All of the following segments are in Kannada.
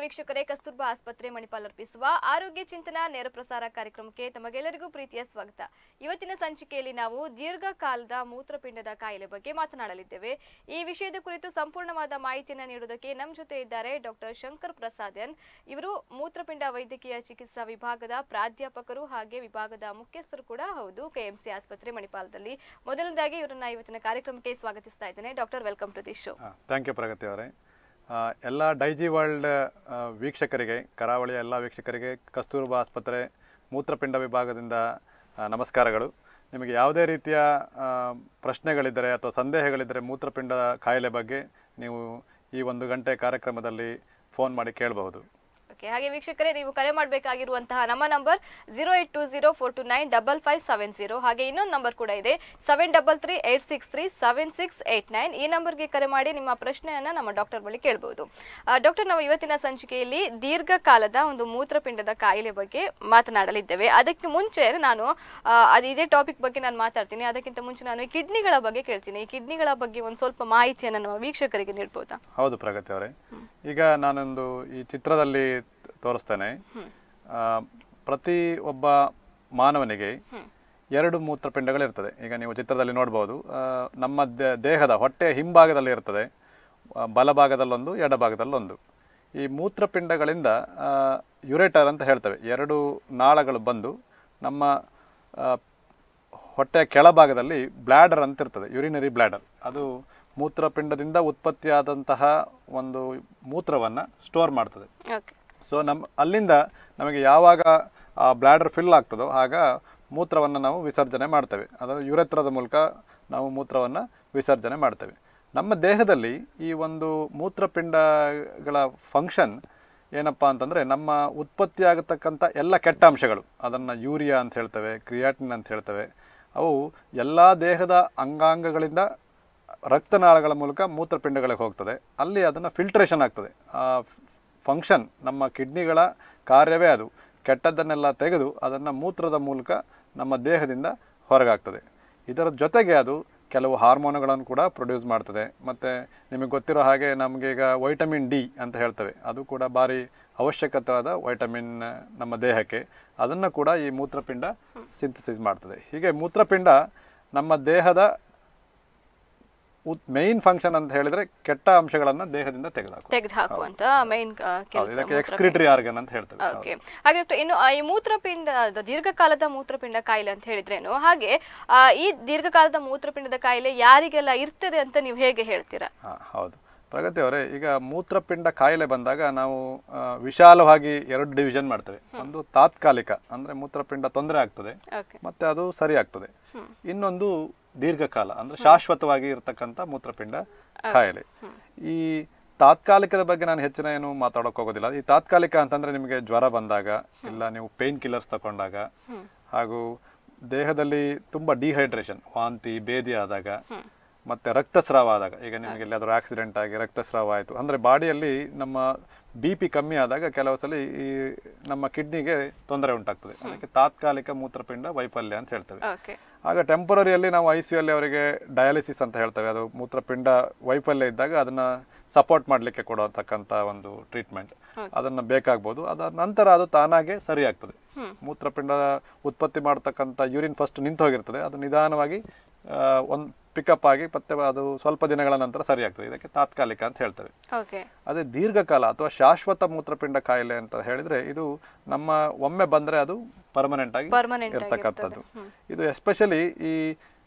ವೀಕ್ಷಕರೇ ಕಸ್ತೂರ್ಬಾ ಆಸ್ಪತ್ರೆ ಮಣಿಪಾಲ್ ಅರ್ಪಿಸುವ ಆರೋಗ್ಯ ಚಿಂತನ ನೇರ ಪ್ರಸಾರ ಕಾರ್ಯಕ್ರಮಕ್ಕೆ ತಮಗೆಲ್ಲರಿಗೂ ಪ್ರೀತಿಯ ಸ್ವಾಗತ ಇವತ್ತಿನ ಸಂಚಿಕೆಯಲ್ಲಿ ನಾವು ದೀರ್ಘಕಾಲದ ಮೂತ್ರಪಿಂಡದ ಕಾಯಿಲೆ ಬಗ್ಗೆ ಮಾತನಾಡಲಿದ್ದೇವೆ ಈ ವಿಷಯದ ಕುರಿತು ಸಂಪೂರ್ಣವಾದ ಮಾಹಿತಿಯನ್ನು ನೀಡುವುದಕ್ಕೆ ನಮ್ಮ ಜೊತೆ ಇದ್ದಾರೆ ಡಾಕ್ಟರ್ ಶಂಕರ್ ಪ್ರಸಾದ್ ಎನ್ ಇವರು ಮೂತ್ರಪಿಂಡ ವೈದ್ಯಕೀಯ ಚಿಕಿತ್ಸಾ ವಿಭಾಗದ ಪ್ರಾಧ್ಯಾಪಕರು ಹಾಗೆ ವಿಭಾಗದ ಮುಖ್ಯಸ್ಥರು ಕೂಡ ಹೌದು ಕೆಎಂಸಿ ಆಸ್ಪತ್ರೆ ಮಣಿಪಾಲದಲ್ಲಿ ಮೊದಲನೇದಾಗಿ ಇವರನ್ನ ಇವತ್ತಿನ ಕಾರ್ಯಕ್ರಮಕ್ಕೆ ಸ್ವಾಗತಿಸ್ತಾ ಇದ್ದೇನೆ doctor welcome to the show thank you Pragati ಅವರೇ ಆ, ಎಲ್ಲ ಡೈಜಿ ವರ್ಲ್ಡ್ ಆ, ವೀಕ್ಷಕರಿಗೆ ಕರಾವಳಿಯ ಎಲ್ಲ ವೀಕ್ಷಕರಿಗೆ ಕಸ್ತೂರ್ಬಾ ಆಸ್ಪತ್ರೆ ಮೂತ್ರಪಿಂಡ ವಿಭಾಗದಿಂದ ಆ, ನಮಸ್ಕಾರಗಳು ನಿಮಗೆ ಯಾವುದೇ ರೀತಿಯ ಆ, ಪ್ರಶ್ನೆಗಳಿದ್ದರೆ ಅಥವಾ ಸಂದೇಹಗಳಿದ್ದರೆ ಮೂತ್ರಪಿಂಡ ಕಾಯಿಲೆ ಬಗ್ಗೆ ನೀವು ಈ ಒಂದು ಗಂಟೆ ಕಾರ್ಯಕ್ರಮದಲ್ಲಿ ಫೋನ್ ಮಾಡಿ ಕೇಳಬಹುದು ಓಕೆ ಹಾಗೆ ವೀಕ್ಷಕರೇ ನೀವು ಕರೆ ಮಾಡಬೇಕಾಗಿರುವಂತಹ ನಮ್ಮ number zero eight two zero four two nine double five seven zero ಹಾಗೆ ಇನ್ನೊಂದು ನಂಬರ್ ಕೂಡ ಇದೆ seven double three eight six three seven six eight nine ಈ ನಂಬರ್ಗೆ ಕರೆ ಮಾಡಿ ನಿಮ್ಮ ಪ್ರಶ್ನೆಯನ್ನ ನಮ್ಮ ಡಾಕ್ಟರ್ ಬಳಿ ಕೇಳಬಹುದು ಡಾಕ್ಟರ್ ನಾವು ಇವತ್ತಿನ ಸಂಚಿಕೆಯಲ್ಲಿ ದೀರ್ಘಕಾಲದ ಒಂದು ಮೂತ್ರಪಿಂಡದ ಕಾಯಿಲೆ ಬಗ್ಗೆ ಮಾತನಾಡಲಿದ್ದೇವೆ ಅದಕ್ಕೆ ಮುಂಚೆ ನಾನು ಆ, ಅದು ಇದೇ ಟಾಪಿಕ್ ಬಗ್ಗೆ ನಾನು ಮಾತಾಡ್ತೀನಿ ಅದಕ್ಕಿಂತ ಮುಂಚೆ ನಾನು ಈ ಕಿಡ್ನಿಗಳ ಬಗ್ಗೆ ಕೇಳ್ತೀನಿ ಈ ಕಿಡ್ನಿಗಳ ಬಗ್ಗೆ ಒಂದು ಸ್ವಲ್ಪ ಮಾಹಿತಿಯನ್ನು ನಮ್ಮ ವೀಕ್ಷಕರಿಗೆ ನೀಡ್ಬೋದಾ ಹೌದು ಪ್ರಗತಿ ಅವರೇ ಈಗ ನಾನೊಂದು ಈ ಚಿತ್ರದಲ್ಲಿ ತೋರಿಸ್ತೇನೆ ಆ, ಪ್ರತಿ ಒಬ್ಬ ಮಾನವನಿಗೆ ಎರಡು ಮೂತ್ರಪಿಂಡಗಳಿರ್ತದೆ ಈಗ ನೀವು ಚಿತ್ರದಲ್ಲಿ ನೋಡ್ಬೋದು ಆ, ನಮ್ಮ ದೇ- ದೇಹದ ಹೊಟ್ಟೆಯ ಹಿಂಭಾಗದಲ್ಲಿ ಇರ್ತದೆ ಆ, ಬಲಭಾಗದಲ್ಲೊಂದು ಎಡಭಾಗದಲ್ಲೊಂದು ಈ ಮೂತ್ರಪಿಂಡಗಳಿಂದ ಯುರೇಟರ್ ಅಂತ ಹೇಳ್ತೇವೆ ಎರಡು ನಾಳಗಳು ಬಂದು ನಮ್ಮ ಆ, ಹೊಟ್ಟೆಯ ಕೆಳಭಾಗದಲ್ಲಿ ಬ್ಲ್ಯಾಡರ್ ಅಂತ ಇರ್ತದೆ ಯುರಿನರಿ ಬ್ಲ್ಯಾಡರ್ ಅದು ಮೂತ್ರಪಿಂಡದಿಂದ ಉತ್ಪತ್ತಿಯಾದಂತಹ ಒಂದು ಮೂತ್ರವನ್ನು ಸ್ಟೋರ್ ಮಾಡ್ತದೆ ಓಕೆ ಸೊ ನಮ್ಮ ಅಲ್ಲಿಂದ ನಮಗೆ ಯಾವಾಗ ಆ ಬ್ಲ್ಯಾಡರ್ ಫಿಲ್ ಆಗ್ತದೋ ಆಗ ಮೂತ್ರವನ್ನು ನಾವು ವಿಸರ್ಜನೆ ಮಾಡ್ತೇವೆ ಅದು ಯುರೆತ್ರದ ಮೂಲಕ ನಾವು ಮೂತ್ರವನ್ನು ವಿಸರ್ಜನೆ ಮಾಡ್ತೇವೆ ನಮ್ಮ ದೇಹದಲ್ಲಿ ಈ ಒಂದು ಮೂತ್ರಪಿಂಡಗಳ ಫಂಕ್ಷನ್ ಏನಪ್ಪ ಅಂತಂದರೆ ನಮ್ಮ ಉತ್ಪತ್ತಿಯಾಗತಕ್ಕಂಥ ಎಲ್ಲ ಕೆಟ್ಟ ಅಂಶಗಳು ಅದನ್ನು ಯೂರಿಯಾ ಅಂತ ಹೇಳ್ತೇವೆ ಕ್ರಿಯಾಟಿನ್ ಅಂತ ಹೇಳ್ತೇವೆ ಅವು ಎಲ್ಲ ದೇಹದ ಅಂಗಾಂಗಗಳಿಂದ ರಕ್ತನಾಳಗಳ ಮೂಲಕ ಮೂತ್ರಪಿಂಡಗಳಿಗೆ ಹೋಗ್ತದೆ ಅಲ್ಲಿ ಅದನ್ನು ಫಿಲ್ಟ್ರೇಷನ್ ಆಗ್ತದೆ ಆ ಫಂಕ್ಷನ್ ನಮ್ಮ ಕಿಡ್ನಿಗಳ ಕಾರ್ಯವೇ ಅದು ಕೆಟ್ಟದ್ದನ್ನೆಲ್ಲ ತೆಗೆದು ಅದನ್ನು ಮೂತ್ರದ ಮೂಲಕ ನಮ್ಮ ದೇಹದಿಂದ ಹೊರಗಾಗ್ತದೆ ಇದರ ಜೊತೆಗೆ ಅದು ಕೆಲವು ಹಾರ್ಮೋನುಗಳನ್ನು ಕೂಡ ಪ್ರೊಡ್ಯೂಸ್ ಮಾಡ್ತದೆ ಮತ್ತು ನಿಮಗೆ ಗೊತ್ತಿರೋ ಹಾಗೆ ನಮಗೆ ಈಗ ವೈಟಮಿನ್ ಡಿ ಅಂತ ಹೇಳ್ತೇವೆ ಅದು ಕೂಡ ಭಾರಿ ಅವಶ್ಯಕವಾದ ವೈಟಮಿನ್ ನಮ್ಮ ದೇಹಕ್ಕೆ ಅದನ್ನು ಕೂಡ ಈ ಮೂತ್ರಪಿಂಡ ಸಿಂಥಸಿಸ್ ಮಾಡ್ತದೆ ಹೀಗೆ ಮೂತ್ರಪಿಂಡ ನಮ್ಮ ದೇಹದ ಮೇನ್ ಫಂಕ್ಷನ್ ಅಂತ ಹೇಳಿದ್ರೆ ಕೆಟ್ಟ ಅಂಶಗಳನ್ನು ದೇಹದಿಂದ ತೆಗೆದುಹಾಕು ತೆಗೆದು ಹಾಕುವಂತ ಮೈನ್ ಹೌದು, ಕೆಲಸ ಇದಕ್ಕೆ ಎಕ್ಸ್ಕ್ರಿಟರಿ ಆರ್ಗನ್ ಅಂತ ಹೇಳ್ತೇವೆ ಓಕೆ ಹಾಗೆ ಡಾಕ್ಟರ್ ಇನ್ನು ಆ, ಈ ಮೂತ್ರಪಿಂಡ ಅದು ದೀರ್ಘಕಾಲದ ಮೂತ್ರಪಿಂಡ ಕಾಯಿಲೆ ಅಂತ ಹೇಳಿದ್ರೇನು ಹಾಗೆ ಆ, ಈ ದೀರ್ಘಕಾಲದ ಮೂತ್ರಪಿಂಡದ ಕಾಯಿಲೆ ಯಾರಿಗೆಲ್ಲ ಇರ್ತದೆ ಅಂತ ನೀವು ಹೇಗೆ ಹೇಳ್ತೀರಾ ಹಾಂ ಹೌದು ಪ್ರಗತಿ ಅವರೇ ಈಗ ಮೂತ್ರಪಿಂಡ ಕಾಯಿಲೆ ಬಂದಾಗ ನಾವು ಆ, ವಿಶಾಲವಾಗಿ ಎರಡು ಡಿವಿಷನ್ ಮಾಡ್ತೇವೆ ಒಂದು ತಾತ್ಕಾಲಿಕ ಅಂದರೆ ಮೂತ್ರಪಿಂಡ ತೊಂದರೆ ಆಗ್ತದೆ ಓಕೆ ಮತ್ತೆ ಅದು ಸರಿ ಆಗ್ತದೆ ಇನ್ನೊಂದು ದೀರ್ಘಕಾಲ ಅಂದ್ರೆ ಶಾಶ್ವತವಾಗಿ ಇರತಕ್ಕಂಥ ಮೂತ್ರಪಿಂಡ ಕಾಯಿಲೆ ಈ ತಾತ್ಕಾಲಿಕದ ಬಗ್ಗೆ ನಾನು ಹೆಚ್ಚಿನ ಏನು ಮಾತಾಡೋಕೆ ಹೋಗೋದಿಲ್ಲ ಈ ತಾತ್ಕಾಲಿಕ ಅಂತಂದ್ರೆ ನಿಮಗೆ ಜ್ವರ ಬಂದಾಗ ಇಲ್ಲ ನೀವು ಪೇನ್ ಕಿಲ್ಲರ್ಸ್ ತಗೊಂಡಾಗ ಹಾಗೂ ದೇಹದಲ್ಲಿ ತುಂಬಾ ಡಿಹೈಡ್ರೇಷನ್ ವಾಂತಿ ಬೇದಿ ಆದಾಗ ಮತ್ತೆ ರಕ್ತಸ್ರಾವ ಆದಾಗ ಈಗ ನಿಮಗೆ ಎಲ್ಲಾದರೂ ಆಕ್ಸಿಡೆಂಟ್ ಆಗಿ ರಕ್ತಸ್ರಾವ ಆಯಿತು ಅಂದ್ರೆ ಬಾಡಿಯಲ್ಲಿ ನಮ್ಮ ಬಿ ಪಿ ಕಮ್ಮಿ ಆದಾಗ ಕೆಲವು ಸಲ ಈ ನಮ್ಮ ಕಿಡ್ನಿಗೆ ತೊಂದರೆ ಉಂಟಾಗ್ತದೆ ಅದಕ್ಕೆ ತಾತ್ಕಾಲಿಕ ಮೂತ್ರಪಿಂಡ ವೈಫಲ್ಯ ಅಂತ ಹೇಳ್ತೇವೆ ಓಕೆ ಆಗ ಟೆಂಪರರಿಯಲ್ಲಿ ನಾವು ಐ ಸಿ ಅಲ್ಲಿ ಅವರಿಗೆ ಡಯಾಲಿಸಿಸ್ ಅಂತ ಹೇಳ್ತೇವೆ ಅದು ಮೂತ್ರಪಿಂಡ ವೈಫಲ್ಯ ಇದ್ದಾಗ ಅದನ್ನ ಸಪೋರ್ಟ್ ಮಾಡಲಿಕ್ಕೆ ಕೊಡತಕ್ಕಂಥ ಒಂದು ಟ್ರೀಟ್ಮೆಂಟ್ ಅದನ್ನ ಬೇಕಾಗ್ಬೋದು ಅದರ ನಂತರ ಅದು ತಾನಾಗೆ ಸರಿ ಆಗ್ತದೆ ಮೂತ್ರಪಿಂಡ ಉತ್ಪತ್ತಿ ಮಾಡತಕ್ಕಂಥ ಯೂರಿನ್ ಫಸ್ಟ್ ನಿಂತು ಹೋಗಿರ್ತದೆ ಅದು ನಿಧಾನವಾಗಿ ಒಂದು ಪಿಕಪ್ ಆಗಿ ಮತ್ತೆ ಅದು ಸ್ವಲ್ಪ ದಿನಗಳ ನಂತರ ಸರಿ ಆಗ್ತದೆ ಇದಕ್ಕೆ ತಾತ್ಕಾಲಿಕ ಅಂತ ಹೇಳ್ತೇವೆ ಓಕೆ ಅದೇ ದೀರ್ಘಕಾಲ ಅಥವಾ ಶಾಶ್ವತ ಮೂತ್ರಪಿಂಡ ಕಾಯಿಲೆ ಅಂತ ಹೇಳಿದ್ರೆ ಇದು ನಮ್ಮ ಒಮ್ಮೆ ಬಂದ್ರೆ ಅದು ಪರ್ಮನೆಂಟ್ ಆಗಿ Permanent ಇರ್ತಕ್ಕಂಥದ್ದು ಇದು ಎಸ್ಪೆಷಲಿ ಈ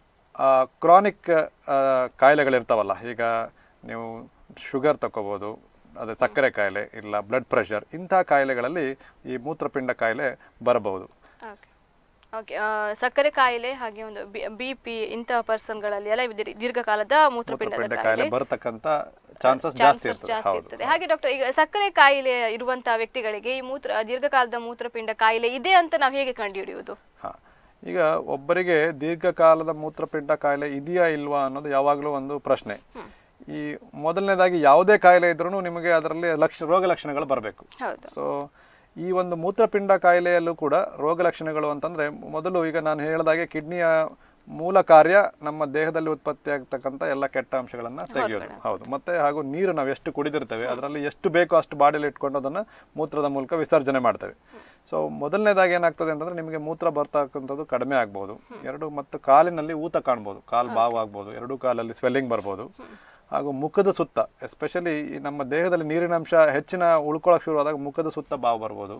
ಕ್ರಾನಿಕ್ ಕಾಯಿಲೆಗಳಿರ್ತಾವಲ್ಲ ಈಗ ನೀವು ಶುಗರ್ ತಗೋಬೋದು ಅದೇ ಸಕ್ಕರೆ ಕಾಯಿಲೆ ಇಲ್ಲ ಬ್ಲಡ್ ಪ್ರೆಷರ್ ಇಂಥ ಕಾಯಿಲೆಗಳಲ್ಲಿ ಈ ಮೂತ್ರಪಿಂಡ ಕಾಯಿಲೆ ಬರಬಹುದು ಓಕೆ ಓಕೆ ಸಕ್ಕರೆ ಕಾಯಿಲೆ ಹಾಗೆ ಒಂದು ಬಿ ಪಿ ಇಂತಹ ಪರ್ಸನ್ಗಳಲ್ಲಿ ಎಲ್ಲ ಇದು ದೀರ್ಘಕಾಲದ ಮೂತ್ರಪಿಂಡದ ಮೂತ್ರಪಿಂಡ ಕಾಯಿಲೆ ಕಾಯಿಲೆ ಬರ್ತಕ್ಕಂಥ ಚಾನ್ಸಸ್ ಜಾಸ್ತಿ ಚಾನ್ಸಸ್ ಇರ್ತದೆ ಜಾಸ್ತಿ ಹೌದು ಇರ್ತದೆ ಹಾಗೆ ಡಾಕ್ಟರ್ ಈಗ ಸಕ್ಕರೆ ಕಾಯಿಲೆ ಇರುವಂತಹ ವ್ಯಕ್ತಿಗಳಿಗೆ ಈ ಮೂತ್ರ ದೀರ್ಘಕಾಲದ ಮೂತ್ರಪಿಂಡ ಕಾಯಿಲೆ ಇದೆ ಅಂತ ನಾವು ಹೇಗೆ ಕಂಡುಹಿಡಿಯುವುದು ಹಾ ಈಗ ಒಬ್ಬರಿಗೆ ದೀರ್ಘಕಾಲದ ಮೂತ್ರಪಿಂಡ ಕಾಯಿಲೆ ಇದೆಯಾ ಇಲ್ವಾ ಅನ್ನೋದು ಯಾವಾಗಲೂ ಒಂದು ಪ್ರಶ್ನೆ ಈ ಮೊದಲನೇದಾಗಿ ಯಾವುದೇ ಕಾಯಿಲೆ ಇದ್ರೂ ನಿಮಗೆ ಅದರಲ್ಲಿ ಲಕ್ಷ ರೋಗ ಲಕ್ಷಣಗಳು ಬರಬೇಕು ಹೌದು ಸೊ ಈ ಒಂದು ಮೂತ್ರಪಿಂಡ ಕಾಯಿಲೆಯಲ್ಲೂ ಕೂಡ ರೋಗ ಲಕ್ಷಣಗಳು ಅಂತಂದ್ರೆ ಮೊದಲು ಈಗ ನಾನು ಹೇಳಿದಾಗೆ ಕಿಡ್ನಿಯ ಮೂಲ ಕಾರ್ಯ ನಮ್ಮ ದೇಹದಲ್ಲಿ ಉತ್ಪತ್ತಿ ಆಗ್ತಕ್ಕಂಥ ಎಲ್ಲ ಕೆಟ್ಟ ಅಂಶಗಳನ್ನ ತೆಗೆಯೋದು ಹೌದು ಮತ್ತೆ ಹಾಗೂ ನೀರು ನಾವು ಎಷ್ಟು ಕುಡಿದಿರ್ತೇವೆ ಅದರಲ್ಲಿ ಎಷ್ಟು ಬೇಕೋ ಅಷ್ಟು ಬಾಡಿಯಲ್ಲಿ ಇಟ್ಕೊಂಡು ಅದನ್ನ ಮೂತ್ರದ ಮೂಲಕ ವಿಸರ್ಜನೆ ಮಾಡ್ತೇವೆ ಸೊ ಮೊದಲನೇದಾಗಿ ಏನಾಗ್ತದೆ ಅಂತಂದ್ರೆ ನಿಮಗೆ ಮೂತ್ರ ಬರ್ತಕ್ಕಂಥದ್ದು ಕಡಿಮೆ ಆಗ್ಬೋದು ಎರಡು ಮತ್ತು ಕಾಲಿನಲ್ಲಿ ಊತ ಕಾಣ್ಬೋದು ಕಾಲು ಬಾವು ಆಗ್ಬೋದು ಎರಡು ಕಾಲಲ್ಲಿ ಸ್ವೆಲ್ಲಿಂಗ್ ಬರ್ಬೋದು ಹಾಗೂ ಮುಖದ ಸುತ್ತ ಎಸ್ಪೆಷಲಿ ನಮ್ಮ ದೇಹದಲ್ಲಿ ನೀರಿನ ಅಂಶ ಹೆಚ್ಚಿನ ಉಳ್ಕೊಳ್ಳೋಕೆ ಶುರುವಾದಾಗ ಮುಖದ ಸುತ್ತ ಬಾವು ಬರ್ಬೋದು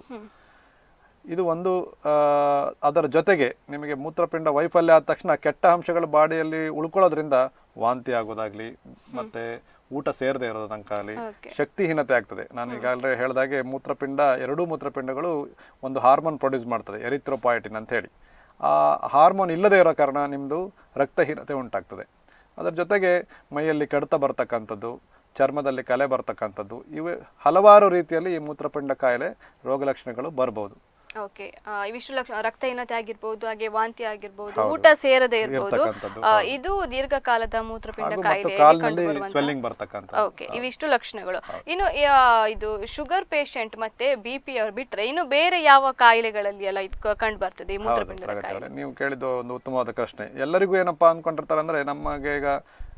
ಇದು ಒಂದು ಆ, ಅದರ ಜೊತೆಗೆ ನಿಮಗೆ ಮೂತ್ರಪಿಂಡ ವೈಫಲ್ಯ ಆದ ತಕ್ಷಣ ಕೆಟ್ಟ ಅಂಶಗಳು ಬಾಡಿಯಲ್ಲಿ ಉಳ್ಕೊಳ್ಳೋದ್ರಿಂದ ವಾಂತಿ ಆಗೋದಾಗ್ಲಿ ಮತ್ತೆ ಊಟ ಸೇರದೆ ಇರೋದು ತನಕ ಆಗಲಿ Okay. ಶಕ್ತಿಹೀನತೆ ಆಗ್ತದೆ ನಾನು ಈಗಾಗಲೇ ಹೇಳಿದಾಗೆ ಮೂತ್ರಪಿಂಡ ಎರಡೂ ಮೂತ್ರಪಿಂಡಗಳು ಒಂದು ಹಾರ್ಮೋನ್ ಪ್ರೊಡ್ಯೂಸ್ ಮಾಡ್ತದೆ ಎರಿಥ್ರೋಪಾಯಿಟಿನ್ ಅಂತ ಹೇಳಿ ಆ ಹಾರ್ಮೋನ್ ಇಲ್ಲದೆ ಇರೋ ಕಾರಣ ನಿಮ್ಮದು ರಕ್ತಹೀನತೆ ಉಂಟಾಗ್ತದೆ ಅದರ ಜೊತೆಗೆ ಮೈಯಲ್ಲಿ ಕಡಿತ ಬರ್ತಕ್ಕಂಥದ್ದು ಚರ್ಮದಲ್ಲಿ ಕಲೆ ಬರ್ತಕ್ಕಂಥದ್ದು ಇವು ಹಲವಾರು ರೀತಿಯಲ್ಲಿ ಈ ಮೂತ್ರಪಿಂಡ ಕಾಯಿಲೆ ರೋಗ ಲಕ್ಷಣಗಳು ಬರ್ಬೋದು ಓಕೆ ಇವಿಷ್ಟು ಲಕ್ಷ ರಕ್ತಹೀನತೆ ಆಗಿರ್ಬೋದು ಹಾಗೆ ವಾಂತಿ ಆಗಿರ್ಬೋದು ಊಟ ಸೇರದೆ ಇರ್ಬೋದು ಇರ್ತಕ್ಕಂಥದ್ದು, ಆ, ಇದು ದೀರ್ಘಕಾಲದ ಮೂತ್ರಪಿಂಡ ಹಾಗೂ ಮತ್ತು ಕಾಯಿಲೆ ಕಾಲಿನಲ್ಲಿ ಸ್ವೆಲ್ಲಿಂಗ್ ಬರ್ತಕ್ಕಂಥ ಓಕೆ ಇವಿಷ್ಟು ಲಕ್ಷಣಗಳು ಇನ್ನು ಆ, ಇದು ಶುಗರ್ ಪೇಷಂಟ್ ಮತ್ತೆ ಬಿ ಪಿ ಅವ್ರು ಬಿಟ್ರೆ ಇನ್ನು ಬೇರೆ ಯಾವ ಕಾಯಿಲೆಗಳಲ್ಲಿ ಎಲ್ಲ ಇದು ಕಂಡು ಬರ್ತದೆ ಈ ಮೂತ್ರಪಿಂಡದ ಪ್ರಗತಿ ಕಾಯಿಲೆ ಅವರೇ ನೀವು ಕೇಳಿದ್ದು ಒಂದು ಉತ್ತಮವಾದ ಪ್ರಶ್ನೆ ಎಲ್ಲರಿಗೂ ಏನಪ್ಪಾ ಅಂದ್ಕೊಂಡಿರ್ತಾರೆ ಅಂದ್ರೆ ನಮಗೆ ಈಗ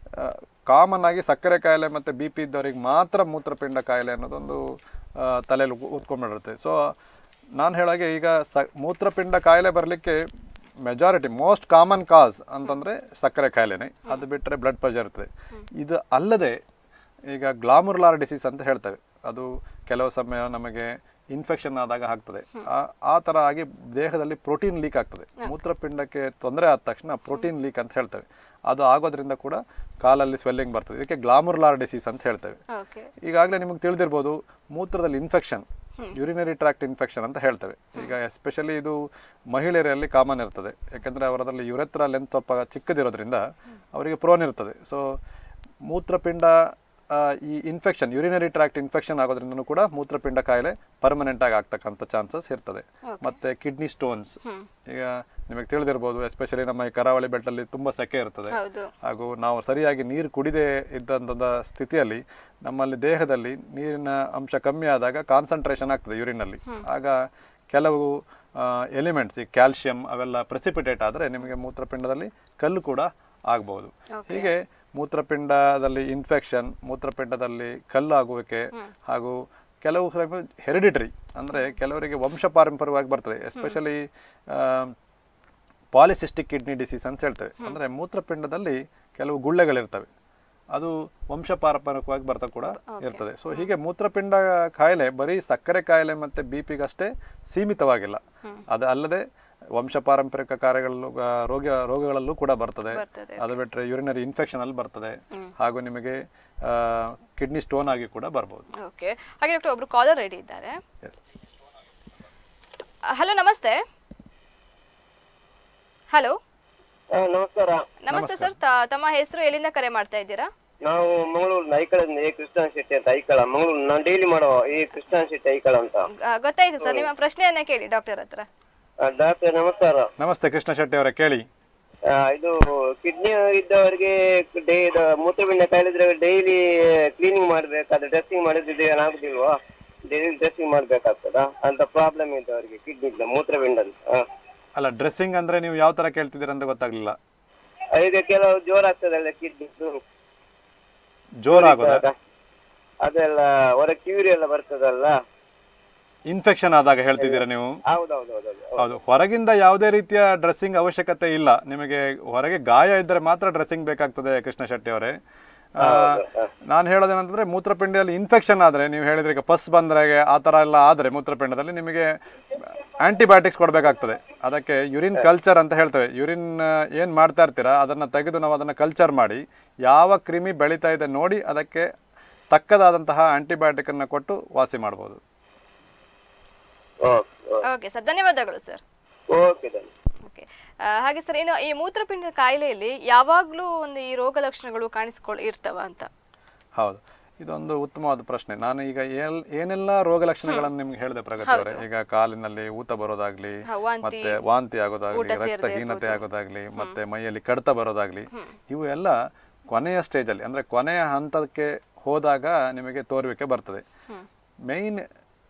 ಕಾಮನ್ ಆಗಿ ಸಕ್ಕರೆ ಕಾಯಿಲೆ ಮತ್ತೆ ಬಿ ಪಿ ಇದ್ದವರಿಗೆ ಮಾತ್ರ ಮೂತ್ರಪಿಂಡ ಕಾಯಿಲೆ ಅನ್ನೋದೊಂದು ಆ, ತಲೆಯಲ್ಲಿ ಕೂತ್ಕೊಂಡ್ಬಿಟ್ಟಿರುತ್ತೆ ಸೊ ನಾನು ಹೇಳಾಗೆ ಈಗ ಸ ಮೂತ್ರಪಿಂಡ ಕಾಯಿಲೆ ಬರಲಿಕ್ಕೆ ಮೆಜಾರಿಟಿ ಮೋಸ್ಟ್ ಕಾಮನ್ ಕಾಸ್ ಅಂತಂದ್ರೆ ಸಕ್ಕರೆ ಕಾಯಿಲೆನೇ ಅದು ಬಿಟ್ಟರೆ ಬ್ಲಡ್ ಪ್ರೆಷರ್ ಇರ್ತದೆ ಇದು ಅಲ್ಲದೆ ಈಗ ಗ್ಲಾಮುರ್ಲಾರ್ ಡಿಸೀಸ್ ಅಂತ ಹೇಳ್ತೇವೆ ಅದು ಕೆಲವು ಸಮಯ ನಮಗೆ ಇನ್ಫೆಕ್ಷನ್ ಆದಾಗ ಆಗ್ತದೆ ಆ- ಆ ಥರ ಆಗಿ ದೇಹದಲ್ಲಿ ಪ್ರೋಟೀನ್ ಲೀಕ್ ಆಗ್ತದೆ ಮೂತ್ರಪಿಂಡಕ್ಕೆ ತೊಂದರೆ ಆದ ತಕ್ಷಣ ಪ್ರೋಟೀನ್ ಲೀಕ್ ಅಂತ ಹೇಳ್ತೇವೆ ಅದು ಆಗೋದ್ರಿಂದ ಕೂಡ ಕಾಲಲ್ಲಿ ಸ್ವೆಲ್ಲಿಂಗ್ ಬರ್ತದೆ ಇದಕ್ಕೆ ಗ್ಲಾಮುರ್ಲಾರ್ ಡಿಸೀಸ್ ಅಂತ ಹೇಳ್ತೇವೆ ಓಕೆ ಈಗಾಗಲೇ ನಿಮಗೆ ತಿಳಿದಿರ್ಬೋದು ಮೂತ್ರದಲ್ಲಿ ಇನ್ಫೆಕ್ಷನ್ ಯುರಿನರಿ ಟ್ರಾಕ್ಟ್ ಇನ್ಫೆಕ್ಷನ್ ಅಂತ ಹೇಳ್ತೇವೆ ಈಗ ಎಸ್ಪೆಷಲಿ ಇದು ಮಹಿಳೆಯರಲ್ಲಿ ಕಾಮನ್ ಇರ್ತದೆ ಯಾಕಂದರೆ ಅವರದಲ್ಲಿ ಯುರೆತ್ರ ಲೆಂತ್ ಸ್ವಲ್ಪ ಚಿಕ್ಕದಿರೋದ್ರಿಂದ ಅವರಿಗೆ ಪ್ರೋನ್ ಇರ್ತದೆ ಸೊ ಮೂತ್ರಪಿಂಡ ಆ, ಈ ಇನ್ಫೆಕ್ಷನ್ ಯುರಿನರಿ ಟ್ರಾಕ್ಟ್ ಇನ್ಫೆಕ್ಷನ್ ಆಗೋದ್ರಿಂದನೂ ಕೂಡ ಮೂತ್ರಪಿಂಡ ಕಾಯಿಲೆ ಪರ್ಮನೆಂಟ್ ಆಗಿ ಆಗ್ತಕ್ಕಂಥ ಚಾನ್ಸಸ್ ಇರ್ತದೆ ಮತ್ತೆ ಕಿಡ್ನಿ ಸ್ಟೋನ್ಸ್ ಈಗ ನಿಮಗೆ ತಿಳಿದಿರ್ಬೋದು ಎಸ್ಪೆಷಲಿ ನಮ್ಮ ಈ ಕರಾವಳಿ ಬೆಟ್ಟಲ್ಲಿ ತುಂಬ ಸೆಕೆ ಇರ್ತದೆ ಹೌದು ಹಾಗೂ ನಾವು ಸರಿಯಾಗಿ ನೀರು ಕುಡಿದೇ ಇದ್ದಂಥ ಸ್ಥಿತಿಯಲ್ಲಿ ನಮ್ಮಲ್ಲಿ ದೇಹದಲ್ಲಿ ನೀರಿನ ಅಂಶ ಕಮ್ಮಿ ಆದಾಗ ಕಾನ್ಸಂಟ್ರೇಷನ್ ಆಗ್ತದೆ ಯೂರಿನಲ್ಲಿ ಆಗ ಕೆಲವು ಎಲಿಮೆಂಟ್ಸ್ ಈ ಕ್ಯಾಲ್ಶಿಯಂ ಅವೆಲ್ಲ ಪ್ರೆಸಿಪಿಟೇಟ್ ಆದರೆ ನಿಮಗೆ ಮೂತ್ರಪಿಂಡದಲ್ಲಿ ಕಲ್ಲು ಕೂಡ ಆಗ್ಬಹುದು ಹೀಗೆ ಮೂತ್ರಪಿಂಡದಲ್ಲಿ ಇನ್ಫೆಕ್ಷನ್ ಮೂತ್ರಪಿಂಡದಲ್ಲಿ ಕಲ್ಲು ಆಗುವಿಕೆ ಹಾಗೂ ಕೆಲವು ಹೆರಿಡಿಟರಿ ಅಂದರೆ ಕೆಲವರಿಗೆ ವಂಶ ಪಾರಂಪರ್ಯವಾಗಿ ಬರ್ತದೆ ಎಸ್ಪೆಷಲಿ ಪಾಲಿಸಿಸ್ಟಿಕ್ ಕಿಡ್ನಿ ಡಿಸೀಸ್ ಅಂತ ಹೇಳ್ತೇವೆ ಅಂದರೆ ಮೂತ್ರಪಿಂಡದಲ್ಲಿ ಕೆಲವು ಗುಳ್ಳೆಗಳಿರ್ತವೆ ಅದು ವಂಶ ಪಾರಂಪರಿಕವಾಗಿ ಬರ್ತಾ ಕೂಡ ಇರ್ತದೆ ಸೊ ಹೀಗೆ ಮೂತ್ರಪಿಂಡ ಕಾಯಿಲೆ ಬರೀ ಸಕ್ಕರೆ ಕಾಯಿಲೆ ಮತ್ತೆ ಬಿ ಪಿಗಷ್ಟೇ ಸೀಮಿತವಾಗಿಲ್ಲ ಅದು ಅಲ್ಲದೆ ವಂಶ ಪಾರಂಪರಿಕ ಕಾರ್ಯಗಳಲ್ಲೂ ಆ, ರೋಗ ರೋಗಗಳಲ್ಲೂ ಕೂಡ ಬರ್ತದೆ ಬರ್ತದೆ ಅದು ಬಿಟ್ಟರೆ ಯೂರಿನರಿ ಇನ್ಫೆಕ್ಷನ್ ಅಲ್ಲಿ ಬರ್ತದೆ ಹಾಗೂ ನಿಮಗೆ ಕಿಡ್ನಿ ಸ್ಟೋನ್ ಆಗಿ ಕೂಡ ಬರ್ಬೋದು ಓಕೆ ಹಾಗೆ ಡಾಕ್ಟರ್ ಒಬ್ರು ಕಾಲರ್ ರೆಡಿ ಇದ್ದಾರೆ ಎಸ್ ಹಲೋ ನಮಸ್ತೆ ಹಲೋ ಆ, ನಮಸ್ಕಾರ ನಮಸ್ತೆ ಸರ್ ತಮ್ಮ ಹೆಸರು ಎಲ್ಲಿಂದ ಕರೆ ಮಾಡ್ತಾ ಇದ್ದೀರಾ ನಾವು ಮಂಗಳೂರು ಐಕಳದಿಂದ ಎ ಕೃಷ್ಣನ್ ಶೆಟ್ಟಿ ಅಂತ ಐಕಳ ಮಂಗಳೂರು ನಾನು ಡೈಲಿ ಮಾಡೋ ಈ ಕೃಷ್ಣನ್ ಶೆಟ್ಟಿ ಐಕಳ ಅಂತ ಆ, ಗೊತ್ತಾಯ್ತು ಸರ್ ನಿಮ್ಮ ಪ್ರಶ್ನೆಯನ್ನ ಕೇಳಿ ಡಾಕ್ಟರ್ ಹತ್ರ ಆ, ಡಾಕ್ಟರ್ ನಮಸ್ಕಾರ ನಮಸ್ತೆ ಕೃಷ್ಣ ಶೆಟ್ಟಿ ಅವರೇ ಕೇಳಿ ಆ, ಇದು ಕಿಡ್ನಿ ಇದ್ದವರಿಗೆ ಡೇ ಇದು ಮೂತ್ರಪಿಂಡ ಕಾಯಿಲೆ ಇದ್ರೆ ಡೈಲಿ ಕ್ಲೀನಿಂಗ್ ಮಾಡ್ಬೇಕಾದ್ರೆ ಡ್ರೆಸ್ಸಿಂಗ್ ಮಾಡಿದ್ರೆ ಏನಾಗುದಿಲ್ವಾ ಡೈಲಿ ಡ್ರೆಸ್ಸಿಂಗ್ ಮಾಡ್ಬೇಕಾಗ್ತದಾ ಅಂತ ಪ್ರಾಬ್ಲಮ್ ಇದ್ದವರಿಗೆ ಕಿಡ್ನಿ ಮೂತ್ರಪಿಂಡ ಅಲ್ಲ ಡ್ರೆಸ್ಸಿಂಗ್ ಅಂದ್ರೆ ನೀವು ಯಾವ ತರ ಕೇಳ್ತಿದ್ದೀರಾ ಅಂತ ಗೊತ್ತಾಗ್ಲಿಲ್ಲ ಈಗ ಕೆಲವು ಜೋರಾಗ್ತದಲ್ಲ ಕಿಡ್ನಿ ಜೋರಾಗೋದ ಅದೆಲ್ಲ ಹೊರ ಕಿವಿರಿ ಎಲ್ಲ ಬರ್ತದಲ್ಲ ಇನ್ಫೆಕ್ಷನ್ ಆದಾಗ ಹೇಳ್ತಿದ್ದೀರಾ ನೀವು ಹೌದೌದೌದು ಹೌದು ಹೊರಗಿಂದ ಯಾವುದೇ ರೀತಿಯ ಡ್ರೆಸ್ಸಿಂಗ್ ಅವಶ್ಯಕತೆ ಇಲ್ಲ ನಿಮಗೆ ಹೊರಗೆ ಗಾಯ ಇದ್ದರೆ ಮಾತ್ರ ಡ್ರೆಸ್ಸಿಂಗ್ ಬೇಕಾಗ್ತದೆ ಕೃಷ್ಣ ಶೆಟ್ಟಿ ಅವರೇ ನಾನು ಹೇಳೋದೇನಂತಂದ್ರೆ ಮೂತ್ರಪಿಂಡದಲ್ಲಿ ಇನ್ಫೆಕ್ಷನ್ ಆದರೆ ನೀವು ಹೇಳಿದ್ರೆ ಈಗ ಪಸ್ ಬಂದ್ರೆ ಆ ಥರ ಎಲ್ಲ ಆದರೆ ಮೂತ್ರಪಿಂಡದಲ್ಲಿ ನಿಮಗೆ ಆಂಟಿಬಯೋಟಿಕ್ಸ್ ಕೊಡಬೇಕಾಗ್ತದೆ ಅದಕ್ಕೆ ಯುರಿನ್ ಕಲ್ಚರ್ ಅಂತ ಹೇಳ್ತೇವೆ ಯುರಿನ್ ಏನು ಮಾಡ್ತಾ ಇರ್ತೀರಾ ಅದನ್ನು ತೆಗೆದು ನಾವು ಅದನ್ನು ಕಲ್ಚರ್ ಮಾಡಿ ಯಾವ ಕ್ರಿಮಿ ಬೆಳೀತಾ ಇದೆ ನೋಡಿ ಅದಕ್ಕೆ ತಕ್ಕದಾದಂತಹ ಆಂಟಿಬಯೋಟಿಕನ್ನು ಕೊಟ್ಟು ವಾಸಿ ಮಾಡ್ಬೋದು ಓಕೆ ಓಕೆ ಸರ್ ಧನ್ಯವಾದಗಳು ಸರ್ ಓಕೆ ಧನ್ಯ ಓಕೆ ಹಾಗೆ ಸರ್ ಇನ್ನು ಈ ಮೂತ್ರಪಿಂಡ ಕಾಯಿಲೆಯಲ್ಲಿ ಯಾವಾಗಲೂ ಒಂದು ಈ ರೋಗ ಲಕ್ಷಣಗಳು ಕಾಣಿಸ್ಕೊಳ್ ಇರ್ತವ ಅಂತ ಹೌದು ಇದೊಂದು ಉತ್ತಮವಾದ ಪ್ರಶ್ನೆ ನಾನು ಈಗ ಏಲ್- ಏನೆಲ್ಲ ರೋಗ ಲಕ್ಷಣಗಳನ್ನು ನಿಮ್ಗೆ ಹೇಳಿದೆ ಪ್ರಗತಿ ಅವರೇ ಈಗ ಕಾಲಿನಲ್ಲಿ ಊತ ಬರೋದಾಗ್ಲಿ ಹ, ವಾಂತಿ, ಮತ್ತೆ ವಾಂತಿ ಆಗೋದಾಗ್ಲಿ ಊಟ ಸೇರದೆ ರಕ್ತಹೀನತೆ ಆಗೋದಾಗ್ಲಿ ಮತ್ತೆ ಮೈಯಲ್ಲಿ ಕಡಿತ ಬರೋದಾಗ್ಲಿ ಇವು ಎಲ್ಲ ಕೊನೆಯ ಸ್ಟೇಜಲ್ಲಿ ಅಂದ್ರೆ ಕೊನೆಯ ಹಂತಕ್ಕೆ ಹೋದಾಗ ನಿಮಗೆ ತೋರುವಿಕೆ ಬರ್ತದೆ ಮೇಯ್ನ್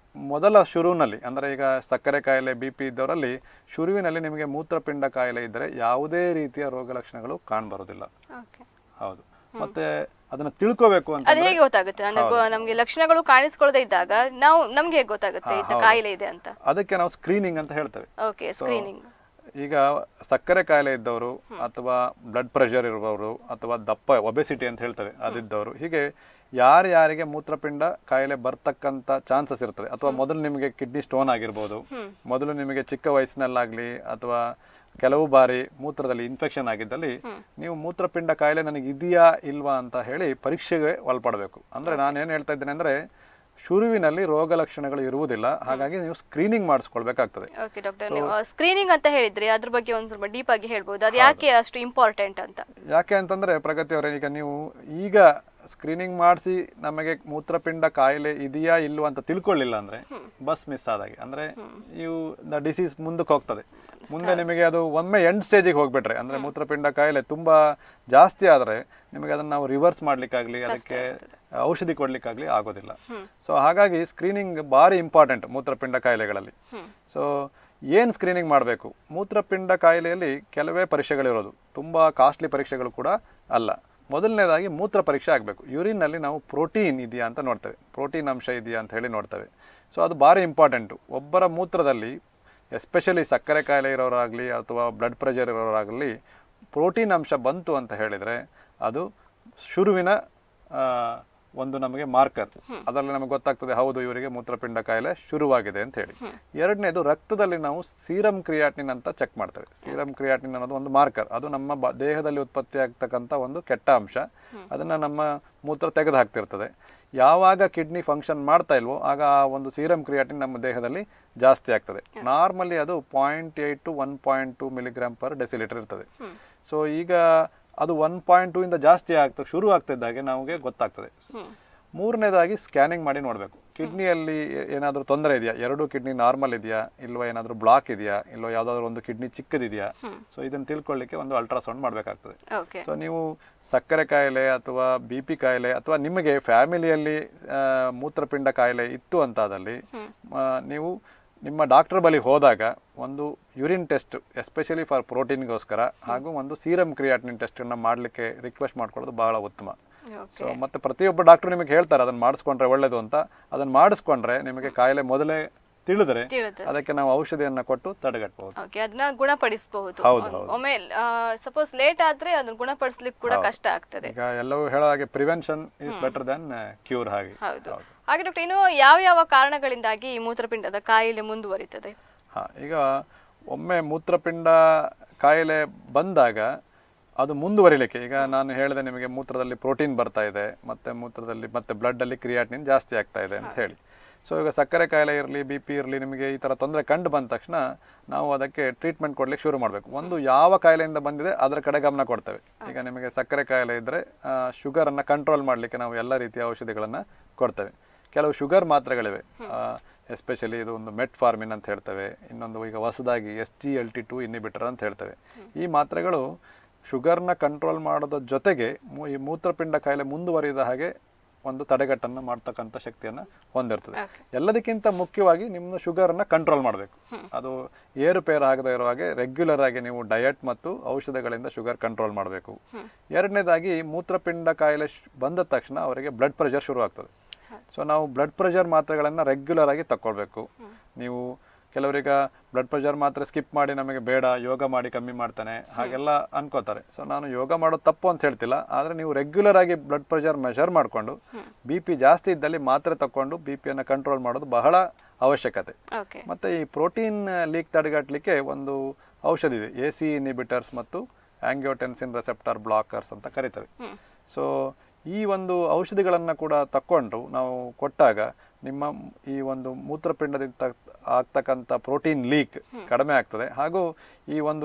ಮೊದಲ ಶುರುವಿನಲ್ಲಿ ಅಂದರೆ ಈಗ ಸಕ್ಕರೆ ಕಾಯಿಲೆ ಬಿ ಪಿ ಇದ್ದವರಲ್ಲಿ ಶುರುವಿನಲ್ಲಿ ನಿಮಗೆ ಮೂತ್ರಪಿಂಡ ಕಾಯಿಲೆ ಇದ್ದರೆ ಯಾವುದೇ ರೀತಿಯ ರೋಗ ಲಕ್ಷಣಗಳು ಕಾಣಬರೋದಿಲ್ಲ ಓಕೆ ಹೌದು ಮತ್ತೆ ಅದನ್ನ ತಿಳ್ಕೋಬೇಕು ಅಂತ ಅದು ಹೇಗೆ ಗೊತ್ತಾಗುತ್ತೆ ಅಂದ್ರೆ ಗೊ- ನಮ್ಗೆ ಲಕ್ಷಣಗಳು ಕಾಣಿಸ್ಕೊಳ್ಳದೆ ಇದ್ದಾಗ ನಾವು ನಮ್ಗೆ ಹೇಗೆ ಗೊತ್ತಾಗುತ್ತೆ ಇಂಥ ಕಾಯಿಲೆ ಇದೆ ಅಂತ ಅದಕ್ಕೆ ನಾವು ಸ್ಕ್ರೀನಿಂಗ್ ಅಂತ ಹೇಳ್ತೇವೆ ಓಕೆ ಸ್ಕ್ರೀನಿಂಗ್ ಈಗ ಸಕ್ಕರೆ ಕಾಯಿಲೆ ಇದ್ದವರು ಅಥವಾ ಬ್ಲಡ್ ಪ್ರೆಷರ್ ಇರುವವರು ಅಥವಾ ದಪ್ಪ ಒಬೆಸಿಟಿ ಅಂತ ಹೇಳ್ತೇವೆ ಅದಿದ್ದವರು ಹೀಗೆ ಯಾರ್ಯಾರಿಗೆ ಮೂತ್ರಪಿಂಡ ಕಾಯಿಲೆ ಬರ್ತಕ್ಕಂಥ ಚಾನ್ಸಸ್ ಇರ್ತದೆ ಅಥವಾ ಮೊದಲು ನಿಮಗೆ ಕಿಡ್ನಿ ಸ್ಟೋನ್ ಆಗಿರ್ಬೋದು ಮೊದಲು ನಿಮಗೆ ಚಿಕ್ಕ ವಯಸ್ಸಿನಲ್ಲಾಗ್ಲಿ ಅಥವಾ ಕೆಲವು ಬಾರಿ ಮೂತ್ರದಲ್ಲಿ ಇನ್ಫೆಕ್ಷನ್ ಆಗಿದ್ದಲ್ಲಿ ನೀವು ಮೂತ್ರಪಿಂಡ ಕಾಯಿಲೆ ನನಗೆ ಇದೆಯಾ ಇಲ್ವಾ ಅಂತ ಹೇಳಿ ಪರೀಕ್ಷೆಗೆ ಒಳಪಡಬೇಕು ಅಂದ್ರೆ ನಾನು ಏನು ಹೇಳ್ತಾ ಇದ್ದೇನೆ ಅಂದ್ರೆ ಶುರುವಿನಲ್ಲಿ ರೋಗ ಲಕ್ಷಣಗಳು ಇರುವುದಿಲ್ಲ ಹಾಗಾಗಿ ನೀವು ಸ್ಕ್ರೀನಿಂಗ್ ಮಾಡಿಸ್ಕೊಳ್ಬೇಕಾಗ್ತದೆ ಓಕೆ ಡಾಕ್ಟರ್ ನೀವು ಸ್ಕ್ರೀನಿಂಗ್ ಅಂತ ಹೇಳಿದ್ರಿ ಅದ್ರ ಬಗ್ಗೆ ಒಂದ್ ಸ್ವಲ್ಪ ಡೀಪ್ ಆಗಿ ಹೇಳ್ಬೋದು ಅದು ಯಾಕೆ ಅಷ್ಟು ಇಂಪಾರ್ಟೆಂಟ್ ಅಂತ ಯಾಕೆ ಅಂತಂದ್ರೆ ಪ್ರಗತಿ ಅವರೇ ಈಗ ನೀವು ಈಗ ಸ್ಕ್ರೀನಿಂಗ್ ಮಾಡಿಸಿ ನಮಗೆ ಮೂತ್ರಪಿಂಡ ಕಾಯಿಲೆ ಇದೆಯಾ ಇಲ್ವಾ ಅಂತ ತಿಳ್ಕೊಳ್ಳಿಲ್ಲ ಅಂದ್ರೆ ಬಸ್ ಮಿಸ್ ಆದಾಗೆ ಅಂದ್ರೆ ನೀವು ದ ಡಿಸೀಸ್ ಮುಂದಕ್ಕೆ ಹೋಗ್ತದೆ ಮುಂದೆ ನಿಮಗೆ ಅದು ಒಮ್ಮೆ ಎಂಡ್ ಸ್ಟೇಜಿಗೆ ಹೋಗ್ಬಿಟ್ರೆ ಅಂದ್ರೆ ಮೂತ್ರಪಿಂಡ ಕಾಯಿಲೆ ತುಂಬಾ ಜಾಸ್ತಿ ಆದ್ರೆ ನಿಮಗೆ ಅದನ್ನ ನಾವು ರಿವರ್ಸ್ ಮಾಡ್ಲಿಕ್ಕಾಗ್ಲಿ ಅದಕ್ಕೆ ಔಷಧಿ ಕೊಡ್ಲಿಕ್ಕಾಗ್ಲಿ ಆಗೋದಿಲ್ಲ ಸೊ ಹಾಗಾಗಿ ಸ್ಕ್ರೀನಿಂಗ್ ಭಾರಿ ಇಂಪಾರ್ಟೆಂಟ್ ಮೂತ್ರಪಿಂಡ ಕಾಯಿಲೆಗಳಲ್ಲಿ ಸೊ ಏನು ಸ್ಕ್ರೀನಿಂಗ್ ಮಾಡಬೇಕು ಮೂತ್ರಪಿಂಡ ಕಾಯಿಲೆಯಲ್ಲಿ ಕೆಲವೇ ಪರೀಕ್ಷೆಗಳಿರೋದು ತುಂಬ ಕಾಸ್ಟ್ಲಿ ಪರೀಕ್ಷೆಗಳು ಕೂಡ ಅಲ್ಲ ಮೊದಲನೇದಾಗಿ ಮೂತ್ರ ಪರೀಕ್ಷೆ ಆಗಬೇಕು ಯೂರಿನ್ನಲ್ಲಿ ನಾವು ಪ್ರೋಟೀನ್ ಇದೆಯಾ ಅಂತ ನೋಡ್ತೇವೆ ಪ್ರೋಟೀನ್ ಅಂಶ ಇದೆಯಾ ಅಂತ ಹೇಳಿ ನೋಡ್ತೇವೆ ಸೊ ಅದು ಭಾರಿ ಇಂಪಾರ್ಟೆಂಟು ಒಬ್ಬರ ಮೂತ್ರದಲ್ಲಿ ಎಸ್ಪೆಷಲಿ ಸಕ್ಕರೆ ಕಾಯಿಲೆ ಇರೋರಾಗಲಿ ಅಥವಾ ಬ್ಲಡ್ ಪ್ರೆಷರ್ ಇರೋರಾಗಲಿ ಪ್ರೋಟೀನ್ ಅಂಶ ಬಂತು ಅಂತ ಹೇಳಿದರೆ ಅದು ಶುರುವಿನ ಆ, ಒಂದು ನಮಗೆ ಮಾರ್ಕರ್ ಅದರಲ್ಲಿ ನಮಗೆ ಗೊತ್ತಾಗ್ತದೆ ಹೌದು ಇವರಿಗೆ ಮೂತ್ರಪಿಂಡ ಕಾಯಿಲೆ ಶುರುವಾಗಿದೆ ಅಂತ ಹೇಳಿ ಎರಡನೇದು ರಕ್ತದಲ್ಲಿ ನಾವು ಸೀರಮ್ ಕ್ರಿಯಾಟಿನ್ ಅಂತ ಚೆಕ್ ಮಾಡ್ತೇವೆ ಸೀರಮ್ ಕ್ರಿಯಾಟಿನ್ ಅನ್ನೋದು ಒಂದು ಮಾರ್ಕರ್ ಅದು ನಮ್ಮ ಬ- ದೇಹದಲ್ಲಿ ಉತ್ಪತ್ತಿ ಆಗ್ತಕ್ಕಂಥ ಒಂದು ಕೆಟ್ಟ ಅಂಶ ಅದನ್ನ ನಮ್ಮ ಮೂತ್ರ ತೆಗೆದು ಹಾಕ್ತಿರ್ತದೆ ಯಾವಾಗ ಕಿಡ್ನಿ ಫಂಕ್ಷನ್ ಮಾಡ್ತಾ ಇಲ್ವೋ ಆಗ ಆ ಒಂದು ಸೀರಮ್ ಕ್ರಿಯಾಟಿನ್ ನಮ್ಮ ದೇಹದಲ್ಲಿ ಜಾಸ್ತಿ ಆಗ್ತದೆ ನಾರ್ಮಲಿ ಅದು point eight two one point two milligram per decilitre ಇರ್ತದೆ ಸೊ ಈಗ ಅದು ಒನ್ ಪಾಯಿಂಟ್ ಟೂ ಇಂದ ಜಾಸ್ತಿ ಆಗ್ತಾ ಶುರು ಆಗ್ತಿದ್ದಾಗೆ ನಮಗೆ ಗೊತ್ತಾಗ್ತದೆ ಮೂರನೇದಾಗಿ ಸ್ಕ್ಯಾನಿಂಗ್ ಮಾಡಿ ನೋಡಬೇಕು ಕಿಡ್ನಿಯಲ್ಲಿ ಏನಾದರೂ ತೊಂದರೆ ಇದೆಯಾ ಎರಡು ಕಿಡ್ನಿ ನಾರ್ಮಲ್ ಇದೆಯಾ ಇಲ್ವಾ ಏನಾದರೂ ಬ್ಲಾಕ್ ಇದೆಯಾ ಇಲ್ವಾ ಯಾವುದಾದ್ರೂ ಒಂದು ಕಿಡ್ನಿ ಚಿಕ್ಕದಿದೆಯಾ ಸೊ ಇದನ್ನು ತಿಳ್ಕೊಳ್ಳಿಕ್ಕೆ ಒಂದು ಅಲ್ಟ್ರಾಸೌಂಡ್ ಮಾಡಬೇಕಾಗ್ತದೆ ಓಕೆ ಸೊ ನೀವು ಸಕ್ಕರೆ ಕಾಯಿಲೆ ಅಥವಾ ಬಿ ಪಿ ಕಾಯಿಲೆ ಅಥವಾ ನಿಮಗೆ ಫ್ಯಾಮಿಲಿಯಲ್ಲಿ ಆ, ಮೂತ್ರಪಿಂಡ ಕಾಯಿಲೆ ಇತ್ತು ಅಂತಾದಲ್ಲಿ ಆ, ನೀವು ನಿಮ್ಮ ಡಾಕ್ಟರ್ ಬಳಿ ಹೋದಾಗ ಒಂದು ಯೂರಿನ್ ಟೆಸ್ಟ್ ಎಸ್ಪೆಷಲಿ ಫಾರ್ ಪ್ರೋಟೀನ್ಗೋಸ್ಕರ ಹಾಗೂ ಒಂದು ಸೀರಮ್ ಕ್ರಿಯಾಟಿನ್ ಟೆಸ್ಟನ್ನು ಮಾಡಲಿಕ್ಕೆ ರಿಕ್ವೆಸ್ಟ್ ಮಾಡ್ಕೊಳ್ಳೋದು ಬಹಳ ಉತ್ತಮ ಸೊ ಮತ್ತೆ ಪ್ರತಿಯೊಬ್ಬ ಡಾಕ್ಟರ್ ನಿಮಗೆ ಹೇಳ್ತಾರೆ ಅದನ್ನು ಮಾಡಿಸ್ಕೊಂಡ್ರೆ ಒಳ್ಳೇದು ಅಂತ ಅದನ್ನು ಮಾಡಿಸ್ಕೊಂಡ್ರೆ ನಿಮಗೆ ಕಾಯಿಲೆ ಮೊದಲೇ ತಿಳಿದ್ರೆ ತಿಳಿದ್ರೆ. ಅದಕ್ಕೆ ನಾವು ಔಷಧಿಯನ್ನ ಕೊಟ್ಟು ತಡೆಗಟ್ಟಬಹುದು ಓಕೆ ಅದನ್ನ ಗುಣಪಡಿಸಬಹುದು ಹೌದು, ಹೌದು. ಒಮ್ಮೆ ಸಪೋಸ್ ಲೇಟ್ ಆದ್ರೆ ಅದನ್ನ ಗುಣಪಡಿಸ್ಲಿಕ್ಕೆ ಕೂಡ ಕಷ್ಟ ಆಗ್ತದೆ ಈಗ ಎಲ್ಲವೂ ಹೇಳೋ ಹಾಗೆ prevention is better than cure ಹಾಗೆ ಹೌದು ಹಾಗೆ ಡಾಕ್ಟರ್ ಇನ್ನು ಯಾವ ಯಾವ ಕಾರಣಗಳಿಂದಾಗಿ ಈ ಮೂತ್ರಪಿಂಡದ ಕಾಯಿಲೆ ಮುಂದುವರಿತದೆ ಹಾ ಈಗ ಒಮ್ಮೆ ಮೂತ್ರಪಿಂಡ ಕಾಯಿಲೆ ಬಂದಾಗ ಅದು ಮುಂದುವರಿಲಿಕ್ಕೆ ಈಗ ನಾನು ಹೇಳಿದೆ ನಿಮಗೆ ಮೂತ್ರದಲ್ಲಿ ಪ್ರೋಟೀನ್ ಬರ್ತಾ ಇದೆ ಮತ್ತೆ ಮೂತ್ರದಲ್ಲಿ ಮತ್ತೆ blood ಅಲ್ಲಿ ಕ್ರಿಯಾಟಿನಿನ್ ಜಾಸ್ತಿ ಆಗ್ತಾ ಇದೆ ಅಂತ ಹೇಳಿ ಸೊ ಈಗ ಸಕ್ಕರೆ ಕಾಯಿಲೆ ಇರಲಿ ಬಿ ಪಿ ಇರಲಿ ನಿಮಗೆ ಈ ಥರ ತೊಂದರೆ ಕಂಡು ಬಂದ ತಕ್ಷಣ ನಾವು ಅದಕ್ಕೆ ಟ್ರೀಟ್ಮೆಂಟ್ ಕೊಡ್ಲಿಕ್ಕೆ ಶುರು ಮಾಡಬೇಕು ಒಂದು ಯಾವ ಕಾಯಿಲೆಯಿಂದ ಬಂದಿದೆ ಅದರ ಕಡೆ ಗಮನ ಕೊಡ್ತೇವೆ ಈಗ ನಿಮಗೆ ಸಕ್ಕರೆ ಕಾಯಿಲೆ ಇದ್ದರೆ ಶುಗರನ್ನು ಕಂಟ್ರೋಲ್ ಮಾಡಲಿಕ್ಕೆ ನಾವು ಎಲ್ಲ ರೀತಿಯ ಔಷಧಿಗಳನ್ನು ಕೊಡ್ತೇವೆ ಕೆಲವು ಶುಗರ್ ಮಾತ್ರೆಗಳಿವೆ ಎಸ್ಪೆಷಲಿ ಇದು ಒಂದು ಮೆಟ್ ಫಾರ್ಮಿನ್ ಅಂತ ಹೇಳ್ತೇವೆ ಇನ್ನೊಂದು ಈಗ ಹೊಸದಾಗಿ S G L T two inhibitor ಅಂತ ಹೇಳ್ತೇವೆ ಈ ಮಾತ್ರೆಗಳು ಶುಗರ್ನ ಕಂಟ್ರೋಲ್ ಮಾಡೋದ್ರ ಜೊತೆಗೆ ಮೂ- ಈ ಮೂತ್ರಪಿಂಡ ಕಾಯಿಲೆ ಮುಂದುವರಿದ ಹಾಗೆ ಒಂದು ತಡೆಗಟ್ಟನ್ನು ಮಾಡ್ತಕ್ಕಂಥ ಶಕ್ತಿಯನ್ನು ಹೊಂದಿರ್ತದೆ ಎಲ್ಲದಕ್ಕಿಂತ ಮುಖ್ಯವಾಗಿ ನಿಮ್ಮ ಶುಗರನ್ನು ಕಂಟ್ರೋಲ್ ಮಾಡಬೇಕು ಅದು ಏರುಪೇರು ಆಗದೇ ಇರೋ ಹಾಗೆ ರೆಗ್ಯುಲರ್ ಆಗಿ ನೀವು ಡಯಟ್ ಮತ್ತು ಔಷಧಗಳಿಂದ ಶುಗರ್ ಕಂಟ್ರೋಲ್ ಮಾಡಬೇಕು ಎರಡನೇದಾಗಿ ಮೂತ್ರಪಿಂಡ ಕಾಯಿಲೆ ಶ್- ಬಂದ ತಕ್ಷಣ ಅವರಿಗೆ ಬ್ಲಡ್ ಪ್ರೆಷರ್ ಶುರು ಆಗ್ತದೆ ಸೊ ನಾವು ಬ್ಲಡ್ ಪ್ರೆಷರ್ ಮಾತ್ರೆಗಳನ್ನು ರೆಗ್ಯುಲರ್ ಆಗಿ ತಗೊಳ್ಬೇಕು ನೀವು ಕೆಲವರೀಗ ಬ್ಲಡ್ ಪ್ರೆಷರ್ ಮಾತ್ರೆ ಸ್ಕಿಪ್ ಮಾಡಿ ನಮಗೆ ಬೇಡ ಯೋಗ ಮಾಡಿ ಕಮ್ಮಿ ಮಾಡ್ತಾನೆ ಹಾಗೆಲ್ಲ ಅನ್ಕೋತಾರೆ ಸೊ ನಾನು ಯೋಗ ಮಾಡೋದು ತಪ್ಪು ಅಂತ ಹೇಳ್ತಿಲ್ಲ ಆದರೆ ನೀವು ರೆಗ್ಯುಲರ್ ಆಗಿ ಬ್ಲಡ್ ಪ್ರೆಷರ್ ಮೆಷರ್ ಮಾಡಿಕೊಂಡು ಬಿ ಪಿ ಜಾಸ್ತಿ ಇದ್ದಲ್ಲಿ ಮಾತ್ರೆ ತಗೊಂಡು ಬಿ ಪಿಯನ್ನು ಕಂಟ್ರೋಲ್ ಮಾಡೋದು ಬಹಳ ಅವಶ್ಯಕತೆ ಓಕೆ ಮತ್ತು ಈ ಪ್ರೋಟೀನ್ ಲೀಕ್ ತಡೆಗಟ್ಟಲಿಕ್ಕೆ ಒಂದು ಔಷಧಿ ಇದೆ ಎ ಸಿ ಇನಿಬಿಟರ್ಸ್ ಮತ್ತು ಆಂಗ್ಯೋಟೆನ್ಸಿನ್ ರೆಸೆಪ್ಟಾರ್ ಬ್ಲಾಕರ್ಸ್ ಅಂತ ಕರಿತೇವೆ ಸೊ ಈ ಒಂದು ಔಷಧಿಗಳನ್ನು ಕೂಡ ತಕ್ಕೊಂಡು ನಾವು ಕೊಟ್ಟಾಗ ನಿಮ್ಮ ಈ ಒಂದು ಮೂತ್ರಪಿಂಡದಿಂದ ಆಗ್ತಕ್ಕಂಥ ಪ್ರೋಟೀನ್ ಲೀಕ್ ಕಡಿಮೆ ಆಗ್ತದೆ ಹಾಗೂ ಈ ಒಂದು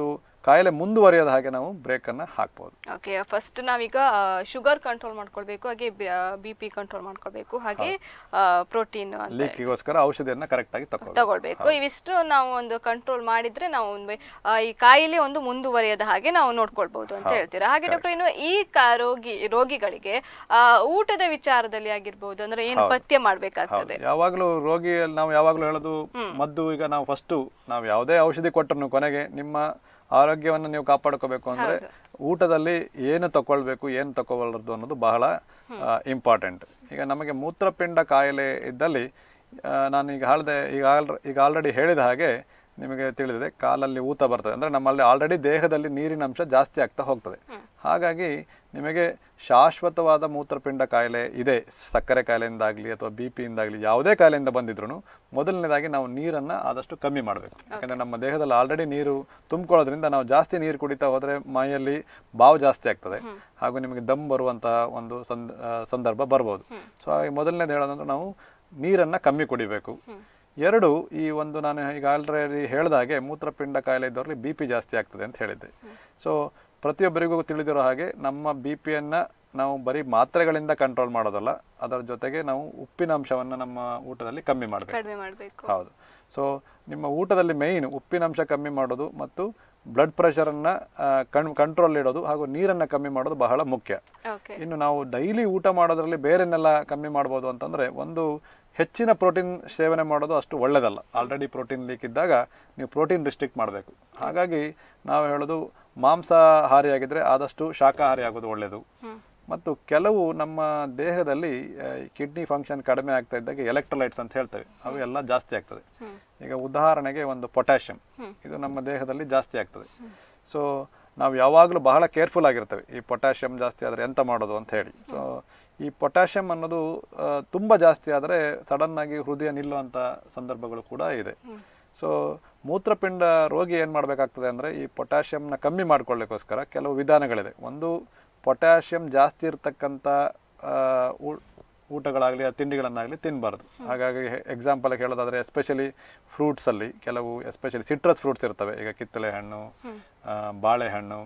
ಕಾಯಿಲೆ ಮುಂದುವರಿಯದ ಹಾಗೆ ನಾವು ಬ್ರೇಕನ್ನು ಹಾಕ್ಬೋದು ಓಕೆ ಫಸ್ಟ್ ನಾವೀಗ ಶುಗರ್ ಕಂಟ್ರೋಲ್ ಮಾಡ್ಕೊಳ್ಬೇಕು ಹಾಗೆ ಬಿ ಪಿ ಕಂಟ್ರೋಲ್ ಮಾಡ್ಕೊಳ್ಬೇಕು ಹಾಗೆ ಪ್ರೋಟೀನ್ ಅಂತ ಲೀಕಿಗೋಸ್ಕರ ಔಷಧಿಯನ್ನು ಕರೆಕ್ಟಾಗಿ ತಗೊಳ್ಬೇಕು ತಗೊಳ್ಬೇಕು ಇವಿಷ್ಟು ನಾವು ಒಂದು ಕಂಟ್ರೋಲ್ ಮಾಡಿದ್ರೆ ನಾವು ಒಂದು ಆ, ಈ ಕಾಯಿಲೆ ಒಂದು ಮುಂದುವರಿಯದ ಹಾಗೆ ನಾವು ನೋಡ್ಕೊಳ್ಬಹುದು ಅಂತ ಹೇಳ್ತೀರಾ ಹಾಗೆ ಡಾಕ್ಟರ್ ಇನ್ನು ಈ ಕಾ- ರೋಗಿ ರೋಗಿಗಳಿಗೆ ಆ, ಊಟದ ವಿಚಾರದಲ್ಲಿ ಆಗಿರ್ಬೋದು ಅಂದ್ರೆ ಏನು ಪಥ್ಯ ಮಾಡ್ಬೇಕಾಗ್ತದೆ ಯಾವಾಗಲೂ ರೋಗಿ ನಾವು ಯಾವಾಗಲೂ ಹೇಳೋದು ಮದ್ದು ಈಗ ನಾವು ಫಸ್ಟು ನಾವು ಯಾವುದೇ ಔಷಧಿ ಕೊಟ್ಟರು ಕೊನೆಗೆ ನಿಮ್ಮ ಆರೋಗ್ಯವನ್ನು ನೀವು ಕಾಪಾಡ್ಕೋಬೇಕು ಅಂದರೆ ಊಟದಲ್ಲಿ ಏನು ತಗೊಳ್ಬೇಕು ಏನು ತಗೊಳ್ಬಾರ್ದು ಅನ್ನೋದು ಬಹಳ ಇಂಪಾರ್ಟೆಂಟ್ ಈಗ ನಮಗೆ ಮೂತ್ರಪಿಂಡ ಕಾಯಿಲೆ ಇದ್ದಲ್ಲಿ ಆ, ನಾನು ಈಗ ಹೇಳಿದೆ ಈಗ ಆಲ್ರ ಈಗ ಆಲ್ರೆಡಿ ಹೇಳಿದ ಹಾಗೆ ನಿಮಗೆ ತಿಳಿದಿದೆ ಕಾಲಲ್ಲಿ ಊತ ಬರ್ತದೆ ಅಂದರೆ ನಮ್ಮಲ್ಲಿ ಆಲ್ರೆಡಿ ದೇಹದಲ್ಲಿ ನೀರಿನ ಅಂಶ ಜಾಸ್ತಿ ಆಗ್ತಾ ಹೋಗ್ತದೆ ಹಾಗಾಗಿ ನಿಮಗೆ ಶಾಶ್ವತವಾದ ಮೂತ್ರಪಿಂಡ ಕಾಯಿಲೆ ಇದೆ ಸಕ್ಕರೆ ಕಾಯಿಲೆಯಿಂದಾಗಲಿ ಅಥವಾ ಬಿ ಪಿಯಿಂದಾಗಲಿ ಯಾವುದೇ ಕಾಯಿಲೆಯಿಂದ ಬಂದಿದ್ರು ಮೊದಲನೇದಾಗಿ ನಾವು ನೀರನ್ನು ಆದಷ್ಟು ಕಮ್ಮಿ ಮಾಡಬೇಕು ಯಾಕಂದರೆ ನಮ್ಮ ದೇಹದಲ್ಲಿ ಆಲ್ರೆಡಿ ನೀರು ತುಂಬಿಕೊಳ್ಳೋದ್ರಿಂದ ನಾವು ಜಾಸ್ತಿ ನೀರು ಕುಡಿತಾ ಹೋದರೆ ಮೈಯಲ್ಲಿ ಬಾವು ಜಾಸ್ತಿ ಆಗ್ತದೆ ಹಾಗೂ ನಿಮಗೆ ದಮ್ ಬರುವಂತಹ ಒಂದು ಸಂದ ಆ, ಸಂದರ್ಭ ಬರ್ಬೋದು ಸೊ ಹಾಗೆ ಮೊದಲನೇದು ಹೇಳೋದಂದ್ರೆ ನಾವು ನೀರನ್ನು ಕಮ್ಮಿ ಕುಡಿಬೇಕು ಎರಡು ಈ ಒಂದು ನಾನು ಈಗ ಆಲ್ರೆಡಿ ಹೇಳಿದ ಹಾಗೆ ಮೂತ್ರಪಿಂಡ ಕಾಯಿಲೆ ಇದ್ದವರಲ್ಲಿ ಬಿ ಪಿ ಜಾಸ್ತಿ ಆಗ್ತದೆ ಅಂತ ಹೇಳಿದ್ದೆ ಸೊ ಪ್ರತಿಯೊಬ್ಬರಿಗೂ ತಿಳಿದಿರೋ ಹಾಗೆ ನಮ್ಮ ಬಿ ಪಿಯನ್ನು ನಾವು ಬರೀ ಮಾತ್ರೆಗಳಿಂದ ಕಂಟ್ರೋಲ್ ಮಾಡೋದಲ್ಲ ಅದರ ಜೊತೆಗೆ ನಾವು ಉಪ್ಪಿನ ಅಂಶವನ್ನು ನಮ್ಮ ಊಟದಲ್ಲಿ ಕಮ್ಮಿ ಮಾಡಬೇಕು ಕಡಿಮೆ ಮಾಡಬೇಕು ಹೌದು ಸೊ ನಿಮ್ಮ ಊಟದಲ್ಲಿ ಮೇಯ್ನ್ ಉಪ್ಪಿನಂಶ ಕಮ್ಮಿ ಮಾಡೋದು ಮತ್ತು ಬ್ಲಡ್ ಪ್ರೆಷರನ್ನು ಕಣ್ ಕಂಟ್ರೋಲ್ ಇಡೋದು ಹಾಗೂ ನೀರನ್ನು ಕಮ್ಮಿ ಮಾಡೋದು ಬಹಳ ಮುಖ್ಯ ಓಕೆ ಇನ್ನು ನಾವು ಡೈಲಿ ಊಟ ಮಾಡೋದ್ರಲ್ಲಿ ಬೇರೆನೆಲ್ಲ ಕಮ್ಮಿ ಮಾಡ್ಬೋದು ಅಂತಂದರೆ ಒಂದು ಹೆಚ್ಚಿನ ಪ್ರೋಟೀನ್ ಸೇವನೆ ಮಾಡೋದು ಅಷ್ಟು ಒಳ್ಳೆಯದಲ್ಲ ಆಲ್ರೆಡಿ ಪ್ರೋಟೀನ್ ಲೀಕ್ ಇದ್ದಾಗ ನೀವು ಪ್ರೋಟೀನ್ ರಿಸ್ಟ್ರಿಕ್ಟ್ ಮಾಡಬೇಕು ಹಾಗಾಗಿ ನಾವು ಹೇಳೋದು ಮಾಂಸಾಹಾರಿಯಾಗಿದ್ದರೆ ಆದಷ್ಟು ಶಾಕಾಹಾರಿ ಆಗೋದು ಒಳ್ಳೆಯದು ಮತ್ತು ಕೆಲವು ನಮ್ಮ ದೇಹದಲ್ಲಿ ಕಿಡ್ನಿ ಫಂಕ್ಷನ್ ಕಡಿಮೆ ಆಗ್ತಾ ಇದ್ದಾಗ ಎಲೆಕ್ಟ್ರೋಲೈಟ್ಸ್ ಅಂತ ಹೇಳ್ತೇವೆ ಅವು ಎಲ್ಲ ಜಾಸ್ತಿ ಆಗ್ತದೆ ಈಗ ಉದಾಹರಣೆಗೆ ಒಂದು ಪೊಟ್ಯಾಷಿಯಂ ಇದು ನಮ್ಮ ದೇಹದಲ್ಲಿ ಜಾಸ್ತಿ ಆಗ್ತದೆ ಸೊ ನಾವು ಯಾವಾಗಲೂ ಬಹಳ ಕೇರ್ಫುಲ್ ಆಗಿರ್ತೇವೆ ಈ ಪೊಟ್ಯಾಷಿಯಂ ಜಾಸ್ತಿ ಆದರೆ ಎಂತ ಮಾಡೋದು ಅಂತ ಹೇಳಿ ಸೊ ಈ ಪೊಟ್ಯಾಷಿಯಂ ಅನ್ನೋದು ಆ, ತುಂಬ ಜಾಸ್ತಿ ಆದರೆ ಸಡನ್ನಾಗಿ ಹೃದಯ ನಿಲ್ಲುವಂಥ ಸಂದರ್ಭಗಳು ಕೂಡ ಇದೆ ಸೊ ಮೂತ್ರಪಿಂಡ ರೋಗಿ ಏನು ಮಾಡಬೇಕಾಗ್ತದೆ ಅಂದರೆ ಈ ಪೊಟ್ಯಾಷಿಯಂನ ಕಮ್ಮಿ ಮಾಡ್ಕೊಳ್ಳಿಕ್ಕೋಸ್ಕರ ಕೆಲವು ವಿಧಾನಗಳಿದೆ ಒಂದು ಪೊಟ್ಯಾಷಿಯಂ ಜಾಸ್ತಿ ಇರ್ತಕ್ಕಂಥ ಆ, ಊ- ಊಟಗಳಾಗಲಿ ತಿಂಡಿಗಳನ್ನಾಗಲಿ ತಿನ್ನಬಾರ್ದು ಹಾಗಾಗಿ ಎಕ್ಸಾಂಪಲ್ ಹೇಳೋದಾದರೆ ಎಸ್ಪೆಷಲಿ ಫ್ರೂಟ್ಸಲ್ಲಿ ಕೆಲವು ಎಸ್ಪೆಷಲಿ ಸಿಟ್ರಸ್ ಫ್ರೂಟ್ಸ್ ಇರ್ತವೆ ಈಗ ಕಿತ್ತಳೆ ಹಣ್ಣು ಆ, ಬಾಳೆಹಣ್ಣು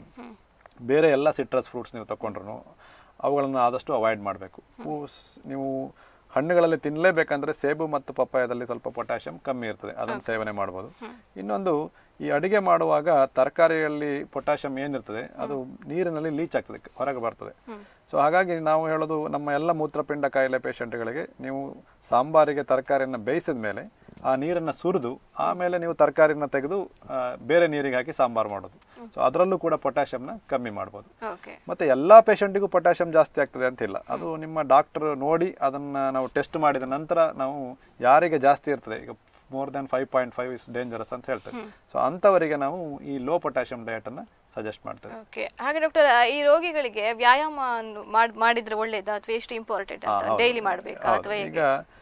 ಬೇರೆ ಎಲ್ಲ ಸಿಟ್ರಸ್ ಫ್ರೂಟ್ಸ್ ನೀವು ತಗೊಂಡ್ರು ಅವುಗಳನ್ನು ಆದಷ್ಟು ಅವಾಯ್ಡ್ ಮಾಡಬೇಕು ನೀವು ಹಣ್ಣುಗಳಲ್ಲಿ ತಿನ್ನಲೇಬೇಕಂದ್ರೆ ಸೇಬು ಮತ್ತು ಪಪ್ಪಾಯದಲ್ಲಿ ಸ್ವಲ್ಪ ಪೊಟ್ಯಾಷಿಯಂ ಕಮ್ಮಿ ಇರ್ತದೆ ಅದನ್ನು ಸೇವನೆ ಮಾಡ್ಬೋದು ಇನ್ನೊಂದು ಈ ಅಡಿಗೆ ಮಾಡುವಾಗ ತರಕಾರಿಯಲ್ಲಿ ಪೊಟ್ಯಾಷಿಯಂ ಏನಿರ್ತದೆ ಅದು ನೀರಿನಲ್ಲಿ ಲೀಚ್ ಆಗ್ತದೆ ಹೊರಗೆ ಬರ್ತದೆ ಸೊ ಹಾಗಾಗಿ ನಾವು ಹೇಳೋದು ನಮ್ಮ ಎಲ್ಲ ಮೂತ್ರಪಿಂಡ ಕಾಯಿಲೆ ಪೇಷಂಟ್ಗಳಿಗೆ ನೀವು ಸಾಂಬಾರಿಗೆ ತರಕಾರಿಯನ್ನು ಬೇಯಿಸಿದ ಮೇಲೆ ಆ ನೀರನ್ನು ಸುರಿದು ಆಮೇಲೆ ನೀವು ತರಕಾರಿನ ತೆಗೆದು ಆ, ಬೇರೆ ನೀರಿಗೆ ಹಾಕಿ ಸಾಂಬಾರು ಮಾಡೋದು ಸೊ ಅದರಲ್ಲೂ ಕೂಡ ಪೊಟ್ಯಾಷಿಯಂನ ಕಮ್ಮಿ ಮಾಡ್ಬೋದು ಓಕೆ ಮತ್ತು ಎಲ್ಲ ಪೇಷಂಟಿಗೂ ಪೊಟ್ಯಾಷಿಯಂ ಜಾಸ್ತಿ ಆಗ್ತದೆ ಅಂತಿಲ್ಲ ಅದು ನಿಮ್ಮ ಡಾಕ್ಟರ್ ನೋಡಿ ಅದನ್ನು ನಾವು ಟೆಸ್ಟ್ ಮಾಡಿದ ನಂತರ ನಾವು ಯಾರಿಗೆ ಜಾಸ್ತಿ ಇರ್ತದೆ ಈಗ more than five point five is dangerous ಅಂತ ಹೇಳ್ತೇವೆ ಸೊ ಅಂಥವರಿಗೆ ನಾವು ಈ ಲೋ ಪೊಟ್ಯಾಷಿಯಂ ಡಯಟನ್ನು ಸಜೆಸ್ಟ್ ಮಾಡ್ತೇವೆ ಓಕೆ ಹಾಗೆ ಡಾಕ್ಟರ್ ಈ ರೋಗಿಗಳಿಗೆ ವ್ಯಾಯಾಮ ಅನ್ನು ಮಾಡ್- ಮಾಡಿದ್ರೆ ಒಳ್ಳೇದಾ ಅಥವಾ ಎಷ್ಟು ಇಂಪಾರ್ಟೆಂಟ್ ಹಾ, ಅಂತ ಹೌದು. ಡೈಲಿ ಮಾಡಬೇಕಾ ಹೌದು. ಅಥವಾ ಹೇಗೆ ಈಗ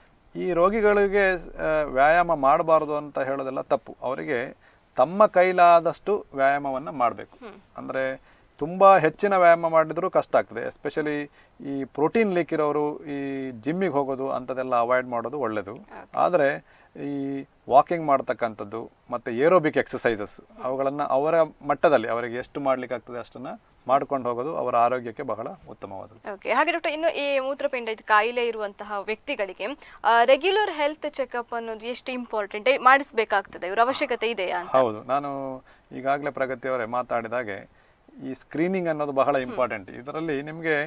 ಈ ರೋಗಿಗಳಿಗೆ ಆ, ವ್ಯಾಯಾಮ ಮಾಡಬಾರ್ದು ಅಂತ ಹೇಳೋದೆಲ್ಲ ತಪ್ಪು ಅವರಿಗೆ ತಮ್ಮ ಕೈಲಾದಷ್ಟು ವ್ಯಾಯಾಮವನ್ನು ಮಾಡಬೇಕು ಅಂದರೆ ತುಂಬ ಹೆಚ್ಚಿನ ವ್ಯಾಯಾಮ ಮಾಡಿದರೂ ಕಷ್ಟ ಆಗ್ತದೆ ಎಸ್ಪೆಷಲಿ ಈ ಪ್ರೋಟೀನ್ ಲೀಕ್ ಇರೋರು ಈ ಜಿಮ್ಮಿಗೆ ಹೋಗೋದು ಅಂಥದ್ದೆಲ್ಲ ಅವಾಯ್ಡ್ ಮಾಡೋದು ಒಳ್ಳೆಯದು ಆದರೆ ಈ ವಾಕಿಂಗ್ ಮಾಡ್ತಕ್ಕಂಥದ್ದು ಮತ್ತು ಏರೋಬಿಕ್ ಎಕ್ಸಸೈಸಸ್ ಅವುಗಳನ್ನು ಅವರ ಮಟ್ಟದಲ್ಲಿ ಅವರಿಗೆ ಎಷ್ಟು ಮಾಡ್ಲಿಕ್ಕೆ ಆಗ್ತದೆ ಅಷ್ಟನ್ನು ಮಾಡ್ಕೊಂಡು ಹೋಗೋದು ಅವರ ಆರೋಗ್ಯಕ್ಕೆ ಬಹಳ ಉತ್ತಮವಾದದ್ದು ಓಕೆ ಹಾಗೆ ಡಾಕ್ಟರ್ ಇನ್ನು ಈ ಮೂತ್ರಪಿಂಡ ಇದು ಕಾಯಿಲೆ ಇರುವಂತಹ ವ್ಯಕ್ತಿಗಳಿಗೆ ರೆಗ್ಯುಲರ್ ಹೆಲ್ತ್ ಚೆಕಪ್ ಅನ್ನೋದು ಎಷ್ಟು ಇಂಪಾರ್ಟೆಂಟ್ ಮಾಡಿಸ್ಬೇಕಾಗ್ತದೆ ಇವ್ರ ಅವಶ್ಯಕತೆ ಇದೆಯಾ ಅಂತ ಹೌದು ನಾನು ಈಗಾಗಲೇ ಪ್ರಗತಿಯವರೇ ಮಾತಾಡಿದಾಗೆ ಈ ಸ್ಕ್ರೀನಿಂಗ್ ಅನ್ನೋದು ಬಹಳ ಇಂಪಾರ್ಟೆಂಟ್ ಇದರಲ್ಲಿ ನಿಮಗೆ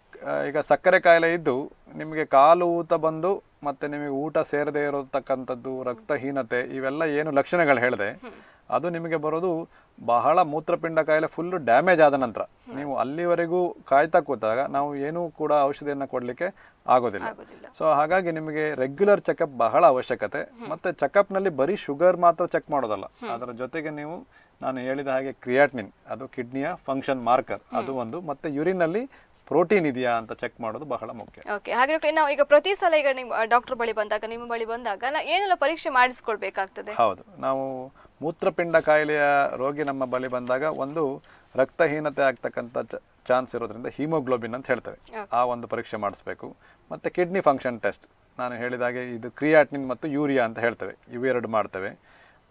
ಈಗ ಸಕ್ಕರೆ ಕಾಯಿಲೆ ಇದ್ದು ನಿಮಗೆ ಕಾಲು ಊತ ಬಂದು ಮತ್ತೆ ನಿಮಗೆ ಊಟ ಸೇರದೇ ಇರತಕ್ಕಂಥದ್ದು ರಕ್ತಹೀನತೆ ಇವೆಲ್ಲ ಏನು ಲಕ್ಷಣಗಳು ಹೇಳಿದೆ ಅದು ನಿಮಗೆ ಬರೋದು ಬಹಳ ಮೂತ್ರಪಿಂಡ ಕಾಯಿಲೆ ಫುಲ್ಲು ಡ್ಯಾಮೇಜ್ ಆದ ನಂತರ ನೀವು ಅಲ್ಲಿವರೆಗೂ ಕಾಯ್ತಾ ಕೂತಾಗ ನಾವು ಏನೂ ಕೂಡ ಔಷಧಿಯನ್ನು ಕೊಡಲಿಕ್ಕೆ ಆಗೋದಿಲ್ಲ ಆಗೋದಿಲ್ಲ. ಸೊ ಹಾಗಾಗಿ ನಿಮಗೆ ರೆಗ್ಯುಲರ್ ಚೆಕಪ್ ಬಹಳ ಅವಶ್ಯಕತೆ ಮತ್ತೆ ಚೆಕಪ್ನಲ್ಲಿ ಬರೀ ಶುಗರ್ ಮಾತ್ರ ಚೆಕ್ ಮಾಡೋದಲ್ಲ ಅದರ ಜೊತೆಗೆ ನೀವು ನಾನು ಹೇಳಿದ ಹಾಗೆ ಕ್ರಿಯಾಟ್ನಿನ್ ಅದು ಕಿಡ್ನಿಯ ಫಂಕ್ಷನ್ ಮಾರ್ಕರ್ ಅದು ಒಂದು ಮತ್ತೆ ಯೂರಿನಲ್ಲಿ ಪ್ರೋಟೀನ್ ಇದೆಯಾ ಅಂತ ಚೆಕ್ ಮಾಡೋದು ಬಹಳ ಮುಖ್ಯ ಓಕೆ ಹಾಗೆ ಡಾಕ್ಟರ್ ನಾವು ಈಗ ಪ್ರತಿ ಸಲ ಈಗ ನಿಮ್ಮ ಡಾಕ್ಟರ್ ಬಳಿ ಬಂದಾಗ ನಿಮ್ಮ ಬಳಿ ಬಂದಾಗ ನಾ ಏನೆಲ್ಲ ಪರೀಕ್ಷೆ ಮಾಡಿಸ್ಕೊಳ್ಬೇಕಾಗ್ತದೆ ಹೌದು ನಾವು ಮೂತ್ರಪಿಂಡ ಕಾಯಿಲೆಯ ರೋಗಿ ನಮ್ಮ ಬಳಿ ಬಂದಾಗ ಒಂದು ರಕ್ತಹೀನತೆ ಆಗ್ತಕ್ಕಂಥ ಚಾನ್ಸ್ ಇರೋದ್ರಿಂದ ಹಿಮೋಗ್ಲೋಬಿನ್ ಅಂತ ಹೇಳ್ತೇವೆ ಆ ಒಂದು ಪರೀಕ್ಷೆ ಮಾಡಿಸ್ಬೇಕು ಮತ್ತು ಕಿಡ್ನಿ ಫಂಕ್ಷನ್ ಟೆಸ್ಟ್ ನಾನು ಹೇಳಿದಾಗೆ ಇದು ಕ್ರಿಯಾಟ್ನಿನ್ ಮತ್ತು ಯೂರಿಯಾ ಅಂತ ಹೇಳ್ತೇವೆ ಇವೆರಡು ಮಾಡ್ತೇವೆ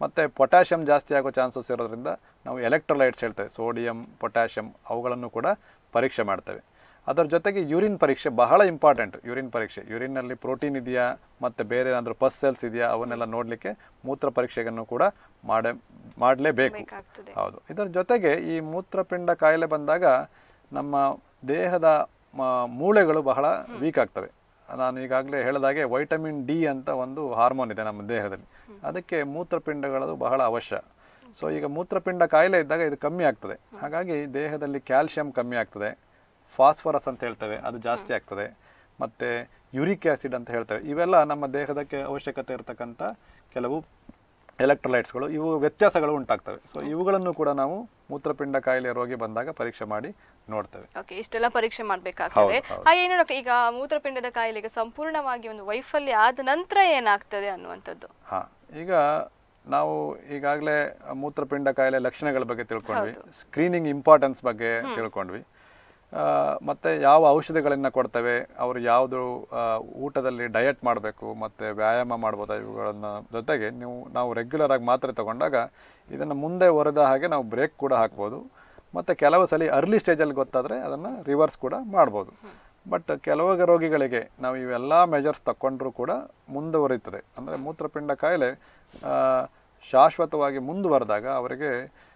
ಮತ್ತು ಪೊಟ್ಯಾಷಿಯಮ್ ಜಾಸ್ತಿ ಆಗೋ ಚಾನ್ಸಸ್ ಇರೋದ್ರಿಂದ ನಾವು ಎಲೆಕ್ಟ್ರೋಲೈಟ್ಸ್ ಹೇಳ್ತೇವೆ ಸೋಡಿಯಂ ಪೊಟ್ಯಾಷಿಯಮ್ ಅವುಗಳನ್ನು ಕೂಡ ಪರೀಕ್ಷೆ ಮಾಡ್ತೇವೆ ಅದರ ಜೊತೆಗೆ ಯೂರಿನ್ ಪರೀಕ್ಷೆ ಬಹಳ ಇಂಪಾರ್ಟೆಂಟ್ ಯೂರಿನ್ ಪರೀಕ್ಷೆ ಯೂರಿನ್ನಲ್ಲಿ ಪ್ರೋಟೀನ್ ಇದೆಯಾ ಮತ್ತು ಬೇರೆ ಏನಾದರೂ ಪಸ್ ಸೆಲ್ಸ್ ಇದೆಯಾ ಅವನ್ನೆಲ್ಲ ನೋಡಲಿಕ್ಕೆ ಮೂತ್ರ ಪರೀಕ್ಷೆಯನ್ನು ಕೂಡ ಮಾಡೇ ಮಾಡಲೇಬೇಕು ಬೇಕಾಗ್ತದೆ ಹೌದು ಇದರ ಜೊತೆಗೆ ಈ ಮೂತ್ರಪಿಂಡ ಕಾಯಿಲೆ ಬಂದಾಗ ನಮ್ಮ ದೇಹದ ಮ- ಮೂಳೆಗಳು ಬಹಳ ವೀಕ್ ಆಗ್ತವೆ ನಾನು ಈಗಾಗಲೇ ಹೇಳಿದಾಗೆ ವೈಟಮಿನ್ ಡಿ ಅಂತ ಒಂದು ಹಾರ್ಮೋನ್ ಇದೆ ನಮ್ಮ ದೇಹದಲ್ಲಿ ಅದಕ್ಕೆ ಮೂತ್ರಪಿಂಡಗಳದು ಬಹಳ ಅವಶ್ಯ ಸೊ ಈಗ ಮೂತ್ರಪಿಂಡ ಕಾಯಿಲೆ ಇದ್ದಾಗ ಇದು ಕಮ್ಮಿ ಆಗ್ತದೆ ಹಾಗಾಗಿ ದೇಹದಲ್ಲಿ ಕ್ಯಾಲ್ಸಿಯಂ ಕಮ್ಮಿ ಆಗ್ತದೆ ಫಾಸ್ಫರಸ್ ಅಂತ ಹೇಳ್ತೇವೆ ಅದು ಜಾಸ್ತಿ ಆಗ್ತದೆ ಮತ್ತು ಯುರಿಕ್ ಆ್ಯಸಿಡ್ ಅಂತ ಹೇಳ್ತೇವೆ ಇವೆಲ್ಲ ನಮ್ಮ ದೇಹದಕ್ಕೆ ಅವಶ್ಯಕತೆ ಇರತಕ್ಕಂಥ ಕೆಲವು ಎಲೆಕ್ಟ್ರೋಲೈಟ್ಸ್ಗಳು ಇವು ವ್ಯತ್ಯಾಸಗಳು ಉಂಟಾಗ್ತವೆ ಸೊ ಇವುಗಳನ್ನು ಕೂಡ ನಾವು ಮೂತ್ರಪಿಂಡ ಕಾಯಿಲೆ ರೋಗಿ ಬಂದಾಗ ಪರೀಕ್ಷೆ ಮಾಡಿ ನೋಡ್ತೇವೆ ಓಕೆ ಇಷ್ಟೆಲ್ಲ ಪರೀಕ್ಷೆ ಮಾಡಬೇಕಾಗ್ತದೆ ಹೌದು, ಹೌದು. ಹಾಗೆ ಏನು ಡಾಕ್ಟರ್ ಈಗ ಮೂತ್ರಪಿಂಡದ ಕಾಯಿಲೆಗೆ ಸಂಪೂರ್ಣವಾಗಿ ಒಂದು ವೈಫಲ್ಯ ಆದ ನಂತರ ಏನಾಗ್ತದೆ ಅನ್ನುವಂಥದ್ದು ಹಾಂ ಈಗ ನಾವು ಈಗಾಗಲೇ ಮೂತ್ರಪಿಂಡ ಕಾಯಿಲೆ ಲಕ್ಷಣಗಳ ಬಗ್ಗೆ ತಿಳ್ಕೊಂಡ್ವಿ ಸ್ಕ್ರೀನಿಂಗ್ ಇಂಪಾರ್ಟೆನ್ಸ್ ಬಗ್ಗೆ ತಿಳ್ಕೊಂಡ್ವಿ ಆ, ಮತ್ತೆ ಯಾವ ಔಷಧಿಗಳನ್ನು ಕೊಡ್ತೇವೆ ಅವರು ಯಾವುದು ಆ, ಊಟದಲ್ಲಿ ಡಯಟ್ ಮಾಡಬೇಕು ಮತ್ತು ವ್ಯಾಯಾಮ ಮಾಡ್ಬೋದಾ ಇವುಗಳನ್ನ ಜೊತೆಗೆ ನೀವು ನಾವು ರೆಗ್ಯುಲರ್ ಆಗಿ ಮಾತ್ರೆ ತಗೊಂಡಾಗ ಇದನ್ನು ಮುಂದೆ ಹೊರದ ಹಾಗೆ ನಾವು ಬ್ರೇಕ್ ಕೂಡ ಹಾಕ್ಬೋದು ಮತ್ತು ಕೆಲವು ಸಲ ಅರ್ಲಿ ಸ್ಟೇಜಲ್ಲಿ ಗೊತ್ತಾದರೆ ಅದನ್ನು ರಿವರ್ಸ್ ಕೂಡ ಮಾಡ್ಬೋದು ಬಟ್ ಕೆಲವು ರೋಗಿಗಳಿಗೆ ನಾವು ಇವೆಲ್ಲ ಮೆಜರ್ಸ್ ತಗೊಂಡ್ರೂ ಕೂಡ ಮುಂದುವರಿಯುತ್ತದೆ ಅಂದರೆ ಮೂತ್ರಪಿಂಡ ಕಾಯಿಲೆ ಆ, ಶಾಶ್ವತವಾಗಿ ಮುಂದುವರೆದಾಗ ಅವರಿಗೆ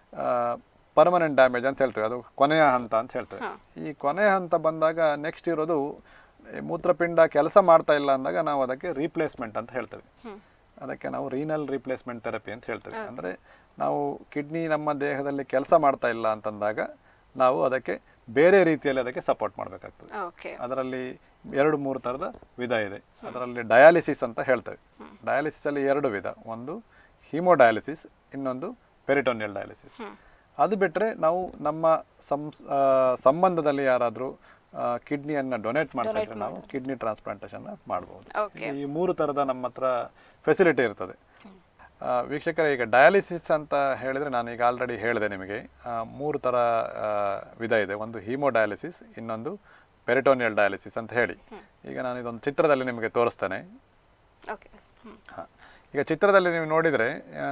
ಪರ್ಮನೆಂಟ್ ಡ್ಯಾಮೇಜ್ ಅಂತ ಹೇಳ್ತೇವೆ ಅದು ಕೊನೆಯ ಹಂತ ಅಂತ ಹೇಳ್ತೇವೆ ಈ ಕೊನೆಯ ಹಂತ ಬಂದಾಗ ನೆಕ್ಸ್ಟ್ ಇರೋದು ಈ ಮೂತ್ರಪಿಂಡ ಕೆಲಸ ಮಾಡ್ತಾ ಇಲ್ಲ ಅಂದಾಗ ನಾವು ಅದಕ್ಕೆ ರೀಪ್ಲೇಸ್ಮೆಂಟ್ ಅಂತ ಹೇಳ್ತೇವೆ ಅದಕ್ಕೆ ನಾವು ರೀನಲ್ ರೀಪ್ಲೇಸ್ಮೆಂಟ್ ಥೆರಪಿ ಅಂತ ಹೇಳ್ತೇವೆ ಅಂದರೆ ನಾವು ಕಿಡ್ನಿ ನಮ್ಮ ದೇಹದಲ್ಲಿ ಕೆಲಸ ಮಾಡ್ತಾ ಇಲ್ಲ ಅಂತಂದಾಗ ನಾವು ಅದಕ್ಕೆ ಬೇರೆ ರೀತಿಯಲ್ಲಿ ಅದಕ್ಕೆ ಸಪೋರ್ಟ್ ಮಾಡಬೇಕಾಗ್ತದೆ ಓಕೆ ಅದರಲ್ಲಿ ಎರಡು ಮೂರು ಥರದ ವಿಧ ಇದೆ ಅದರಲ್ಲಿ ಡಯಾಲಿಸಿಸ್ ಅಂತ ಹೇಳ್ತೇವೆ ಡಯಾಲಿಸಿಸ್ ಅಲ್ಲಿ ಎರಡು ವಿಧ ಒಂದು ಹಿಮೋಡಯಾಲಿಸಿಸ್ ಇನ್ನೊಂದು ಪೆರಿಟೋನಿಯಲ್ ಡಯಾಲಿಸಿಸ್ ಅದು ಬಿಟ್ಟರೆ ನಾವು ನಮ್ಮ ಸಂ ಆ, ಸಂಬಂಧದಲ್ಲಿ ಯಾರಾದರೂ ಕಿಡ್ನಿಯನ್ನು ಡೊನೇಟ್ ಮಾಡ್ತಾ ಇದ್ರೆ ನಾವು ಕಿಡ್ನಿ ಟ್ರಾನ್ಸ್ಪ್ಲಾಂಟೇಷನ್ ಮಾಡ್ಬೋದು Okay. ಈ ಮೂರು ಥರದ ನಮ್ಮ ಹತ್ರ ಫೆಸಿಲಿಟಿ ಇರ್ತದೆ ಆ, ವೀಕ್ಷಕರೇ ಈಗ ಡಯಾಲಿಸಿಸ್ ಅಂತ ಹೇಳಿದರೆ ನಾನು ಈಗ ಆಲ್ರೆಡಿ ಹೇಳಿದೆ ನಿಮಗೆ ಆ, ಮೂರು ಥರ ಆ, ವಿಧ ಇದೆ ಒಂದು ಹೀಮೋಡಯಾಲಿಸಿಸ್ ಇನ್ನೊಂದು ಪೆರಿಟೋನಿಯಲ್ ಡಯಾಲಿಸಿಸ್ ಅಂತ ಹೇಳಿ ಈಗ ನಾನು ಇದೊಂದು ಚಿತ್ರದಲ್ಲಿ ನಿಮಗೆ ತೋರಿಸ್ತೇನೆ ಓಕೆ ಹ್ಮ್ ಹ. ಈಗ ಚಿತ್ರದಲ್ಲಿ ನೀವು ನೋಡಿದರೆ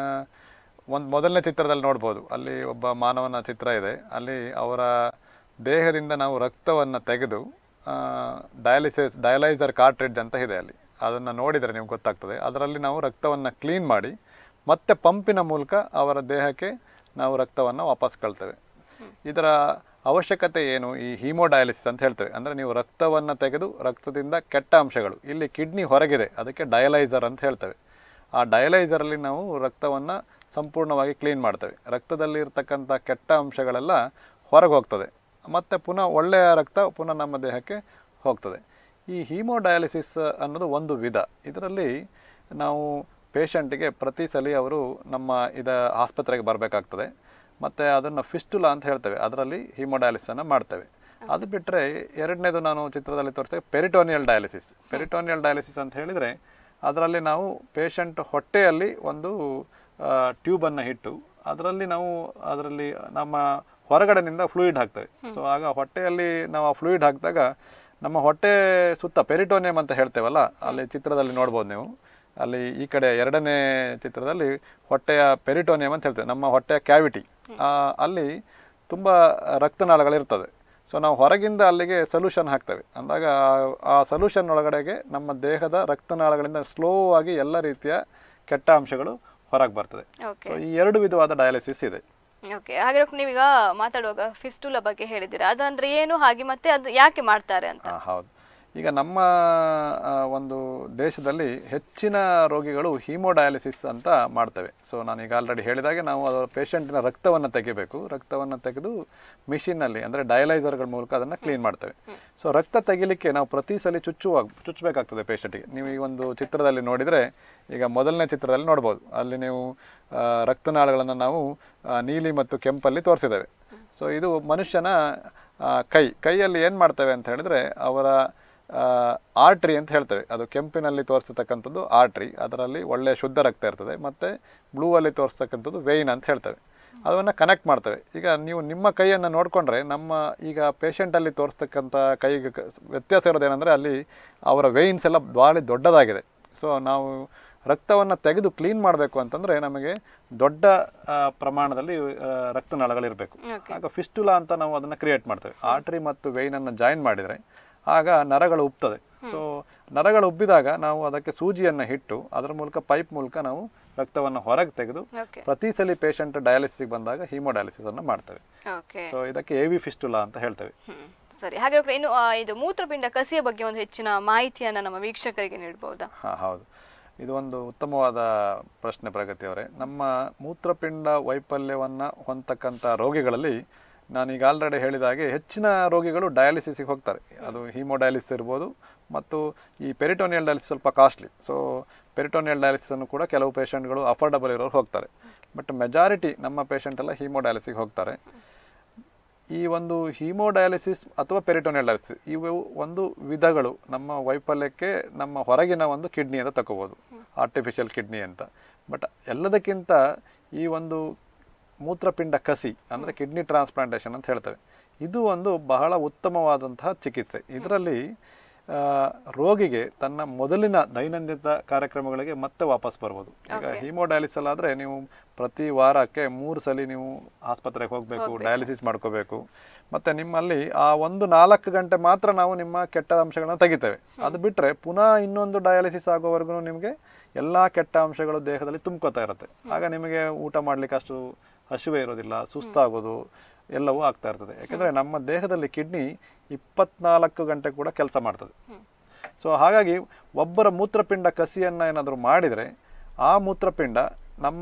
ಒಂದು ಮೊದಲನೇ ಚಿತ್ರದಲ್ಲಿ ನೋಡ್ಬೋದು ಅಲ್ಲಿ ಒಬ್ಬ ಮಾನವನ ಚಿತ್ರ ಇದೆ ಅಲ್ಲಿ ಅವರ ದೇಹದಿಂದ ನಾವು ರಕ್ತವನ್ನು ತೆಗೆದು ಡಯಾಲಿಸಿಸ್ ಡಯಲೈಸರ್ ಕಾರ್ಟ್ರಿಡ್ಜ್ ಅಂತ ಇದೆ ಅಲ್ಲಿ ಅದನ್ನು ನೋಡಿದರೆ ನಿಮ್ಗೆ ಗೊತ್ತಾಗ್ತದೆ ಅದರಲ್ಲಿ ನಾವು ರಕ್ತವನ್ನು ಕ್ಲೀನ್ ಮಾಡಿ ಮತ್ತೆ ಪಂಪಿನ ಮೂಲಕ ಅವರ ದೇಹಕ್ಕೆ ನಾವು ರಕ್ತವನ್ನು ವಾಪಸ್ ಕಳ್ತೇವೆ ಇದರ ಅವಶ್ಯಕತೆ ಏನು ಈ ಹೀಮೋಡಯಾಲಿಸಿಸ್ ಅಂತ ಹೇಳ್ತೇವೆ ಅಂದರೆ ನೀವು ರಕ್ತವನ್ನು ತೆಗೆದು ರಕ್ತದಿಂದ ಕೆಟ್ಟ ಅಂಶಗಳು ಇಲ್ಲಿ ಕಿಡ್ನಿ ಹೊರಗಿದೆ ಅದಕ್ಕೆ ಡಯಲೈಸರ್ ಅಂತ ಹೇಳ್ತೇವೆ ಆ ಡಯಲೈಸರಲ್ಲಿ ನಾವು ರಕ್ತವನ್ನು ಸಂಪೂರ್ಣವಾಗಿ ಕ್ಲೀನ್ ಮಾಡ್ತೇವೆ ರಕ್ತದಲ್ಲಿ ಇರ್ತಕ್ಕಂಥ ಕೆಟ್ಟ ಅಂಶಗಳೆಲ್ಲ ಹೊರಗೆ ಹೋಗ್ತದೆ ಮತ್ತು ಪುನಃ ಒಳ್ಳೆಯ ರಕ್ತ ಪುನಃ ನಮ್ಮ ದೇಹಕ್ಕೆ ಹೋಗ್ತದೆ ಈ ಹೀಮೋಡಯಾಲಿಸಿಸ್ ಅನ್ನೋದು ಒಂದು ವಿಧ ಇದರಲ್ಲಿ ನಾವು ಪೇಷಂಟಿಗೆ ಪ್ರತಿ ಸಲ ಅವರು ನಮ್ಮ ಇದ ಆಸ್ಪತ್ರೆಗೆ ಬರಬೇಕಾಗ್ತದೆ ಮತ್ತು ಅದನ್ನು ಫಿಸ್ಟುಲಾ ಅಂತ ಹೇಳ್ತೇವೆ ಅದರಲ್ಲಿ ಹೀಮೋಡಯಾಲಿಸನ್ನು ಮಾಡ್ತೇವೆ ಅದು ಬಿಟ್ಟರೆ ಎರಡನೇದು ನಾನು ಚಿತ್ರದಲ್ಲಿ ತೋರಿಸ್ತೇವೆ ಪೆರಿಟೋನಿಯಲ್ ಡಯಾಲಿಸಿಸ್ ಪೆರಿಟೋನಿಯಲ್ ಡಯಾಲಿಸಿಸ್ ಅಂತ ಹೇಳಿದರೆ ಅದರಲ್ಲಿ ನಾವು ಪೇಷಂಟ್ ಹೊಟ್ಟೆಯಲ್ಲಿ ಒಂದು ಟ್ಯೂಬನ್ನು ಇಟ್ಟು ಅದರಲ್ಲಿ ನಾವು ಅದರಲ್ಲಿ ನಮ್ಮ ಹೊರಗಡೆನಿಂದ ಫ್ಲೂಯಿಡ್ ಹಾಕ್ತೇವೆ ಸೊ ಆಗ ಹೊಟ್ಟೆಯಲ್ಲಿ ನಾವು ಆ ಫ್ಲೂಯಿಡ್ ಹಾಕಿದಾಗ ನಮ್ಮ ಹೊಟ್ಟೆ ಸುತ್ತ ಪೆರಿಟೋನಿಯಂ ಅಂತ ಹೇಳ್ತೇವಲ್ಲ ಅಲ್ಲಿ ಚಿತ್ರದಲ್ಲಿ ನೋಡ್ಬೋದು ನೀವು ಅಲ್ಲಿ ಈ ಕಡೆ ಎರಡನೇ ಚಿತ್ರದಲ್ಲಿ ಹೊಟ್ಟೆಯ ಪೆರಿಟೋನಿಯಂ ಅಂತ ಹೇಳ್ತೇವೆ ನಮ್ಮ ಹೊಟ್ಟೆಯ ಕ್ಯಾವಿಟಿ ಅಲ್ಲಿ ತುಂಬ ರಕ್ತನಾಳಗಳಿರ್ತದೆ ಸೊ ನಾವು ಹೊರಗಿಂದ ಅಲ್ಲಿಗೆ ಸೊಲ್ಯೂಷನ್ ಹಾಕ್ತೇವೆ ಅಂದಾಗ ಆ- ಆ ಸೊಲ್ಯೂಷನ್ ಒಳಗಡೆಗೆ ನಮ್ಮ ದೇಹದ ರಕ್ತನಾಳಗಳಿಂದ ಸ್ಲೋ ಆಗಿ ಎಲ್ಲ ರೀತಿಯ ಕೆಟ್ಟ ಅಂಶಗಳು ಹೊರಗೆ ಬರ್ತದೆ ಓಕೆ ಸೊ ಈ ಎರಡು ವಿಧವಾದ ಡಯಾಲಿಸಿಸ್ ಇದೆ ಓಕೆ ಹಾಗೆ ಡಾಕ್ಟರ್ ನೀವೀಗ ಮಾತಾಡುವಾಗ ಫಿಸ್ಟುಲ ಬಗ್ಗೆ ಹೇಳಿದ್ದೀರಾ ಅದಂದ್ರೆ ಏನು ಹಾಗೆ ಮತ್ತೆ ಅದು ಯಾಕೆ ಮಾಡ್ತಾರೆ ಅಂತ ಆ, ಹೌದು ಈಗ ನಮ್ಮ ಆ, ಒಂದು ದೇಶದಲ್ಲಿ ಹೆಚ್ಚಿನ ರೋಗಿಗಳು ಹೀಮೋಡಯಾಲಿಸಿಸ್ ಅಂತ ಮಾಡ್ತೇವೆ ಸೊ ನಾನೀಗ ಆಲ್ರೆಡಿ ಹೇಳಿದಾಗೆ ನಾವು ಅದರ ಪೇಷಂಟಿನ ರಕ್ತವನ್ನು ತೆಗಿಬೇಕು ರಕ್ತವನ್ನು ತೆಗೆದು ಮಿಷಿನಲ್ಲಿ ಅಂದರೆ ಡಯಲೈಸರ್ಗಳ ಮೂಲಕ ಅದನ್ನು ಕ್ಲೀನ್ ಮಾಡ್ತೇವೆ ಸೊ ರಕ್ತ ತೆಗಿಲಿಕ್ಕೆ ನಾವು ಪ್ರತಿ ಸಲ ಚುಚ್ಚುವಾಗ ಚುಚ್ಚಬೇಕಾಗ್ತದೆ ಪೇಷಂಟಿಗೆ ನೀವು ಈ ಒಂದು ಚಿತ್ರದಲ್ಲಿ ನೋಡಿದರೆ ಈಗ ಮೊದಲನೇ ಚಿತ್ರದಲ್ಲಿ ನೋಡ್ಬೋದು ಅಲ್ಲಿ ನೀವು ಆ, ರಕ್ತನಾಳಗಳನ್ನು ನಾವು ಆ, ನೀಲಿ ಮತ್ತು ಕೆಂಪಲ್ಲಿ ತೋರಿಸಿದ್ದೇವೆ ಸೊ ಇದು ಮನುಷ್ಯನ ಆ, ಕೈ ಕೈಯಲ್ಲಿ ಏನು ಮಾಡ್ತೇವೆ ಅಂತ ಹೇಳಿದ್ರೆ ಅವರ ಆರ್ಟ್ರಿ ಅಂತ ಹೇಳ್ತೇವೆ ಅದು ಕೆಂಪಿನಲ್ಲಿ ತೋರಿಸ್ತಕ್ಕಂಥದ್ದು ಆರ್ಟ್ರಿ ಅದರಲ್ಲಿ ಒಳ್ಳೆಯ ಶುದ್ಧ ರಕ್ತ ಇರ್ತದೆ ಮತ್ತು ಬ್ಲೂ ಅಲ್ಲಿ ತೋರಿಸ್ತಕ್ಕಂಥದ್ದು ವೇಯ್ನ್ ಅಂತ ಹೇಳ್ತೇವೆ ಅದನ್ನು ಕನೆಕ್ಟ್ ಮಾಡ್ತೇವೆ ಈಗ ನೀವು ನಿಮ್ಮ ಕೈಯನ್ನು ನೋಡಿಕೊಂಡ್ರೆ ನಮ್ಮ ಈಗ ಪೇಷಂಟಲ್ಲಿ ತೋರಿಸ್ತಕ್ಕಂಥ ಕೈಗೆ ಕ- ವ್ಯತ್ಯಾಸ ಇರೋದೇನೆಂದರೆ ಅಲ್ಲಿ ಅವರ ವೇಯ್ನ್ಸ್ ಎಲ್ಲ ಭಾಳ ದೊಡ್ಡದಾಗಿದೆ ಸೊ ನಾವು ರಕ್ತವನ್ನು ತೆಗೆದು ಕ್ಲೀನ್ ಮಾಡಬೇಕು ಅಂತಂದರೆ ನಮಗೆ ದೊಡ್ಡ ಆ, ಪ್ರಮಾಣದಲ್ಲಿ ಆ, ರಕ್ತನಾಳಗಳಿರಬೇಕು Okay. ಆಗ ಫಿಸ್ಟುಲಾ ಅಂತ ನಾವು ಅದನ್ನು ಕ್ರಿಯೇಟ್ ಮಾಡ್ತೇವೆ ಆರ್ಟ್ರಿ ಮತ್ತು ವೆಯ್ನನ್ನು ಜಾಯಿನ್ ಮಾಡಿದರೆ ಆಗ ನರಗಳು ಉಬ್ತದೆ ಸೊ ನರಗಳು ಉಬ್ಬಿದಾಗ ನಾವು ಅದಕ್ಕೆ ಸೂಜಿಯನ್ನು ಇಟ್ಟು ಅದರ ಮೂಲಕ ಪೈಪ್ ಮೂಲಕ ನಾವು ರಕ್ತವನ್ನು ಹೊರಗೆ ತೆಗೆದು ಓಕೆ ಪ್ರತಿ ಸಲ ಪೇಷಂಟ್ ಡಯಾಲಿಸಿಸ್ಗೆ ಬಂದಾಗ ಹೀಮೋಡಯಾಲಿಸಿಸ್ ಅನ್ನು ಮಾಡ್ತೇವೆ ಓಕೆ ಸೊ ಇದಕ್ಕೆ ಎ ವಿ ಫಿಸ್ಟುಲಾ ಅಂತ ಹೇಳ್ತೇವೆ ಹ್ಮ್ ಸರಿ ಹಾಗೆ ಡಾಕ್ಟರ್ ಇನ್ನು ಆ, ಇದು ಮೂತ್ರಪಿಂಡ ಕಸಿಯ ಬಗ್ಗೆ ಒಂದು ಹೆಚ್ಚಿನ ಮಾಹಿತಿಯನ್ನ ನಮ್ಮ ವೀಕ್ಷಕರಿಗೆ ನೀಡಬಹುದಾ ಹಾಂ ಹೌದು ಇದು ಒಂದು ಉತ್ತಮವಾದ ಪ್ರಶ್ನೆ ಪ್ರಗತಿ ಅವರೇ ನಮ್ಮ ಮೂತ್ರಪಿಂಡ ವೈಫಲ್ಯವನ್ನು ಹೊಂದತಕ್ಕಂಥ ರೋಗಿಗಳಲ್ಲಿ ನಾನೀಗ ಆಲ್ರೆಡಿ ಹೇಳಿದ ಹಾಗೆ ಹೆಚ್ಚಿನ ರೋಗಿಗಳು ಡಯಾಲಿಸಿಸ್ಗೆ ಹೋಗ್ತಾರೆ ಅದು ಹೀಮೋಡಯಾಲಿಸಿಸ್ ಇರ್ಬೋದು ಮತ್ತು ಈ ಪೆರಿಟೋನಿಯಲ್ ಡಯಾಲಿಸಿಸ್ ಸ್ವಲ್ಪ ಕಾಸ್ಟ್ಲಿ ಸೊ ಪೆರಿಟೋನಿಯಲ್ ಡಯಾಲಿಸಿಸನ್ನು ಕೂಡ ಕೆಲವು ಪೇಷಂಟ್ಗಳು ಅಫೋರ್ಡಬಲ್ ಇರೋರು ಹೋಗ್ತಾರೆ ಬಟ್ ಮೆಜಾರಿಟಿ ನಮ್ಮ ಪೇಷಂಟ್ ಎಲ್ಲ ಹೀಮೋಡಯಾಲಿಸಿಗೆ ಹೋಗ್ತಾರೆ ಈ ಒಂದು ಹೀಮೋಡಯಾಲಿಸಿಸ್ ಅಥವಾ ಪೆರಿಟೋನಿಯಲ್ ಡಯಾಲಿಸಿಸ್ ಇವು ಒಂದು ವಿಧಗಳು ನಮ್ಮ ವೈಫಲ್ಯಕ್ಕೆ ನಮ್ಮ ಹೊರಗಿನ ಒಂದು ಕಿಡ್ನಿ ಅಂತ ತಗೋಬೋದು ಆರ್ಟಿಫಿಷಿಯಲ್ ಕಿಡ್ನಿ ಅಂತ ಬಟ್ ಎಲ್ಲದಕ್ಕಿಂತ ಈ ಒಂದು ಮೂತ್ರಪಿಂಡ ಕಸಿ ಅಂದರೆ ಕಿಡ್ನಿ ಟ್ರಾನ್ಸ್ಪ್ಲಾಂಟೇಷನ್ ಅಂತ ಹೇಳ್ತೇವೆ ಇದು ಒಂದು ಬಹಳ ಉತ್ತಮವಾದಂತಹ ಚಿಕಿತ್ಸೆ ಇದರಲ್ಲಿ ಆ, ರೋಗಿಗೆ ತನ್ನ ಮೊದಲಿನ ದೈನಂದಿನ ಕಾರ್ಯಕ್ರಮಗಳಿಗೆ ಮತ್ತೆ ವಾಪಸ್ ಬರ್ಬೋದು ಈಗ ಹೀಮೋಡಯಾಲಿಸಲ್ ಆದರೆ ನೀವು ಪ್ರತಿ ವಾರಕ್ಕೆ ಮೂರು ಸಲ ನೀವು ಆಸ್ಪತ್ರೆಗೆ ಹೋಗಬೇಕು ಡಯಾಲಿಸಿಸ್ ಮಾಡ್ಕೋಬೇಕು ಮತ್ತೆ ನಿಮ್ಮಲ್ಲಿ ಆ ಒಂದು ನಾಲ್ಕು ಗಂಟೆ ಮಾತ್ರ ನಾವು ನಿಮ್ಮ ಕೆಟ್ಟ ಅಂಶಗಳನ್ನ ತೆಗಿತೇವೆ ಅದು ಬಿಟ್ಟರೆ ಪುನಃ ಇನ್ನೊಂದು ಡಯಾಲಿಸಿಸ್ ಆಗೋವರೆಗೂ ನಿಮಗೆ ಎಲ್ಲ ಕೆಟ್ಟ ಅಂಶಗಳು ದೇಹದಲ್ಲಿ ತುಂಬ್ಕೋತಾ ಇರುತ್ತೆ ಆಗ ನಿಮಗೆ ಊಟ ಮಾಡ್ಲಿಕ್ಕೆ ಅಷ್ಟು ಹಸಿವೆ ಇರೋದಿಲ್ಲ ಸುಸ್ತಾಗೋದು ಎಲ್ಲವೂ ಆಗ್ತಾ ಇರ್ತದೆ ಯಾಕಂದರೆ ನಮ್ಮ ದೇಹದಲ್ಲಿ ಕಿಡ್ನಿ ಇಪ್ಪತ್ನಾಲ್ಕು ಗಂಟೆ ಕೂಡ ಕೆಲಸ ಮಾಡ್ತದೆ ಸೊ ಹಾಗಾಗಿ ಒಬ್ಬರ ಮೂತ್ರಪಿಂಡ ಕಸಿಯನ್ನು ಏನಾದರೂ ಮಾಡಿದರೆ ಆ ಮೂತ್ರಪಿಂಡ ನಮ್ಮ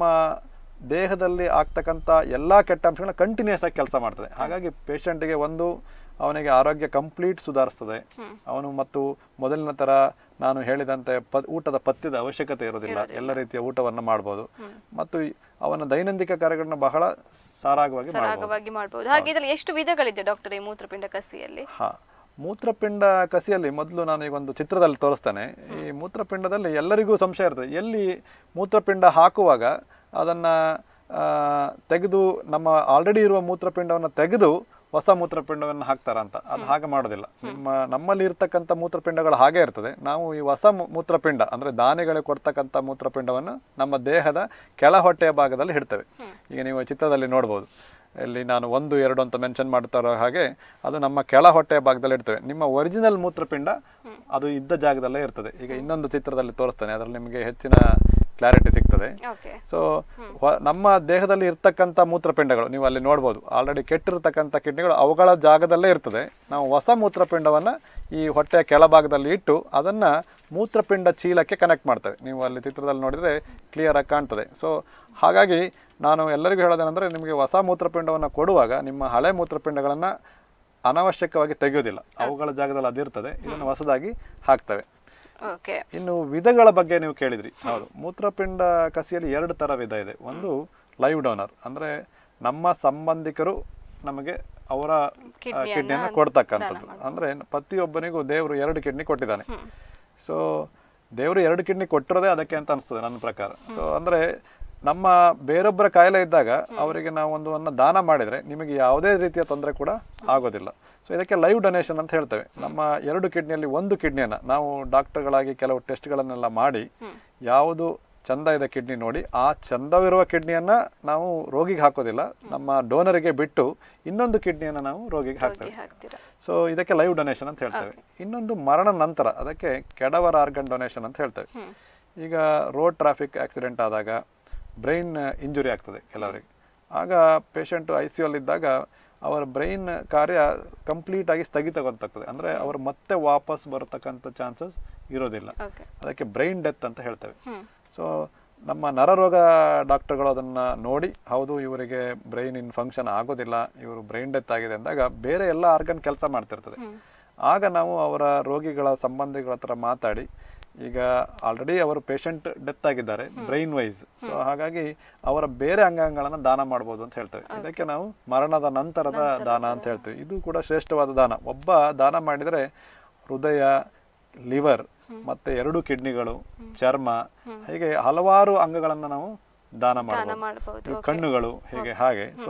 ದೇಹದಲ್ಲಿ ಆಗ್ತಕ್ಕಂಥ ಎಲ್ಲ ಕೆಟ್ಟ ಅಂಶಗಳನ್ನ ಕಂಟಿನ್ಯೂಸ್ ಆಗಿ ಕೆಲಸ ಮಾಡ್ತದೆ ಹಾಗಾಗಿ ಪೇಷಂಟಿಗೆ ಒಂದು ಅವನಿಗೆ ಆರೋಗ್ಯ ಕಂಪ್ಲೀಟ್ ಸುಧಾರಿಸ್ತದೆ ಅವನು ಮತ್ತು ಮೊದಲಿನ ಥರ ನಾನು ಹೇಳಿದಂತೆ ಪ ಊಟದ ಪಥ್ಯದ ಅವಶ್ಯಕತೆ ಇರೋದಿಲ್ಲ ಎಲ್ಲ ರೀತಿಯ ಊಟವನ್ನು ಮಾಡ್ಬೋದು ಮತ್ತು ಈ- ಅವನ ದೈನಂದಿಕ ಕಾರ್ಯಗಳನ್ನ ಬಹಳ ಸಾರಾಗವಾಗಿ ಮಾಡ್ಬೋದು ಸರಾಗವಾಗಿ ಮಾಡಬಹುದು ಹಾಗೆ ಇದರಲ್ಲಿ ಎಷ್ಟು ವಿಧಗಳಿದೆ ಡಾಕ್ಟರ್ ಈ ಮೂತ್ರಪಿಂಡ ಕಸಿಯಲ್ಲಿ ಹಾ ಮೂತ್ರಪಿಂಡ ಕಸಿಯಲ್ಲಿ ಮೊದಲು ನಾನು ಈಗ ಒಂದು ಚಿತ್ರದಲ್ಲಿ ತೋರಿಸ್ತೇನೆ ಈ ಮೂತ್ರಪಿಂಡದಲ್ಲಿ ಎಲ್ಲರಿಗೂ ಸಂಶಯ ಇರ್ತದೆ ಎಲ್ಲಿ ಮೂತ್ರಪಿಂಡ ಹಾಕುವಾಗ ಅದನ್ನ ಆ, ತೆಗೆದು ನಮ್ಮ ಆಲ್ರೆಡಿ ಇರುವ ಮೂತ್ರಪಿಂಡವನ್ನು ತೆಗೆದು ಹೊಸ ಮೂತ್ರಪಿಂಡವನ್ನು ಹಾಕ್ತಾರ ಅಂತ ಅದು ಹಾಗೆ ಮಾಡೋದಿಲ್ಲ ನಿಮ್ಮ ನಮ್ಮಲ್ಲಿ ಇರ್ತಕ್ಕಂಥ ಮೂತ್ರಪಿಂಡಗಳು ಹಾಗೆ ಇರ್ತದೆ ನಾವು ಈ ಹೊಸ ಮೂ- ಮೂತ್ರಪಿಂಡ ಅಂದ್ರೆ ದಾನಿಗಳಿಗೆ ಕೊಡ್ತಕ್ಕಂಥ ಮೂತ್ರಪಿಂಡವನ್ನು ನಮ್ಮ ದೇಹದ ಕೆಳ ಹೊಟ್ಟೆಯ ಭಾಗದಲ್ಲಿ ಇಡ್ತೇವೆ ಈಗ ನೀವು ಚಿತ್ರದಲ್ಲಿ ನೋಡ್ಬೋದು ಇಲ್ಲಿ ನಾನು ಒಂದು ಎರಡು ಅಂತ ಮೆನ್ಷನ್ ಮಾಡ್ತಾ ಇರೋ ಹಾಗೆ ಅದು ನಮ್ಮ ಕೆಳ ಹೊಟ್ಟೆಯ ಭಾಗದಲ್ಲಿ ಇಡ್ತೇವೆ ನಿಮ್ಮ ಒರಿಜಿನಲ್ ಮೂತ್ರಪಿಂಡ ಅದು ಇದ್ದ ಜಾಗದಲ್ಲೇ ಇರ್ತದೆ ಈಗ ಇನ್ನೊಂದು ಚಿತ್ರದಲ್ಲಿ ತೋರಿಸ್ತೇನೆ ಅದರಲ್ಲಿ ನಿಮಗೆ ಹೆಚ್ಚಿನ ಕ್ಲಾರಿಟಿ ಸಿಗ್ತದೆ ಓಕೆ ಸೊ ನಮ್ಮ ದೇಹದಲ್ಲಿ ಇರ್ತಕ್ಕಂಥ ಮೂತ್ರಪಿಂಡಗಳು ನೀವು ಅಲ್ಲಿ ನೋಡ್ಬೋದು ಆಲ್ರೆಡಿ ಕೆಟ್ಟಿರ್ತಕ್ಕಂಥ ಕಿಡ್ನಿಗಳು ಅವುಗಳ ಜಾಗದಲ್ಲೇ ಇರ್ತದೆ ನಾವು ಹೊಸ ಮೂತ್ರಪಿಂಡವನ್ನು ಈ ಹೊಟ್ಟೆಯ ಕೆಳಭಾಗದಲ್ಲಿ ಇಟ್ಟು ಅದನ್ನು ಮೂತ್ರಪಿಂಡ ಚೀಲಕ್ಕೆ ಕನೆಕ್ಟ್ ಮಾಡ್ತೇವೆ ನೀವು ಅಲ್ಲಿ ಚಿತ್ರದಲ್ಲಿ ನೋಡಿದರೆ ಕ್ಲಿಯರ್ ಆಗಿ ಕಾಣ್ತದೆ ಸೊ ಹಾಗಾಗಿ ನಾನು ಎಲ್ಲರಿಗೂ ಹೇಳೋದೇನೆಂದರೆ ನಿಮಗೆ ಹೊಸ ಮೂತ್ರಪಿಂಡವನ್ನು ಕೊಡುವಾಗ ನಿಮ್ಮ ಹಳೆ ಮೂತ್ರಪಿಂಡಗಳನ್ನು ಅನಾವಶ್ಯಕವಾಗಿ ತೆಗೆಯೋದಿಲ್ಲ ಅವುಗಳ ಜಾಗದಲ್ಲಿ ಅದಿರ್ತದೆ ಇದನ್ನು ಹೊಸದಾಗಿ ಹಾಕ್ತವೆ ಓಕೆ ಇನ್ನು ವಿಧಗಳ ಬಗ್ಗೆ ನೀವು ಕೇಳಿದ್ರಿ ಹೌದು ಮೂತ್ರಪಿಂಡ ಕಸಿಯಲ್ಲಿ ಎರಡು ತರ ವಿಧ ಇದೆ ಒಂದು ಲೈವ್ ಡೋನರ್ ಅಂದ್ರೆ ನಮ್ಮ ಸಂಬಂಧಿಕರು ನಮಗೆ ಅವರ ಕಿಡ್ನಿಯನ್ನ ಕಿಡ್ನಿಯನ್ನು ಕೊಡ್ತಕ್ಕಂಥದ್ದು ಅಂದ್ರೆ ಪ್ರತಿಯೊಬ್ಬನಿಗೂ ದೇವರು ಎರಡು ಕಿಡ್ನಿ ಕೊಟ್ಟಿದ್ದಾನೆ ಸೊ ದೇವರು ಎರಡು ಕಿಡ್ನಿ ಕೊಟ್ಟಿರೋದೇ ಅದಕ್ಕೆ ಅಂತ ಅನಿಸ್ತದೆ ನನ್ನ ಪ್ರಕಾರ ಸೊ ಅಂದ್ರೆ ನಮ್ಮ ಬೇರೊಬ್ಬರ ಕಾಯಿಲೆ ಇದ್ದಾಗ ಅವರಿಗೆ ನಾವು ಒಂದು ಅನ್ನ ದಾನ ಮಾಡಿದ್ರೆ ನಿಮಗೆ ಯಾವುದೇ ರೀತಿಯ ತೊಂದರೆ ಕೂಡ ಆಗೋದಿಲ್ಲ ಸೊ ಇದಕ್ಕೆ ಲೈವ್ ಡೊನೇಷನ್ ಅಂತ ಹೇಳ್ತೇವೆ ನಮ್ಮ ಎರಡು ಕಿಡ್ನಿಯಲ್ಲಿ ಒಂದು ಕಿಡ್ನಿಯನ್ನು ನಾವು ಡಾಕ್ಟರ್ಗಳಾಗಿ ಕೆಲವು ಟೆಸ್ಟ್ಗಳನ್ನೆಲ್ಲ ಮಾಡಿ ಯಾವುದು ಚಂದ ಇದೆ ಕಿಡ್ನಿ ನೋಡಿ ಆ ಚಂದವಿರುವ ಕಿಡ್ನಿಯನ್ನ ನಾವು ರೋಗಿಗೆ ಹಾಕೋದಿಲ್ಲ ನಮ್ಮ ಡೋನರಿಗೆ ಬಿಟ್ಟು ಇನ್ನೊಂದು ಕಿಡ್ನಿಯನ್ನು ನಾವು ರೋಗಿಗೆ ಹಾಕ್ತೇವೆ ಹಾಕ್ತೀರಾ ಸೊ ಇದಕ್ಕೆ ಲೈವ್ ಡೊನೇಷನ್ ಅಂತ ಹೇಳ್ತೇವೆ ಇನ್ನೊಂದು ಮರಣ ನಂತರ ಅದಕ್ಕೆ ಕೆಡವರ್ ಆರ್ಗನ್ ಡೊನೇಷನ್ ಅಂತ ಹೇಳ್ತೇವೆ ಈಗ ರೋಡ್ ಟ್ರಾಫಿಕ್ ಆಕ್ಸಿಡೆಂಟ್ ಆದಾಗ ಬ್ರೈನ್ ಇಂಜುರಿ ಆಗ್ತದೆ ಕೆಲವರಿಗೆ ಆಗ ಪೇಷಂಟು ಐ ಸಿ ಇದ್ದಾಗ ಅವರ ಬ್ರೈನ್ ಕಾರ್ಯ ಕಂಪ್ಲೀಟ್ ಆಗಿ ಸ್ಥಗಿತಗೊಂತಾಗ್ತದೆ ಅಂದರೆ ಅವರು ಮತ್ತೆ ವಾಪಸ್ ಬರತಕ್ಕಂಥ ಚಾನ್ಸಸ್ ಇರೋದಿಲ್ಲ ಓಕೆ ಅದಕ್ಕೆ ಬ್ರೈನ್ ಡೆತ್ ಅಂತ ಹೇಳ್ತೇವೆ ಹ್ಮ್ ಸೊ ನಮ್ಮ ನರರೋಗ ಡಾಕ್ಟರ್ಗಳು ಅದನ್ನು ನೋಡಿ ಹೌದು ಇವರಿಗೆ ಬ್ರೈನ್ ಇನ್ ಫಂಕ್ಷನ್ ಆಗೋದಿಲ್ಲ ಇವರು ಬ್ರೈನ್ ಡೆತ್ ಆಗಿದೆ ಅಂದಾಗ ಬೇರೆ ಎಲ್ಲ ಆರ್ಗನ್ ಕೆಲಸ ಮಾಡ್ತಿರ್ತದೆ ಆಗ ನಾವು ಅವರ ರೋಗಿಗಳ ಸಂಬಂಧಿಗಳ ಹತ್ರ ಮಾತಾಡಿ ಈಗ ಆಲ್ರೆಡಿ ಅವರು ಪೇಷಂಟ್ ಡೆತ್ ಆಗಿದ್ದಾರೆ ಬ್ರೈನ್ ವೈಸ್ ಸೊ ಹಾಗಾಗಿ ಅವರ ಬೇರೆ ಅಂಗಾಂಗಗಳನ್ನು ದಾನ ಮಾಡ್ಬೋದು ಅಂತ ಹೇಳ್ತೇವೆ ಇದಕ್ಕೆ ನಾವು ಮರಣದ ನಂತರದ ದಾನ ಅಂತ ಹೇಳ್ತೇವೆ ಇದು ಕೂಡ ಶ್ರೇಷ್ಠವಾದ ದಾನ ಒಬ್ಬ ದಾನ ಮಾಡಿದರೆ ಹೃದಯ ಲಿವರ್ ಮತ್ತೆ ಎರಡು ಕಿಡ್ನಿಗಳು ಚರ್ಮ ಹೀಗೆ ಹಲವಾರು ಅಂಗಗಳನ್ನು ನಾವು ದಾನ ದಾನ ಮಾಡಬಹುದು ಮಾಡಬಹುದು ಈ ಕಣ್ಣುಗಳು ಹೀಗೆ ಹಾಗೆ ಸೊ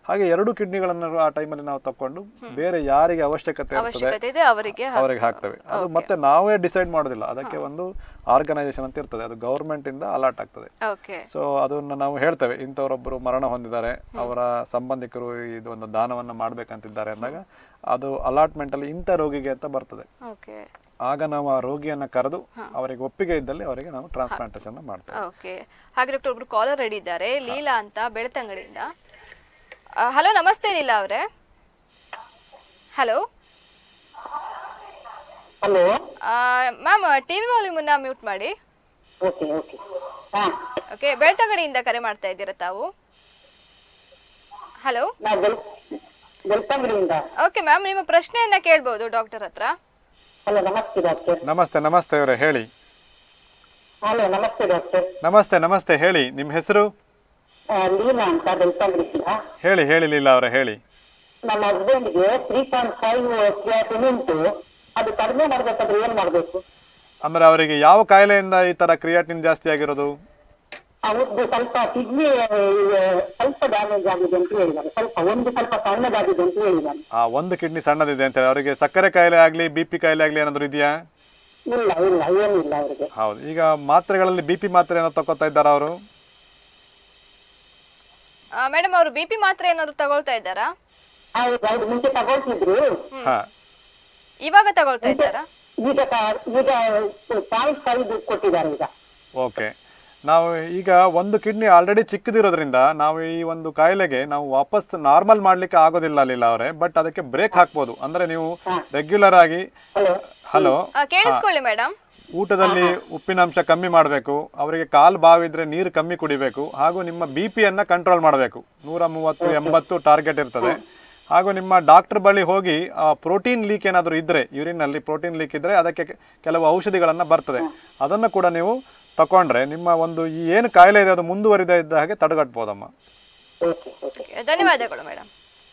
ಹಾಗೆ ಎರಡು ಕಿಡ್ನಿಗಳನ್ನು ಆ ಟೈಮಲ್ಲಿ ನಾವು ತಕೊಂಡು ಬೇರೆ ಯಾರಿಗೆ ಅವಶ್ಯಕತೆ ಇರ್ತದೆ ಅವಶ್ಯಕತೆ ಇದೆ ಅವರಿಗೆ ಹಾಕ್- ಅವರಿಗೆ ಹಾಕ್ತೇವೆ ಅದು ಮತ್ತೆ ನಾವೇ ಡಿಸೈಡ್ ಮಾಡೋದಿಲ್ಲ ಅದಕ್ಕೆ ಒಂದು ಆರ್ಗನೈಸೇಷನ್ ಅಂತ ಇರ್ತದೆ ಅದು ಗೌರ್ಮೆಂಟ್ ಇಂದ ಅಲಾಟ್ ಆಗ್ತದೆ ಓಕೆ ಸೊ ಅದನ್ನ ನಾವು ಹೇಳ್ತೇವೆ ಇಂಥವರೊಬ್ಬರು ಮರಣ ಹೊಂದಿದ್ದಾರೆ ಅವರ ಸಂಬಂಧಿಕರು ಇದು ಒಂದು ದಾನವನ್ನ ಮಾಡ್ಬೇಕಂತಿದ್ದಾರೆ ಅಂದಾಗ ಅದು ಅಲಾಟ್ಮೆಂಟ್ ಅಲ್ಲಿ ಇಂಥ ರೋಗಿಗೆ ಅಂತ ಬರ್ತದೆ ಓಕೆ ಆಗ ನಾವು ಆ ರೋಗಿಯನ್ನ ಕರೆದು ಅವರಿಗೆ ಒಪ್ಪಿಗೆ ಇದ್ದಲ್ಲಿ ಅವರಿಗೆ ನಾವು ಟ್ರಾನ್ಸ್ಪ್ಲಾಂಟೇಷನ್ ಮಾಡ್ತೇವೆ ಓಕೆ ಹಾಗೆ ಡಾಕ್ಟರ್ ಒಬ್ರು ಕಾಲರ್ ರೆಡಿ ಇದ್ದಾರೆ ಲೀಲಾ ಅಂತ ಬೆಳತಂಗಡಿಯಿಂದ ಹಲೋ ನಮಸ್ತೆ ಲೀಲಾ ಅವರೇ ಹಲೋ ಹಲೋ ಮ್ಯಾಮ್ ಟಿವಿ ವಾಲ್ಯೂಮನ್ನ ಮ್ಯೂಟ್ ಮಾಡಿ ಓಕೆ ಓಕೆ ಹಾ ಓಕೆ ಬೆಳ್ತಂಗಡಿಯಿಂದ ಕರೆ ಮಾಡ್ತಾ ಇದ್ದೀರಾ ತಾವು ಹಲೋ ನಾ ಬೆಲ್ ಬೆಳ್ತಂಗಡಿಯಿಂದ ಓಕೆ ಮ್ಯಾಮ್ ನಿಮ್ಮ ಪ್ರಶ್ನೆಯನ್ನ ಕೇಳ್ಬೋದು ಡಾಕ್ಟರ್ ಹತ್ರ ಹಲೋ ನಮಸ್ತೆ ಡಾಕ್ಟರ್ ನಮಸ್ತೆ ನಮಸ್ತೆ ಅವರೇ ಹೇಳಿ ಹಲೋ ನಮಸ್ತೆ ಡಾಕ್ಟರ್ ನಮಸ್ತೆ ನಮಸ್ತೆ ಹೇಳಿ ನಿಮ್ಮ ಹೆಸರು ಆ, ಲೀನಾ ಅಂತ ಬೆಳ್ತಂಗಡಿಯಿಂದ ಹೇಳಿ ಹೇಳಿ ಲೀಲಾ ಅವರೇ ಹೇಳಿ ನಮ್ಮ ಹಸ್ಬೆಂಡ್ಗೆ ತ್ರೀ ಪಾಯಿಂಟ್ ಫೈವ್ ಕ್ರಿಯಾಟಿನ್ ಉಂಟು ಅದು ಕಡಿಮೆ ಮಾಡ್ಬೇಕಾದ್ರೆ ಏನ್ ಮಾಡ್ಬೇಕು ಅಂದ್ರೆ ಅವರಿಗೆ ಯಾವ ಕಾಯಿಲೆಯಿಂದ ಈ ತರ ಕ್ರಿಯಾಟಿನ್ ಜಾಸ್ತಿ ಆಗಿರೋದು ಅವ್ರದ್ದು ಸ್ವಲ್ಪ ಕಿಡ್ನಿ ಸ್ವಲ್ಪ ಡ್ಯಾಮೇಜ್ ಆಗಿದೆ ಅಂತ ಹೇಳಿದ್ದಾರೆ ಸ್ವಲ್ಪ ಒಂದು ಸ್ವಲ್ಪ ಸಣ್ಣದಾಗಿದೆ ಅಂತ ಹೇಳಿದ್ದಾರೆ ಆ ಒಂದು ಕಿಡ್ನಿ ಸಣ್ಣದಿದೆ ಅಂತ ಹೇಳಿ ಅವರಿಗೆ ಸಕ್ಕರೆ ಕಾಯಿಲೆ ಆಗಲಿ ಬಿ ಪಿ ಕಾಯಿಲೆ ಆಗಲಿ ಏನಾದರೂ ಇದೆಯಾ ಇಲ್ಲ ಇಲ್ಲ ಏನಿಲ್ಲ ಅವರಿಗೆ ಹೌದು ಈಗ ಮಾತ್ರೆಗಳಲ್ಲಿ ಬಿ ಪಿ ಮಾತ್ರೆ ಏನೋ ತಗೋತಾ ಇದ್ದಾರಾ ಅವರು ಮೇಡಮ್ ಅವರು ಬಿ ಪಿ ಮಾತ್ರೆ ಏನಾದ್ರು ತಗೊಳ್ತಾ ಇದ್ದಾರಾ ಹೌದು ಹೌದು ಮುಂಚೆ ತಗೊಳ್ತಿದ್ರು ಹಾ ಇವಾಗ ತಗೊಳ್ತಾ ಇದ್ದಾರಾ ಈಗ ಕ- ಈಗ ಪಾಯಿಂಟ್ ಫೈವ್ ಕೊಟ್ಟಿದ್ದಾರೆ ಈಗ ಓಕೆ ನಾವು ಈಗ ಒಂದು ಕಿಡ್ನಿ ಆಲ್ರೆಡಿ ಚಿಕ್ಕದಿರೋದ್ರಿಂದ ನಾವು ಈ ಒಂದು ಕಾಯಿಲೆಗೆ ನಾವು ವಾಪಸ್ ನಾರ್ಮಲ್ ಮಾಡ್ಲಿಕ್ಕೆ ಆಗೋದಿಲ್ಲ ಲೀಲಾ ಅವರೇ ಬಟ್ ಅದಕ್ಕೆ ಬ್ರೇಕ್ ಹಾಕ್ಬೋದು ಅಂದ್ರೆ ನೀವು ರೆಗ್ಯುಲರ್ ಆಗಿ ಹಲೋ ಹಲೋ ಆ, ಕೇಳಿಸ್ಕೊಳ್ಳಿ ಮೇಡಮ್ ಊಟದಲ್ಲಿ ಉಪ್ಪಿನಾಂಶ ಕಮ್ಮಿ ಮಾಡಬೇಕು ಅವರಿಗೆ ಕಾಲು ಬಾವಿದ್ರೆ ನೀರು ಕಮ್ಮಿ ಕುಡಿಬೇಕು ಹಾಗೂ ನಿಮ್ಮ ಬಿ ಪಿಯನ್ನು ಕಂಟ್ರೋಲ್ ಮಾಡಬೇಕು ನೂರ ಮೂವತ್ತು ಎಂಬತ್ತು ಟಾರ್ಗೆಟ್ ಇರ್ತದೆ ಹಾಗೂ ನಿಮ್ಮ ಡಾಕ್ಟರ್ ಬಳಿ ಹೋಗಿ ಪ್ರೋಟೀನ್ ಲೀಕ್ ಏನಾದರೂ ಇದ್ದರೆ ಯೂರಿನಲ್ಲಿ ಪ್ರೋಟೀನ್ ಲೀಕ್ ಇದ್ದರೆ ಅದಕ್ಕೆ ಕೆ- ಕೆಲವು ಔಷಧಿಗಳನ್ನು ಬರ್ತದೆ ಅದನ್ನು ಕೂಡ ನೀವು ತಗೊಂಡ್ರೆ ನಿಮ್ಮ ಒಂದು ಈ ಏನು ಕಾಯಿಲೆ ಇದೆ ಅದು ಮುಂದುವರಿದ ಇದ್ದ ಹಾಗೆ ತಡೆಗಟ್ಬೋದಮ್ಮ ಓಕೆ ಓಕೆ Okay, ಧನ್ಯವಾದಗಳು ಮೇಡಮ್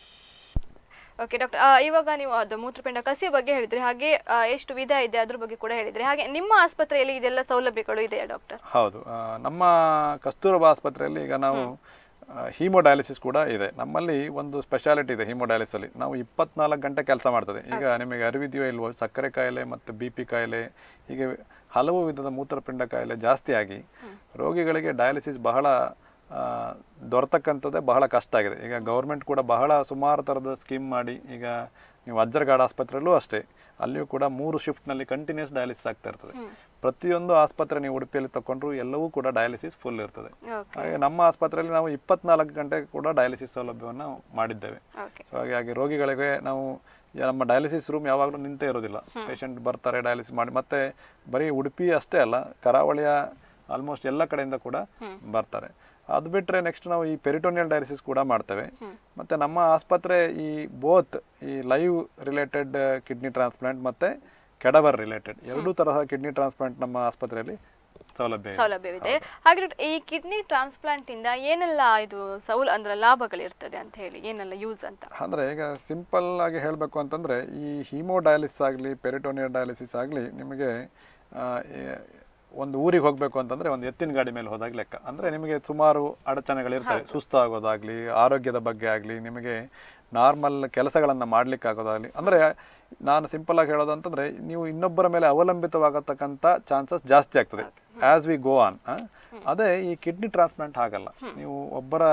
ಓಕೆ ಡಾಕ್ಟರ್ ಇವಾಗ ನೀವು ಅದು ಮೂತ್ರಪಿಂಡ ಕಸಿಯ ಬಗ್ಗೆ ಹೇಳಿದ್ರಿ ಹಾಗೆ ಆ, ಎಷ್ಟು ವಿಧ ಇದೆ ಅದ್ರ ಬಗ್ಗೆ ಕೂಡ ಹೇಳಿದ್ರಿ ಹಾಗೆ ನಿಮ್ಮ ಆಸ್ಪತ್ರೆಯಲ್ಲಿ ಇದೆಲ್ಲ ಸೌಲಭ್ಯಗಳು ಇದೆಯಾ ಡಾಕ್ಟರ್ ಹೌದು ಆ, ನಮ್ಮ ಕಸ್ತೂರಬಾ ಆಸ್ಪತ್ರೆಯಲ್ಲಿ ಈಗ ನಾವು ಹೀಮೋಡಯಾಲಿಸಿಸ್ ಕೂಡ ಇದೆ ನಮ್ಮಲ್ಲಿ ಒಂದು ಸ್ಪೆಷಾಲಿಟಿ ಇದೆ hemodialysis ಅಲ್ಲಿ ನಾವು ಇಪ್ಪತ್ನಾಲ್ಕು ಗಂಟೆ ಕೆಲಸ ಮಾಡ್ತದೆ ಈಗ ನಿಮಗೆ ಅರಿವಿದೆಯೋ ಇಲ್ವೋ ಸಕ್ಕರೆ ಕಾಯಿಲೆ ಮತ್ತು ಬಿ ಪಿ ಕಾಯಿಲೆ ಹೀಗೆ ಹಲವು ವಿಧದ ಮೂತ್ರಪಿಂಡ ಕಾಯಿಲೆ ಜಾಸ್ತಿ ಆಗಿ ರೋಗಿಗಳಿಗೆ ಡಯಾಲಿಸಿಸ್ ಬಹಳ ಆ, ದೊರತಕ್ಕಂಥದ್ದೇ ಬಹಳ ಕಷ್ಟ ಆಗಿದೆ ಈಗ ಗೌರ್ಮೆಂಟ್ ಕೂಡ ಬಹಳ ಸುಮಾರು ಥರದ ಸ್ಕೀಮ್ ಮಾಡಿ ಈಗ ನೀವು ಅಜ್ಜರಗಾಡ್ ಆಸ್ಪತ್ರೆಯಲ್ಲೂ ಅಷ್ಟೇ ಅಲ್ಲಿಯೂ ಕೂಡ ಮೂರು ಶಿಫ್ಟ್ನಲ್ಲಿ ಕಂಟಿನ್ಯೂಸ್ ಡಯಾಲಿಸಿಸ್ ಆಗ್ತಾ ಇರ್ತದೆ ಪ್ರತಿಯೊಂದು ಆಸ್ಪತ್ರೆ ನೀವು ಉಡುಪಿಯಲ್ಲಿ ತಗೊಂಡ್ರು ಎಲ್ಲವೂ ಕೂಡ ಡಯಾಲಿಸಿಸ್ ಫುಲ್ ಇರ್ತದೆ ಓಕೆ ಹಾಗೆ ನಮ್ಮ ಆಸ್ಪತ್ರೆಯಲ್ಲಿ ನಾವು ಇಪ್ಪತ್ನಾಲ್ಕು ಗಂಟೆ ಕೂಡ ಡಯಾಲಿಸಿಸ್ ಸೌಲಭ್ಯವನ್ನು ಮಾಡಿದ್ದೇವೆ ಓಕೆ ಸೊ ಹಾಗಾಗಿ ರೋಗಿಗಳಿಗೆ ನಾವು ಯಾ- ನಮ್ಮ ಡಯಾಲಿಸಿಸ್ ರೂಮ್ ಯಾವಾಗಲೂ ನಿಂತೇ ಇರೋದಿಲ್ಲ ಪೇಷಂಟ್ ಬರ್ತಾರೆ ಡಯಾಲಿಸಿಸ್ ಮಾಡಿ ಮತ್ತೆ ಬರೀ ಉಡುಪಿ ಅಷ್ಟೇ ಅಲ್ಲ ಕರಾವಳಿಯ ಆಲ್ಮೋಸ್ಟ್ ಎಲ್ಲ ಕಡೆಯಿಂದ ಕೂಡ ಬರ್ತಾರೆ ಅದು ಬಿಟ್ಟರೆ ನೆಕ್ಸ್ಟ್ ನಾವು ಈ ಪೆರಿಟೋನಿಯಲ್ ಡಯಾಲಿಸಿಸ್ ಕೂಡ ಮಾಡ್ತೇವೆ ಮತ್ತೆ ನಮ್ಮ ಆಸ್ಪತ್ರೆ ಈ ಬೋತ್ ಈ ಲೈವ್ ರಿಲೇಟೆಡ್ ಕಿಡ್ನಿ ಟ್ರಾನ್ಸ್ಪ್ಲಾಂಟ್ ಮತ್ತೆ ಕೆಡವರ್ ರಿಲೇಟೆಡ್ ಎರಡೂ ತರಹ ಕಿಡ್ನಿ ಟ್ರಾನ್ಸ್ಪ್ಲಾಂಟ್ ನಮ್ಮ ಆಸ್ಪತ್ರೆಯಲ್ಲಿ ಸೌಲಭ್ಯ ಇದೆ ಸೌಲಭ್ಯವಿದೆ ಹಾಗೆ ಡಾಕ್ಟರ್, ಈ ಕಿಡ್ನಿ ಟ್ರಾನ್ಸ್ಪ್ಲಾಂಟ್ ಇಂದ ಏನೆಲ್ಲ ಇದು ಸೌಲ ಅಂದ್ರೆ ಲಾಭಗಳಿರ್ತದೆ ಅಂತ ಹೇಳಿ ಏನೆಲ್ಲ ಯೂಸ್ ಅಂತ ಅಂದರೆ ಈಗ ಸಿಂಪಲ್ ಆಗಿ ಹೇಳಬೇಕು ಅಂತಂದರೆ ಈ ಹೀಮೋ ಡಯಾಲಿಸಿಸ್ ಆಗಲಿ ಪೆರಿಟೋನಿಯಲ್ ಡಯಾಲಿಸಿಸ್ ಆಗಲಿ ನಿಮಗೆ ಆ, ಏ- ಒಂದು ಊರಿಗೆ ಹೋಗಬೇಕು ಅಂತಂದರೆ ಒಂದು ಎತ್ತಿನ ಗಾಡಿ ಮೇಲೆ ಹೋದಾಗ ಲೆಕ್ಕ ಅಂದರೆ ನಿಮಗೆ ಸುಮಾರು ಅಡಚಣೆಗಳಿರ್ತವೆ ಸುಸ್ತಾಗೋದಾಗಲಿ ಆರೋಗ್ಯದ ಬಗ್ಗೆ ಆಗಲಿ ನಿಮಗೆ ನಾರ್ಮಲ್ ಕೆಲಸಗಳನ್ನು ಮಾಡಲಿಕ್ಕಾಗೋದಾಗಲಿ ಅಂದರೆ ನಾನು ಸಿಂಪಲ್ ಆಗಿ ಹೇಳೋದು ಅಂತಂದರೆ ನೀವು ಇನ್ನೊಬ್ಬರ ಮೇಲೆ ಅವಲಂಬಿತವಾಗತಕ್ಕಂಥ ಚಾನ್ಸಸ್ ಜಾಸ್ತಿ ಆಗ್ತದೆ ಆ್ಯಸ್ ವಿ ಗೋ ಆನ್ ಅದೇ ಈ ಕಿಡ್ನಿ ಟ್ರಾನ್ಸ್ಪ್ಲಾಂಟ್ ಆಗಲ್ಲ ನೀವು ಒಬ್ಬರ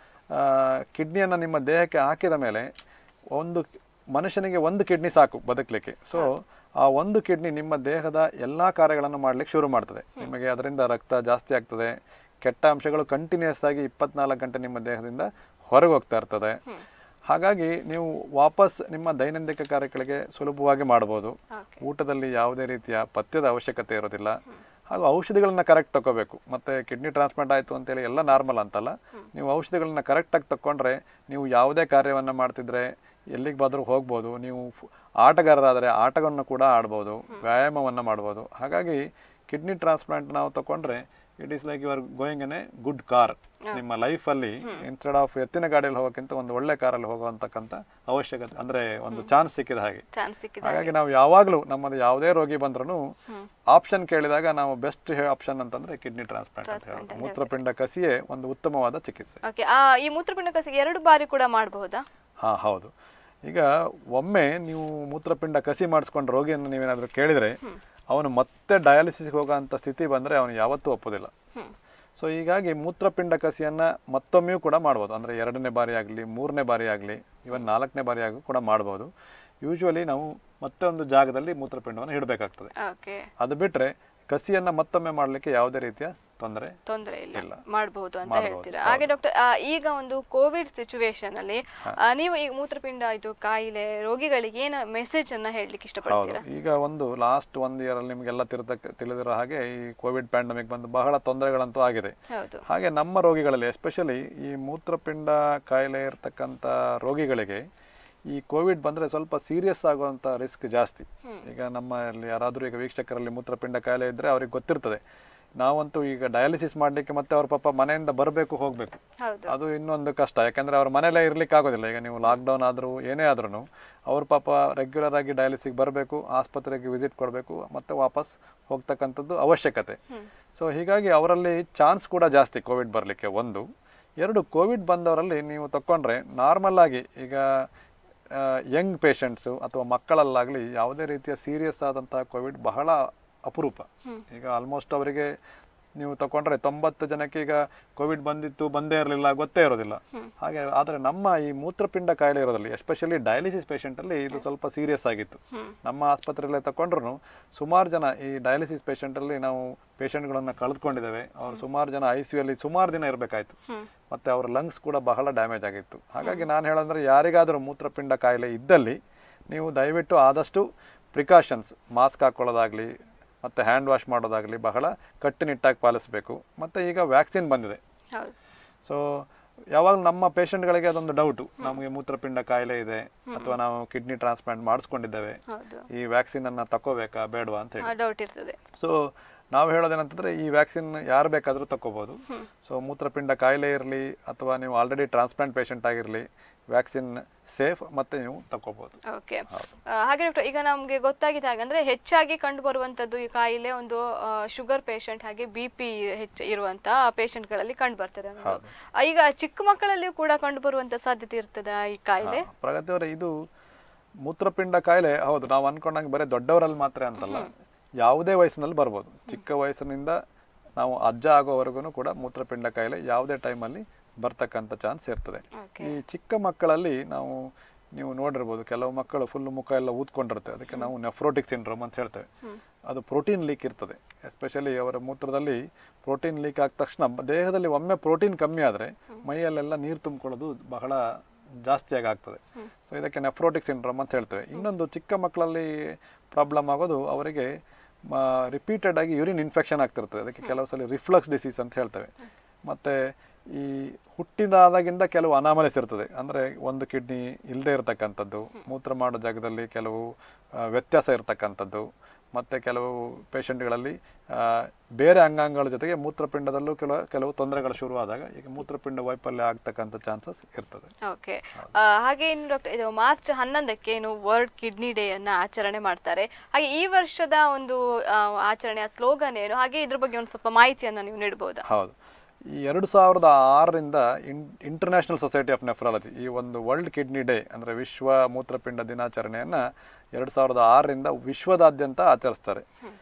ಕಿಡ್ನಿಯನ್ನು ನಿಮ್ಮ ದೇಹಕ್ಕೆ ಹಾಕಿದ ಮೇಲೆ ಒಂದು ಮನುಷ್ಯನಿಗೆ ಒಂದು ಕಿಡ್ನಿ ಸಾಕು ಬದುಕಲಿಕ್ಕೆ ಸೊ ಆ ಒಂದು ಕಿಡ್ನಿ ನಿಮ್ಮ ದೇಹದ ಎಲ್ಲ ಕಾರ್ಯಗಳನ್ನು ಮಾಡ್ಲಿಕ್ಕೆ ಶುರು ಮಾಡ್ತದೆ ನಿಮಗೆ ಅದರಿಂದ ರಕ್ತ ಜಾಸ್ತಿ ಆಗ್ತದೆ ಕೆಟ್ಟ ಅಂಶಗಳು ಕಂಟಿನ್ಯೂಸ್ ಆಗಿ ಇಪ್ಪತ್ನಾಲ್ಕು ಗಂಟೆ ನಿಮ್ಮ ದೇಹದಿಂದ ಹೊರಗೆ ಹೋಗ್ತಾ ಇರ್ತದೆ ಹಾಗಾಗಿ ನೀವು ವಾಪಸ್ ನಿಮ್ಮ ದೈನಂದಿನ ಕಾರ್ಯಗಳಿಗೆ ಸುಲಭವಾಗಿ ಮಾಡ್ಬೋದು ಊಟದಲ್ಲಿ ಯಾವುದೇ ರೀತಿಯ ಪಥ್ಯದ ಅವಶ್ಯಕತೆ ಇರೋದಿಲ್ಲ ಹಾಗೂ ಔಷಧಿಗಳನ್ನ ಕರೆಕ್ಟ್ ತಗೋಬೇಕು ಮತ್ತೆ ಕಿಡ್ನಿ ಟ್ರಾನ್ಸ್ಪ್ಲಾಂಟ್ ಆಯಿತು ಅಂತೇಳಿ ಎಲ್ಲ ನಾರ್ಮಲ್ ಅಂತಲ್ಲ ನೀವು ಔಷಧಿಗಳನ್ನ ಕರೆಕ್ಟಾಗಿ ತಗೊಂಡ್ರೆ ನೀವು ಯಾವುದೇ ಕಾರ್ಯವನ್ನು ಮಾಡ್ತಿದ್ರೆ ಎಲ್ಲಿಗೆ ಬಾದರೂ ಹೋಗ್ಬೋದು ನೀವು ಫು- ಆಟಗಾರರಾದರೆ ಆಟವನ್ನು ಕೂಡ ಆಡ್ಬೋದು ವ್ಯಾಯಾಮವನ್ನು ಮಾಡ್ಬೋದು ಹಾಗಾಗಿ ಕಿಡ್ನಿ ಟ್ರಾನ್ಸ್ಪ್ಲಾಂಟ್ ನಾವು ತಗೊಂಡ್ರೆ it is like you are going in a good car ನಿಮ್ಮ ಲೈಫಲ್ಲಿ ಇನ್ಸ್ಟೆಡ್ ಆಫ್ ಎತ್ತಿನ ಗಾಡಿಯಲ್ಲಿ ಹೋಗೋಕ್ಕಿಂತ ಒಂದು ಒಳ್ಳೆ ಕಾರಲ್ಲಿ ಹೋಗುವಂತಕ್ಕಂಥ ಅವಶ್ಯಕತೆ ಅಂದ್ರೆ ಒಂದು ಚಾನ್ಸ್ ಸಿಕ್ಕಿದ ಹಾಗೆ ಚಾನ್ಸ್ ಸಿಕ್ಕಿದೆ ಹಾಗಾಗಿ ನಾವು ಯಾವಾಗಲೂ ನಮ್ಮದು ಯಾವುದೇ ರೋಗಿ ಬಂದ್ರೂ ಆಪ್ಷನ್ ಕೇಳಿದಾಗ ನಾವು ಬೆಸ್ಟ್ ಆಪ್ಷನ್ ಅಂತಂದ್ರೆ ಕಿಡ್ನಿ ಟ್ರಾನ್ಸ್ಪ್ಲಾಂಟ್ ಅಂತ ಹೇಳೋದು ಮೂತ್ರಪಿಂಡ ಕಸಿಯೇ ಒಂದು ಉತ್ತಮವಾದ ಚಿಕಿತ್ಸೆ ಓಕೆ ಆ ಈ ಮೂತ್ರಪಿಂಡ ಕಸಿಗೆ ಎರಡು ಬಾರಿ ಕೂಡ ಮಾಡಬಹುದಾ ಹಾ ಹೌದು ಈಗ ಒಮ್ಮೆ ನೀವು ಮೂತ್ರಪಿಂಡ ಕಸಿ ಮಾಡಿಸ್ಕೊಂಡು ರೋಗಿಯನ್ನು ನೀವೇನಾದರೂ ಕೇಳಿದರೆ ಅವನು ಮತ್ತೆ ಡಯಾಲಿಸಿಸ್ಗೆ ಹೋಗೋಂಥ ಸ್ಥಿತಿ ಬಂದರೆ ಅವನು ಯಾವತ್ತೂ ಒಪ್ಪೋದಿಲ್ಲ ಸೊ ಹೀಗಾಗಿ ಮೂತ್ರಪಿಂಡ ಕಸಿಯನ್ನು ಮತ್ತೊಮ್ಮೆಯೂ ಕೂಡ ಮಾಡ್ಬೋದು ಅಂದರೆ ಎರಡನೇ ಬಾರಿ ಆಗಲಿ ಮೂರನೇ ಬಾರಿ ಆಗಲಿ ಇವನ್ ನಾಲ್ಕನೇ ಬಾರಿ ಆಗಿ ಕೂಡ ಮಾಡ್ಬೋದು ಯೂಶ್ವಲಿ ನಾವು ಮತ್ತೆ ಒಂದು ಜಾಗದಲ್ಲಿ ಮೂತ್ರಪಿಂಡವನ್ನು ಇಡಬೇಕಾಗ್ತದೆ ಓಕೆ ಅದು ಬಿಟ್ಟರೆ ಕಸಿಯನ್ನು ಮತ್ತೊಮ್ಮೆ ಮಾಡಲಿಕ್ಕೆ ಯಾವುದೇ ರೀತಿಯ ತೊಂದರೆ ತೊಂದರೆ ಇಲ್ಲ ಇಲ್ಲ. ಮಾಡಬಹುದು ಅಂತ ಮಾಡ್ಬೋದು, ಹೇಳ್ತೀರಾ ಹಾಗೆ ಡಾಕ್ಟರ್ ಈಗ ಒಂದು ಕೋವಿಡ್ ಸಿಚುವೇಶನ್ ಅಲ್ಲಿ ಆ, ನೀವು ಈಗ ಮೂತ್ರಪಿಂಡ ಇದು ಕಾಯಿಲೆ ರೋಗಿಗಳಿಗೆ ಏನು ಮೆಸೇಜ್ ಅನ್ನ ಹೇಳಲಿಕ್ಕೆ ಹೌದು ಇಷ್ಟಪಡ್ತೀರಾ ಈಗ ಒಂದು ಲಾಸ್ಟ್ ಒಂದು ಇಯರಲ್ಲಿ ನಿಮಗೆಲ್ಲ ತಿರ್ದಕ್ಕೆ ತಿಳಿದಿರೋ ಹಾಗೆ ಈ ಕೋವಿಡ್ ಪ್ಯಾಂಡಮಿಕ್ ಬಂದು ಬಹಳ ತೊಂದರೆಗಳಂತೂ ಆಗಿದೆ ಹೌದು ಹಾಗೆ ನಮ್ಮ ರೋಗಿಗಳಲ್ಲಿ ಎಸ್ಪೆಷಲಿ ಈ ಮೂತ್ರಪಿಂಡ ಕಾಯಿಲೆ ಇರ್ತಕ್ಕಂಥ ರೋಗಿಗಳಿಗೆ ಈ ಕೋವಿಡ್ ಬಂದರೆ ಸ್ವಲ್ಪ ಸೀರಿಯಸ್ ಆಗುವಂಥ ರಿಸ್ಕ್ ಜಾಸ್ತಿ ಈಗ ನಮ್ಮಲ್ಲಿ ಯಾರಾದರೂ ಈಗ ವೀಕ್ಷಕರಲ್ಲಿ ಮೂತ್ರಪಿಂಡ ಕಾಯಿಲೆ ಇದ್ದರೆ ಅವ್ರಿಗೆ ಗೊತ್ತಿರ್ತದೆ ನಾವಂತೂ ಈಗ ಡಯಾಲಿಸಿಸ್ ಮಾಡಲಿಕ್ಕೆ ಮತ್ತೆ ಅವ್ರ ಪಾಪ ಮನೆಯಿಂದ ಬರಬೇಕು ಹೋಗಬೇಕು ಹೌದು ಅದು ಇನ್ನೊಂದು ಕಷ್ಟ ಯಾಕಂದ್ರೆ ಅವ್ರ ಮನೇಲೇ ಇರ್ಲಿಕ್ಕೆ ಆಗೋದಿಲ್ಲ ಈಗ ನೀವು ಲಾಕ್ಡೌನ್ ಆದರೂ ಏನೇ ಆದ್ರೂ ಅವ್ರ ಪಾಪ ರೆಗ್ಯುಲರ್ ಆಗಿ ಡಯಾಲಿಸಿಗೆ ಬರಬೇಕು ಆಸ್ಪತ್ರೆಗೆ ವಿಸಿಟ್ ಕೊಡಬೇಕು ಮತ್ತೆ ವಾಪಸ್ ಹೋಗ್ತಕ್ಕಂಥದ್ದು ಅವಶ್ಯಕತೆ ಸೊ ಹೀಗಾಗಿ ಅವರಲ್ಲಿ ಚಾನ್ಸ್ ಕೂಡ ಜಾಸ್ತಿ ಕೋವಿಡ್ ಬರಲಿಕ್ಕೆ ಒಂದು ಎರಡು ಕೋವಿಡ್ ಬಂದವರಲ್ಲಿ ನೀವು ತಗೊಂಡ್ರೆ ನಾರ್ಮಲ್ ಆಗಿ ಈಗ ಯಂಗ್ ಪೇಷಂಟ್ಸು ಅಥವಾ ಮಕ್ಕಳಲ್ಲಾಗಲಿ ಯಾವುದೇ ರೀತಿಯ ಸೀರಿಯಸ್ ಆದಂತಹ ಕೋವಿಡ್ ಬಹಳ ಅಪರೂಪ ಈಗ ಆಲ್ಮೋಸ್ಟ್ ಅವರಿಗೆ ನೀವು ತಗೊಂಡ್ರೆ ತೊಂಬತ್ತು ಜನಕ್ಕೆ ಈಗ ಕೋವಿಡ್ ಬಂದಿತ್ತು ಬಂದೇ ಇರಲಿಲ್ಲ ಗೊತ್ತೇ ಇರೋದಿಲ್ಲ ಹಾಗೆ ಆದರೆ ನಮ್ಮ ಈ ಮೂತ್ರಪಿಂಡ ಕಾಯಿಲೆ ಇರೋದ್ರಲ್ಲಿ ಎಸ್ಪೆಷಲಿ ಡಯಾಲಿಸಿಸ್ ಪೇಷಂಟಲ್ಲಿ ಇದು ಸ್ವಲ್ಪ ಸೀರಿಯಸ್ ಆಗಿತ್ತು ನಮ್ಮ ಆಸ್ಪತ್ರೆಯಲ್ಲೇ ತಗೊಂಡ್ರು ಸುಮಾರು ಜನ ಈ ಡಯಾಲಿಸಿಸ್ ಪೇಷಂಟಲ್ಲಿ ನಾವು ಪೇಷಂಟ್ಗಳನ್ನು ಕಳೆದುಕೊಂಡಿದ್ದೇವೆ ಅವ್ರು ಸುಮಾರು ಜನ ಐ ಸಿ ಅಲ್ಲಿ ಸುಮಾರು ದಿನ ಇರಬೇಕಾಯ್ತು ಮತ್ತೆ ಅವ್ರ ಲಂಗ್ಸ್ ಕೂಡ ಬಹಳ ಡ್ಯಾಮೇಜ್ ಆಗಿತ್ತು ಹಾಗಾಗಿ ನಾನು ಹೇಳಂದ್ರೆ ಯಾರಿಗಾದರೂ ಮೂತ್ರಪಿಂಡ ಕಾಯಿಲೆ ಇದ್ದಲ್ಲಿ ನೀವು ದಯವಿಟ್ಟು ಆದಷ್ಟು ಪ್ರಿಕಾಷನ್ಸ್ ಮಾಸ್ಕ್ ಹಾಕೊಳ್ಳೋದಾಗಲಿ ಮತ್ತು ಹ್ಯಾಂಡ್ ವಾಶ್ ಮಾಡೋದಾಗಲಿ ಬಹಳ ಕಟ್ಟುನಿಟ್ಟಾಗಿ ಪಾಲಿಸಬೇಕು ಮತ್ತು ಈಗ ವ್ಯಾಕ್ಸಿನ್ ಬಂದಿದೆ ಹೌದು ಸೊ ಯಾವಾಗ ನಮ್ಮ ಪೇಷಂಟ್ಗಳಿಗೆ ಅದೊಂದು ಡೌಟು ನಮಗೆ ಮೂತ್ರಪಿಂಡ ಕಾಯಿಲೆ ಇದೆ ಅಥವಾ ನಾವು ಕಿಡ್ನಿ ಟ್ರಾನ್ಸ್ಪ್ಲಾಂಟ್ ಮಾಡಿಸ್ಕೊಂಡಿದ್ದೇವೆ ಹೌದು ಈ ವ್ಯಾಕ್ಸಿನ್ ಅನ್ನ ತಗೋಬೇಕಾ ಬೇಡವಾ ಅಂತ ಹೇಳಿ ಡೌಟ್ ಇರ್ತದೆ ಸೊ ನಾವು ಹೇಳೋದೇನಂತಂದ್ರೆ ಈ ವ್ಯಾಕ್ಸಿನ್ ಯಾರು ಬೇಕಾದರೂ ತಗೋಬಹುದು ಸೊ ಮೂತ್ರಪಿಂಡ ಕಾಯಿಲೆ ಇರಲಿ ಅಥವಾ ನೀವು ಆಲ್ರೆಡಿ ಟ್ರಾನ್ಸ್ಪ್ಲಾಂಟ್ ಪೇಷಂಟ್ ಆಗಿರಲಿ ವ್ಯಾಕ್ಸಿನ್ ಸೇಫ್ ಮತ್ತೆ ನೀವು ತಗೋಬಹುದು ಓಕೆ ಹಾಗೆ ಡಾಕ್ಟರ್ ಈಗ ನಮಗೆ ಗೊತ್ತಾಗಿದೆ ಹಾಗಂದ್ರೆ ಹೆಚ್ಚಾಗಿ ಕಂಡು ಬರುವಂತದ್ದು ಈ ಕಾಯಿಲೆ ಒಂದು ಶುಗರ್ ಪೇಷಂಟ್ ಹಾಗೆ ಬಿ ಪಿ ಹೆಚ್ಚು ಇರುವಂತ ಪೇಷಂಟ್ಗಳಲ್ಲಿ ಕಂಡು ಬರ್ತದೆ ಅನ್ನೋದು. ಆ, ಈಗ ಚಿಕ್ಕ ಮಕ್ಕಳಲ್ಲಿಯೂ ಕೂಡ ಕಂಡು ಬರುವಂತ ಸಾಧ್ಯತೆ ಇರ್ತದ ಈ ಕಾಯಿಲೆ ಪ್ರಗತಿ ಅವರೇ ಇದು ಮೂತ್ರಪಿಂಡ ಕಾಯಿಲೆ ಹೌದು ನಾವು ಅನ್ಕೊಂಡಂಗೆ ಬರೀ ದೊಡ್ಡವರಲ್ಲಿ ಮಾತ್ರ ಅಂತಲ್ಲ ಯಾವುದೇ ವಯಸ್ಸಿನಲ್ಲಿ ಬರ್ಬೋದು ಚಿಕ್ಕ ವಯಸ್ಸಿನಿಂದ ನಾವು ಅಜ್ಜ ಆಗೋವರೆಗೂ ಕೂಡ ಮೂತ್ರಪಿಂಡ ಕಾಯಿಲೆ ಯಾವುದೇ ಟೈಮಲ್ಲಿ ಬರ್ತಕ್ಕಂಥ ಚಾನ್ಸ್ ಇರ್ತದೆ ಈ ಚಿಕ್ಕ ಮಕ್ಕಳಲ್ಲಿ ನಾವು ನೀವು ನೋಡಿರ್ಬೋದು ಕೆಲವು ಮಕ್ಕಳು ಫುಲ್ ಮುಖ ಎಲ್ಲ ಊದ್ಕೊಂಡಿರುತ್ತೆ ಅದಕ್ಕೆ ನಾವು ನೆಫ್ರೋಟಿಕ್ ಸಿಂಡ್ರೋಮ್ ಅಂತ ಹೇಳ್ತೇವೆ ಅದು ಪ್ರೋಟೀನ್ ಲೀಕ್ ಇರ್ತದೆ ಎಸ್ಪೆಷಲಿ ಅವರ ಮೂತ್ರದಲ್ಲಿ ಪ್ರೋಟೀನ್ ಲೀಕ್ ಆದ ತಕ್ಷಣ ಬ- ದೇಹದಲ್ಲಿ ಒಮ್ಮೆ ಪ್ರೋಟೀನ್ ಕಮ್ಮಿ ಆದರೆ ಮೈಯಲ್ಲೆಲ್ಲ ನೀರು ತುಂಬಿಕೊಳ್ಳೋದು ಬಹಳ ಜಾಸ್ತಿಯಾಗಿ ಆಗ್ತದೆ ಸೊ ಇದಕ್ಕೆ ನೆಫ್ರೋಟಿಕ್ ಸಿಂಡ್ರೋಮ್ ಅಂತ ಹೇಳ್ತೇವೆ ಇನ್ನೊಂದು ಚಿಕ್ಕ ಮಕ್ಕಳಲ್ಲಿ ಪ್ರಾಬ್ಲಮ್ ಆಗೋದು ಅವರಿಗೆ ರಿಪೀಟೆಡ್ ಆಗಿ ಯೂರಿನ್ ಇನ್ಫೆಕ್ಷನ್ ಆಗ್ತಿರ್ತದೆ ಅದಕ್ಕೆ ಕೆಲವು ಸಲ ರಿಫ್ಲಕ್ಸ್ ಡಿಸೀಸ್ ಅಂತ ಹೇಳ್ತೇವೆ ಮತ್ತು ಈ ಹುಟ್ಟಿದಾದಾಗಿಂದ ಕೆಲವು ಅನಾಮಲಿಸ್ ಇರ್ತದೆ ಅಂದರೆ ಒಂದು ಕಿಡ್ನಿ ಇಲ್ಲದೆ ಇರತಕ್ಕಂಥದ್ದು ಮೂತ್ರ ಮಾಡೋ ಜಾಗದಲ್ಲಿ ಕೆಲವು ಆ, ವ್ಯತ್ಯಾಸ ಇರತಕ್ಕಂಥದ್ದು ಮತ್ತು ಕೆಲವು ಪೇಷಂಟ್ಗಳಲ್ಲಿ ಬೇರೆ ಅಂಗಾಂಗಗಳ ಜೊತೆಗೆ ಮೂತ್ರಪಿಂಡದಲ್ಲೂ ಕೆಲವು ಕೆಲವು ತೊಂದರೆಗಳು ಶುರುವಾದಾಗ ಈಗ ಮೂತ್ರಪಿಂಡ ವೈಫಲ್ಯ ಆಗ್ತಕ್ಕಂಥ ಚಾನ್ಸಸ್ ಇರ್ತದೆ ಓಕೆ ಹಾಗೆ ಇನ್ನು ಡಾಕ್ಟರ್ ಇದು ಮಾರ್ಚ್ ಹನ್ನೊಂದಕ್ಕೆ ಏನು ವರ್ಲ್ಡ್ ಕಿಡ್ನಿ ಡೇ ಅನ್ನ ಆಚರಣೆ ಮಾಡ್ತಾರೆ ಹಾಗೆ ಈ ವರ್ಷದ ಒಂದು ಆ, ಆಚರಣೆಯ ಸ್ಲೋಗನ್ ಏನು ಹಾಗೆ ಇದ್ರ ಬಗ್ಗೆ ಒಂದು ಸ್ವಲ್ಪ ಮಾಹಿತಿಯನ್ನ ನೀವು ನೀಡಬಹುದಾ ಹೌದು ಈ ಎರಡು ಸಾವಿರದ ಆರರಿಂದ in international society of nephrology ಈ ಒಂದು ವರ್ಲ್ಡ್ ಕಿಡ್ನಿ ಡೇ ಅಂದರೆ ವಿಶ್ವ ಮೂತ್ರಪಿಂಡ ದಿನಾಚರಣೆಯನ್ನು ಎರಡು ಸಾವಿರದ ಆರರಿಂದ ವಿಶ್ವದಾದ್ಯಂತ ಆಚರಿಸ್ತಾರೆ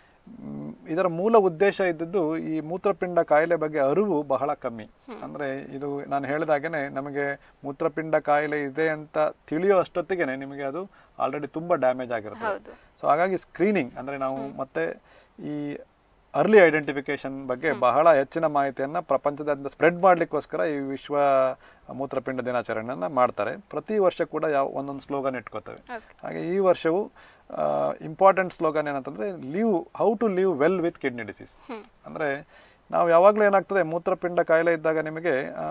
ಮ್, ಇದರ ಮೂಲ ಉದ್ದೇಶ ಇದ್ದದ್ದು ಈ ಮೂತ್ರಪಿಂಡ ಕಾಯಿಲೆ ಬಗ್ಗೆ ಅರಿವು ಬಹಳ ಕಮ್ಮಿ ಅಂದರೆ ಇದು ನಾನು ಹೇಳಿದಾಗೇನೆ ನಮಗೆ ಮೂತ್ರಪಿಂಡ ಕಾಯಿಲೆ ಇದೆ ಅಂತ ತಿಳಿಯೋ ಅಷ್ಟೊತ್ತಿಗೆ ನಿಮಗೆ ಅದು ಆಲ್ರೆಡಿ ತುಂಬ ಡ್ಯಾಮೇಜ್ ಆಗಿರುತ್ತೆ ಹೌದು. ಸೊ ಹಾಗಾಗಿ ಸ್ಕ್ರೀನಿಂಗ್ ಅಂದರೆ ನಾವು ಮತ್ತೆ ಈ ಅರ್ಲಿ ಐಡೆಂಟಿಫಿಕೇಶನ್ ಬಗ್ಗೆ ಬಹಳ ಹೆಚ್ಚಿನ ಮಾಹಿತಿಯನ್ನು ಪ್ರಪಂಚದಾದ್ಯಂತ ಸ್ಪ್ರೆಡ್ ಮಾಡಲಿಕ್ಕೋಸ್ಕರ ಈ ವಿಶ್ವ ಮೂತ್ರಪಿಂಡ ದಿನಾಚರಣೆಯನ್ನು ಮಾಡ್ತಾರೆ ಪ್ರತಿ ವರ್ಷ ಕೂಡ ಯಾವ ಒಂದೊಂದು ಸ್ಲೋಗನ್ ಇಟ್ಕೋತೇವೆ ಹಾಗೆ ಈ ವರ್ಷವು ಇಂಪಾರ್ಟೆಂಟ್ ಸ್ಲೋಗನ್ ಏನಂತಂದ್ರೆ live how to live well with kidney disease ಅಂದರೆ ನಾವು ಯಾವಾಗಲೂ ಏನಾಗ್ತದೆ ಮೂತ್ರಪಿಂಡ ಕಾಯಿಲೆ ಇದ್ದಾಗ ನಿಮಗೆ ಆ,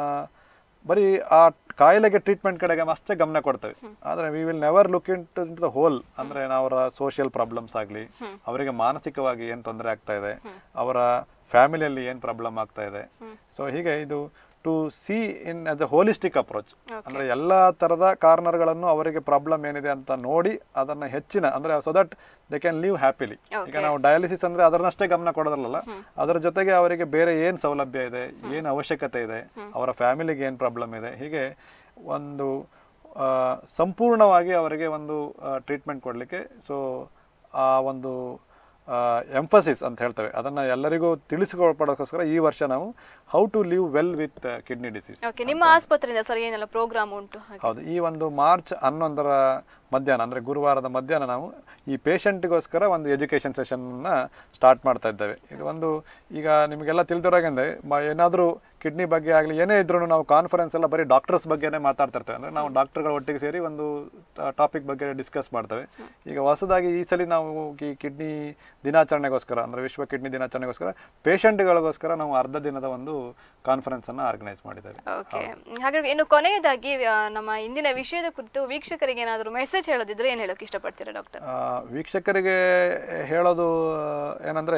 ಬರೀ ಆ ಕಾಯಿಲೆಗೆ ಟ್ರೀಟ್ಮೆಂಟ್ ಕಡೆಗೆ ಅಷ್ಟೇ ಗಮನ ಕೊಡ್ತೇವೆ ಆದರೆ we will never look into the whole ಅಂದರೆ ಅವರ ಸೋಷಿಯಲ್ ಪ್ರಾಬ್ಲಮ್ಸ್ ಆಗಲಿ ಅವರಿಗೆ ಮಾನಸಿಕವಾಗಿ ಏನು ತೊಂದರೆ ಆಗ್ತಾ ಇದೆ ಅವರ ಫ್ಯಾಮಿಲಿಯಲ್ಲಿ ಏನು ಪ್ರಾಬ್ಲಮ್ ಆಗ್ತಾ ಇದೆ ಸೊ ಹೀಗೆ ಇದು to see in as a holistic approach ಅಂದರೆ ಎಲ್ಲ ಥರದ ಕಾರ್ನರ್ಗಳನ್ನು ಅವರಿಗೆ ಪ್ರಾಬ್ಲಮ್ ಏನಿದೆ ಅಂತ ನೋಡಿ ಅದನ್ನು ಹೆಚ್ಚಿನ ಅಂದರೆ so that they can live happily ಈಗ ನಾವು ಡಯಾಲಿಸಿಸ್ ಅಂದರೆ ಅದನ್ನಷ್ಟೇ ಗಮನ ಕೊಡೋದಲ್ಲ ಅದರ ಜೊತೆಗೆ ಅವರಿಗೆ ಬೇರೆ ಏನು ಸೌಲಭ್ಯ ಇದೆ ಏನು ಅವಶ್ಯಕತೆ ಇದೆ ಅವರ ಫ್ಯಾಮಿಲಿಗೆ ಏನು ಪ್ರಾಬ್ಲಮ್ ಇದೆ ಹೀಗೆ ಒಂದು ಆ, ಸಂಪೂರ್ಣವಾಗಿ ಅವರಿಗೆ ಒಂದು ಟ್ರೀಟ್ಮೆಂಟ್ ಕೊಡಲಿಕ್ಕೆ ಸೊ ಆ ಒಂದು ಎಂಫಸಿಸ್ ಅಂತ ಹೇಳ್ತೇವೆ ಅದನ್ನು ಎಲ್ಲರಿಗೂ ತಿಳಿಸಿಕೊಡ್ಪಡೋಕ್ಕೋಸ್ಕರ ಈ ವರ್ಷ ನಾವು how to live well with kidney disease okay ನಿಮ್ಮ ಆಸ್ಪತ್ರೆಯಿಂದ ಸರ್ ಏನೆಲ್ಲ ಪ್ರೋಗ್ರಾಮ್ ಉಂಟು ಹಾಗೆ ಹೌದು ಈ ಒಂದು ಮಾರ್ಚ್ ಹನ್ನೊಂದರ ಮಧ್ಯಾಹ್ನ ಅಂದರೆ ಗುರುವಾರದ ಮಧ್ಯಾಹ್ನ ನಾವು ಈ ಪೇಷಂಟ್ಗೋಸ್ಕರ ಒಂದು ಎಜುಕೇಷನ್ ಸೆಷನ್ನ ಸ್ಟಾರ್ಟ್ ಮಾಡ್ತಾ ಇದ್ದೇವೆ ಇದು ಒಂದು ಈಗ ನಿಮಗೆಲ್ಲ ತಿಳಿದಿರೋಂಗೆ ಏನಾದರೂ ಕಿಡ್ನಿ ಬಗ್ಗೆ ಆಗಲಿ ಏನೇ ಇದ್ರೂ ನಾವು ಕಾನ್ಫರೆನ್ಸ್ ಎಲ್ಲ ಬರೀ ಡಾಕ್ಟರ್ಸ್ ಬಗ್ಗೆನೇ ಮಾತಾಡ್ತಾ ಇರ್ತೇವೆ ಅಂದರೆ ನಾವು ಡಾಕ್ಟರ್ಗಳ ಒಟ್ಟಿಗೆ ಸೇರಿ ಒಂದು ಟಾಪಿಕ್ ಬಗ್ಗೆ ಡಿಸ್ಕಸ್ ಮಾಡ್ತೇವೆ ಈಗ ಹೊಸದಾಗಿ ಈ ಸಲ ನಾವು ಈ ಕಿಡ್ನಿ ದಿನಾಚರಣೆಗೋಸ್ಕರ ಅಂದರೆ ವಿಶ್ವ ಕಿಡ್ನಿ ದಿನಾಚರಣೆಗೋಸ್ಕರ ಪೇಷಂಟ್ಗಳಿಗೋಸ್ಕರ ನಾವು ಅರ್ಧ ದಿನದ ಒಂದು ಕಾನ್ಫರೆನ್ಸನ್ನು ಆರ್ಗನೈಸ್ ಮಾಡಿದ್ದೇವೆ ಓಕೆ ಹಾಗಾದ್ರೆ ಇನ್ನು ಕೊನೆಯದಾಗಿ ಆ, ನಮ್ಮ ಇಂದಿನ ವಿಷಯದ ಕುರಿತು ವೀಕ್ಷಕರಿಗೆ ಏನಾದರೂ ಮೆಸೇಜ್ ಹೇಳೋದಿದ್ರೆ ಏನು ಹೇಳೋಕೆ ಇಷ್ಟಪಡ್ತೀರಾ ಡಾಕ್ಟರ್ ಆ, ವೀಕ್ಷಕರಿಗೆ ಹೇಳೋದು ಏನಂದರೆ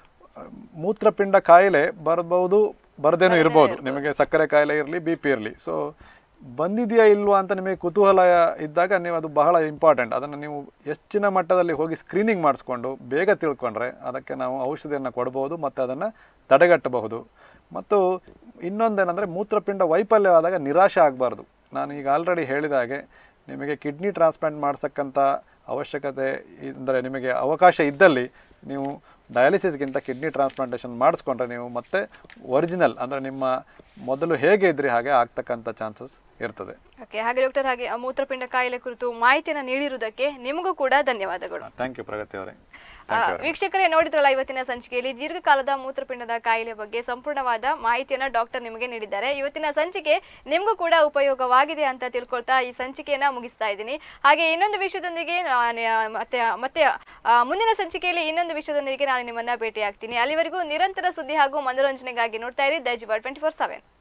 ಮೂತ್ರಪಿಂಡ ಕಾಯಿಲೆ ಬರ್ಬೋದು ಬರದೇನೂ ಇರ್ಬೋದು ನಿಮಗೆ ಸಕ್ಕರೆ ಕಾಯಿಲೆ ಇರಲಿ ಬಿ ಪಿ ಇರಲಿ ಸೊ ಬಂದಿದೆಯಾ ಇಲ್ವಾ ಅಂತ ನಿಮಗೆ ಕುತೂಹಲ ಇದ್ದಾಗ ನೀವು ಅದು ಬಹಳ ಇಂಪಾರ್ಟೆಂಟ್ ಅದನ್ನು ನೀವು ಹೆಚ್ಚಿನ ಮಟ್ಟದಲ್ಲಿ ಹೋಗಿ ಸ್ಕ್ರೀನಿಂಗ್ ಮಾಡಿಸ್ಕೊಂಡು ಬೇಗ ತಿಳ್ಕೊಂಡ್ರೆ ಅದಕ್ಕೆ ನಾವು ಔಷಧಿಯನ್ನು ಕೊಡ್ಬೋದು ಮತ್ತು ಅದನ್ನು ತಡೆಗಟ್ಟಬಹುದು ಮತ್ತು ಇನ್ನೊಂದೇನೆಂದರೆ ಮೂತ್ರಪಿಂಡ ವೈಫಲ್ಯವಾದಾಗ ನಿರಾಶೆ ಆಗಬಾರ್ದು ನಾನು ಈಗ ಆಲ್ರೆಡಿ ಹೇಳಿದ ಹಾಗೆ ನಿಮಗೆ ಕಿಡ್ನಿ ಟ್ರಾನ್ಸ್ಪ್ಲಾಂಟ್ ಮಾಡ್ಸಕ್ಕಂಥ ಅವಶ್ಯಕತೆ ಅಂದರೆ ನಿಮಗೆ ಅವಕಾಶ ಇದ್ದಲ್ಲಿ ನೀವು ಡಯಾಲಿಸಿಸ್ಗಿಂತ ಕಿಡ್ನಿ ಟ್ರಾನ್ಸ್ಪ್ಲಾಂಟೇಷನ್ ಮಾಡಿಸ್ಕೊಂಡ್ರೆ ನೀವು ಮತ್ತೆ ಒರಿಜಿನಲ್ ಅಂದರೆ ನಿಮ್ಮ ಮೊದಲು ಹೇಗೆ ಇದ್ರಿ ಹಾಗೆ ಆಗ್ತಕ್ಕಂಥ ಚಾನ್ಸಸ್ ಇರ್ತದೆ ಓಕೆ ಹಾಗೆ ಡಾಕ್ಟರ್ ಹಾಗೆ ಆ ಮೂತ್ರಪಿಂಡ ಕಾಯಿಲೆ ಕುರಿತು ಮಾಹಿತಿಯನ್ನು ನೀಡಿರುವುದಕ್ಕೆ ನಿಮಗೂ ಕೂಡ ಧನ್ಯವಾದಗಳು ಥ್ಯಾಂಕ್ ಯು ಪ್ರಗತಿ ಅವರೇ ಆ, ವೀಕ್ಷಕರೇ ನೋಡಿದ್ರಲ್ಲ ಇವತ್ತಿನ ಸಂಚಿಕೆಯಲ್ಲಿ ದೀರ್ಘಕಾಲದ ಮೂತ್ರಪಿಂಡದ ಕಾಯಿಲೆ ಬಗ್ಗೆ ಸಂಪೂರ್ಣವಾದ ಮಾಹಿತಿಯನ್ನ ಡಾಕ್ಟರ್ ನಿಮಗೆ ನೀಡಿದ್ದಾರೆ ಇವತ್ತಿನ ಸಂಚಿಕೆ ನಿಮಗೂ ಕೂಡ ಉಪಯೋಗವಾಗಿದೆ ಅಂತ ತಿಳ್ಕೊಳ್ತಾ ಈ ಸಂಚಿಕೆಯನ್ನ ಮುಗಿಸ್ತಾ ಇದ್ದೀನಿ ಹಾಗೆ ಇನ್ನೊಂದು ವಿಷಯದೊಂದಿಗೆ ನಾನು ಮತ್ತೆ ಮತ್ತೆ ಆ, ಮುಂದಿನ ಸಂಚಿಕೆಯಲ್ಲಿ ಇನ್ನೊಂದು ವಿಷಯದೊಂದಿಗೆ ನಾನು ನಿಮ್ಮನ್ನ ಭೇಟಿ ಆಗ್ತೀನಿ ಅಲ್ಲಿವರೆಗೂ ನಿರಂತರ ಸುದ್ದಿ ಹಾಗೂ ಮನೋರಂಜನೆಗಾಗಿ ನೋಡ್ತಾ ಇರಿ ದೈಜ್ ಟ್ವೆಂಟಿ ಫೋರ್ ಸೆವೆನ್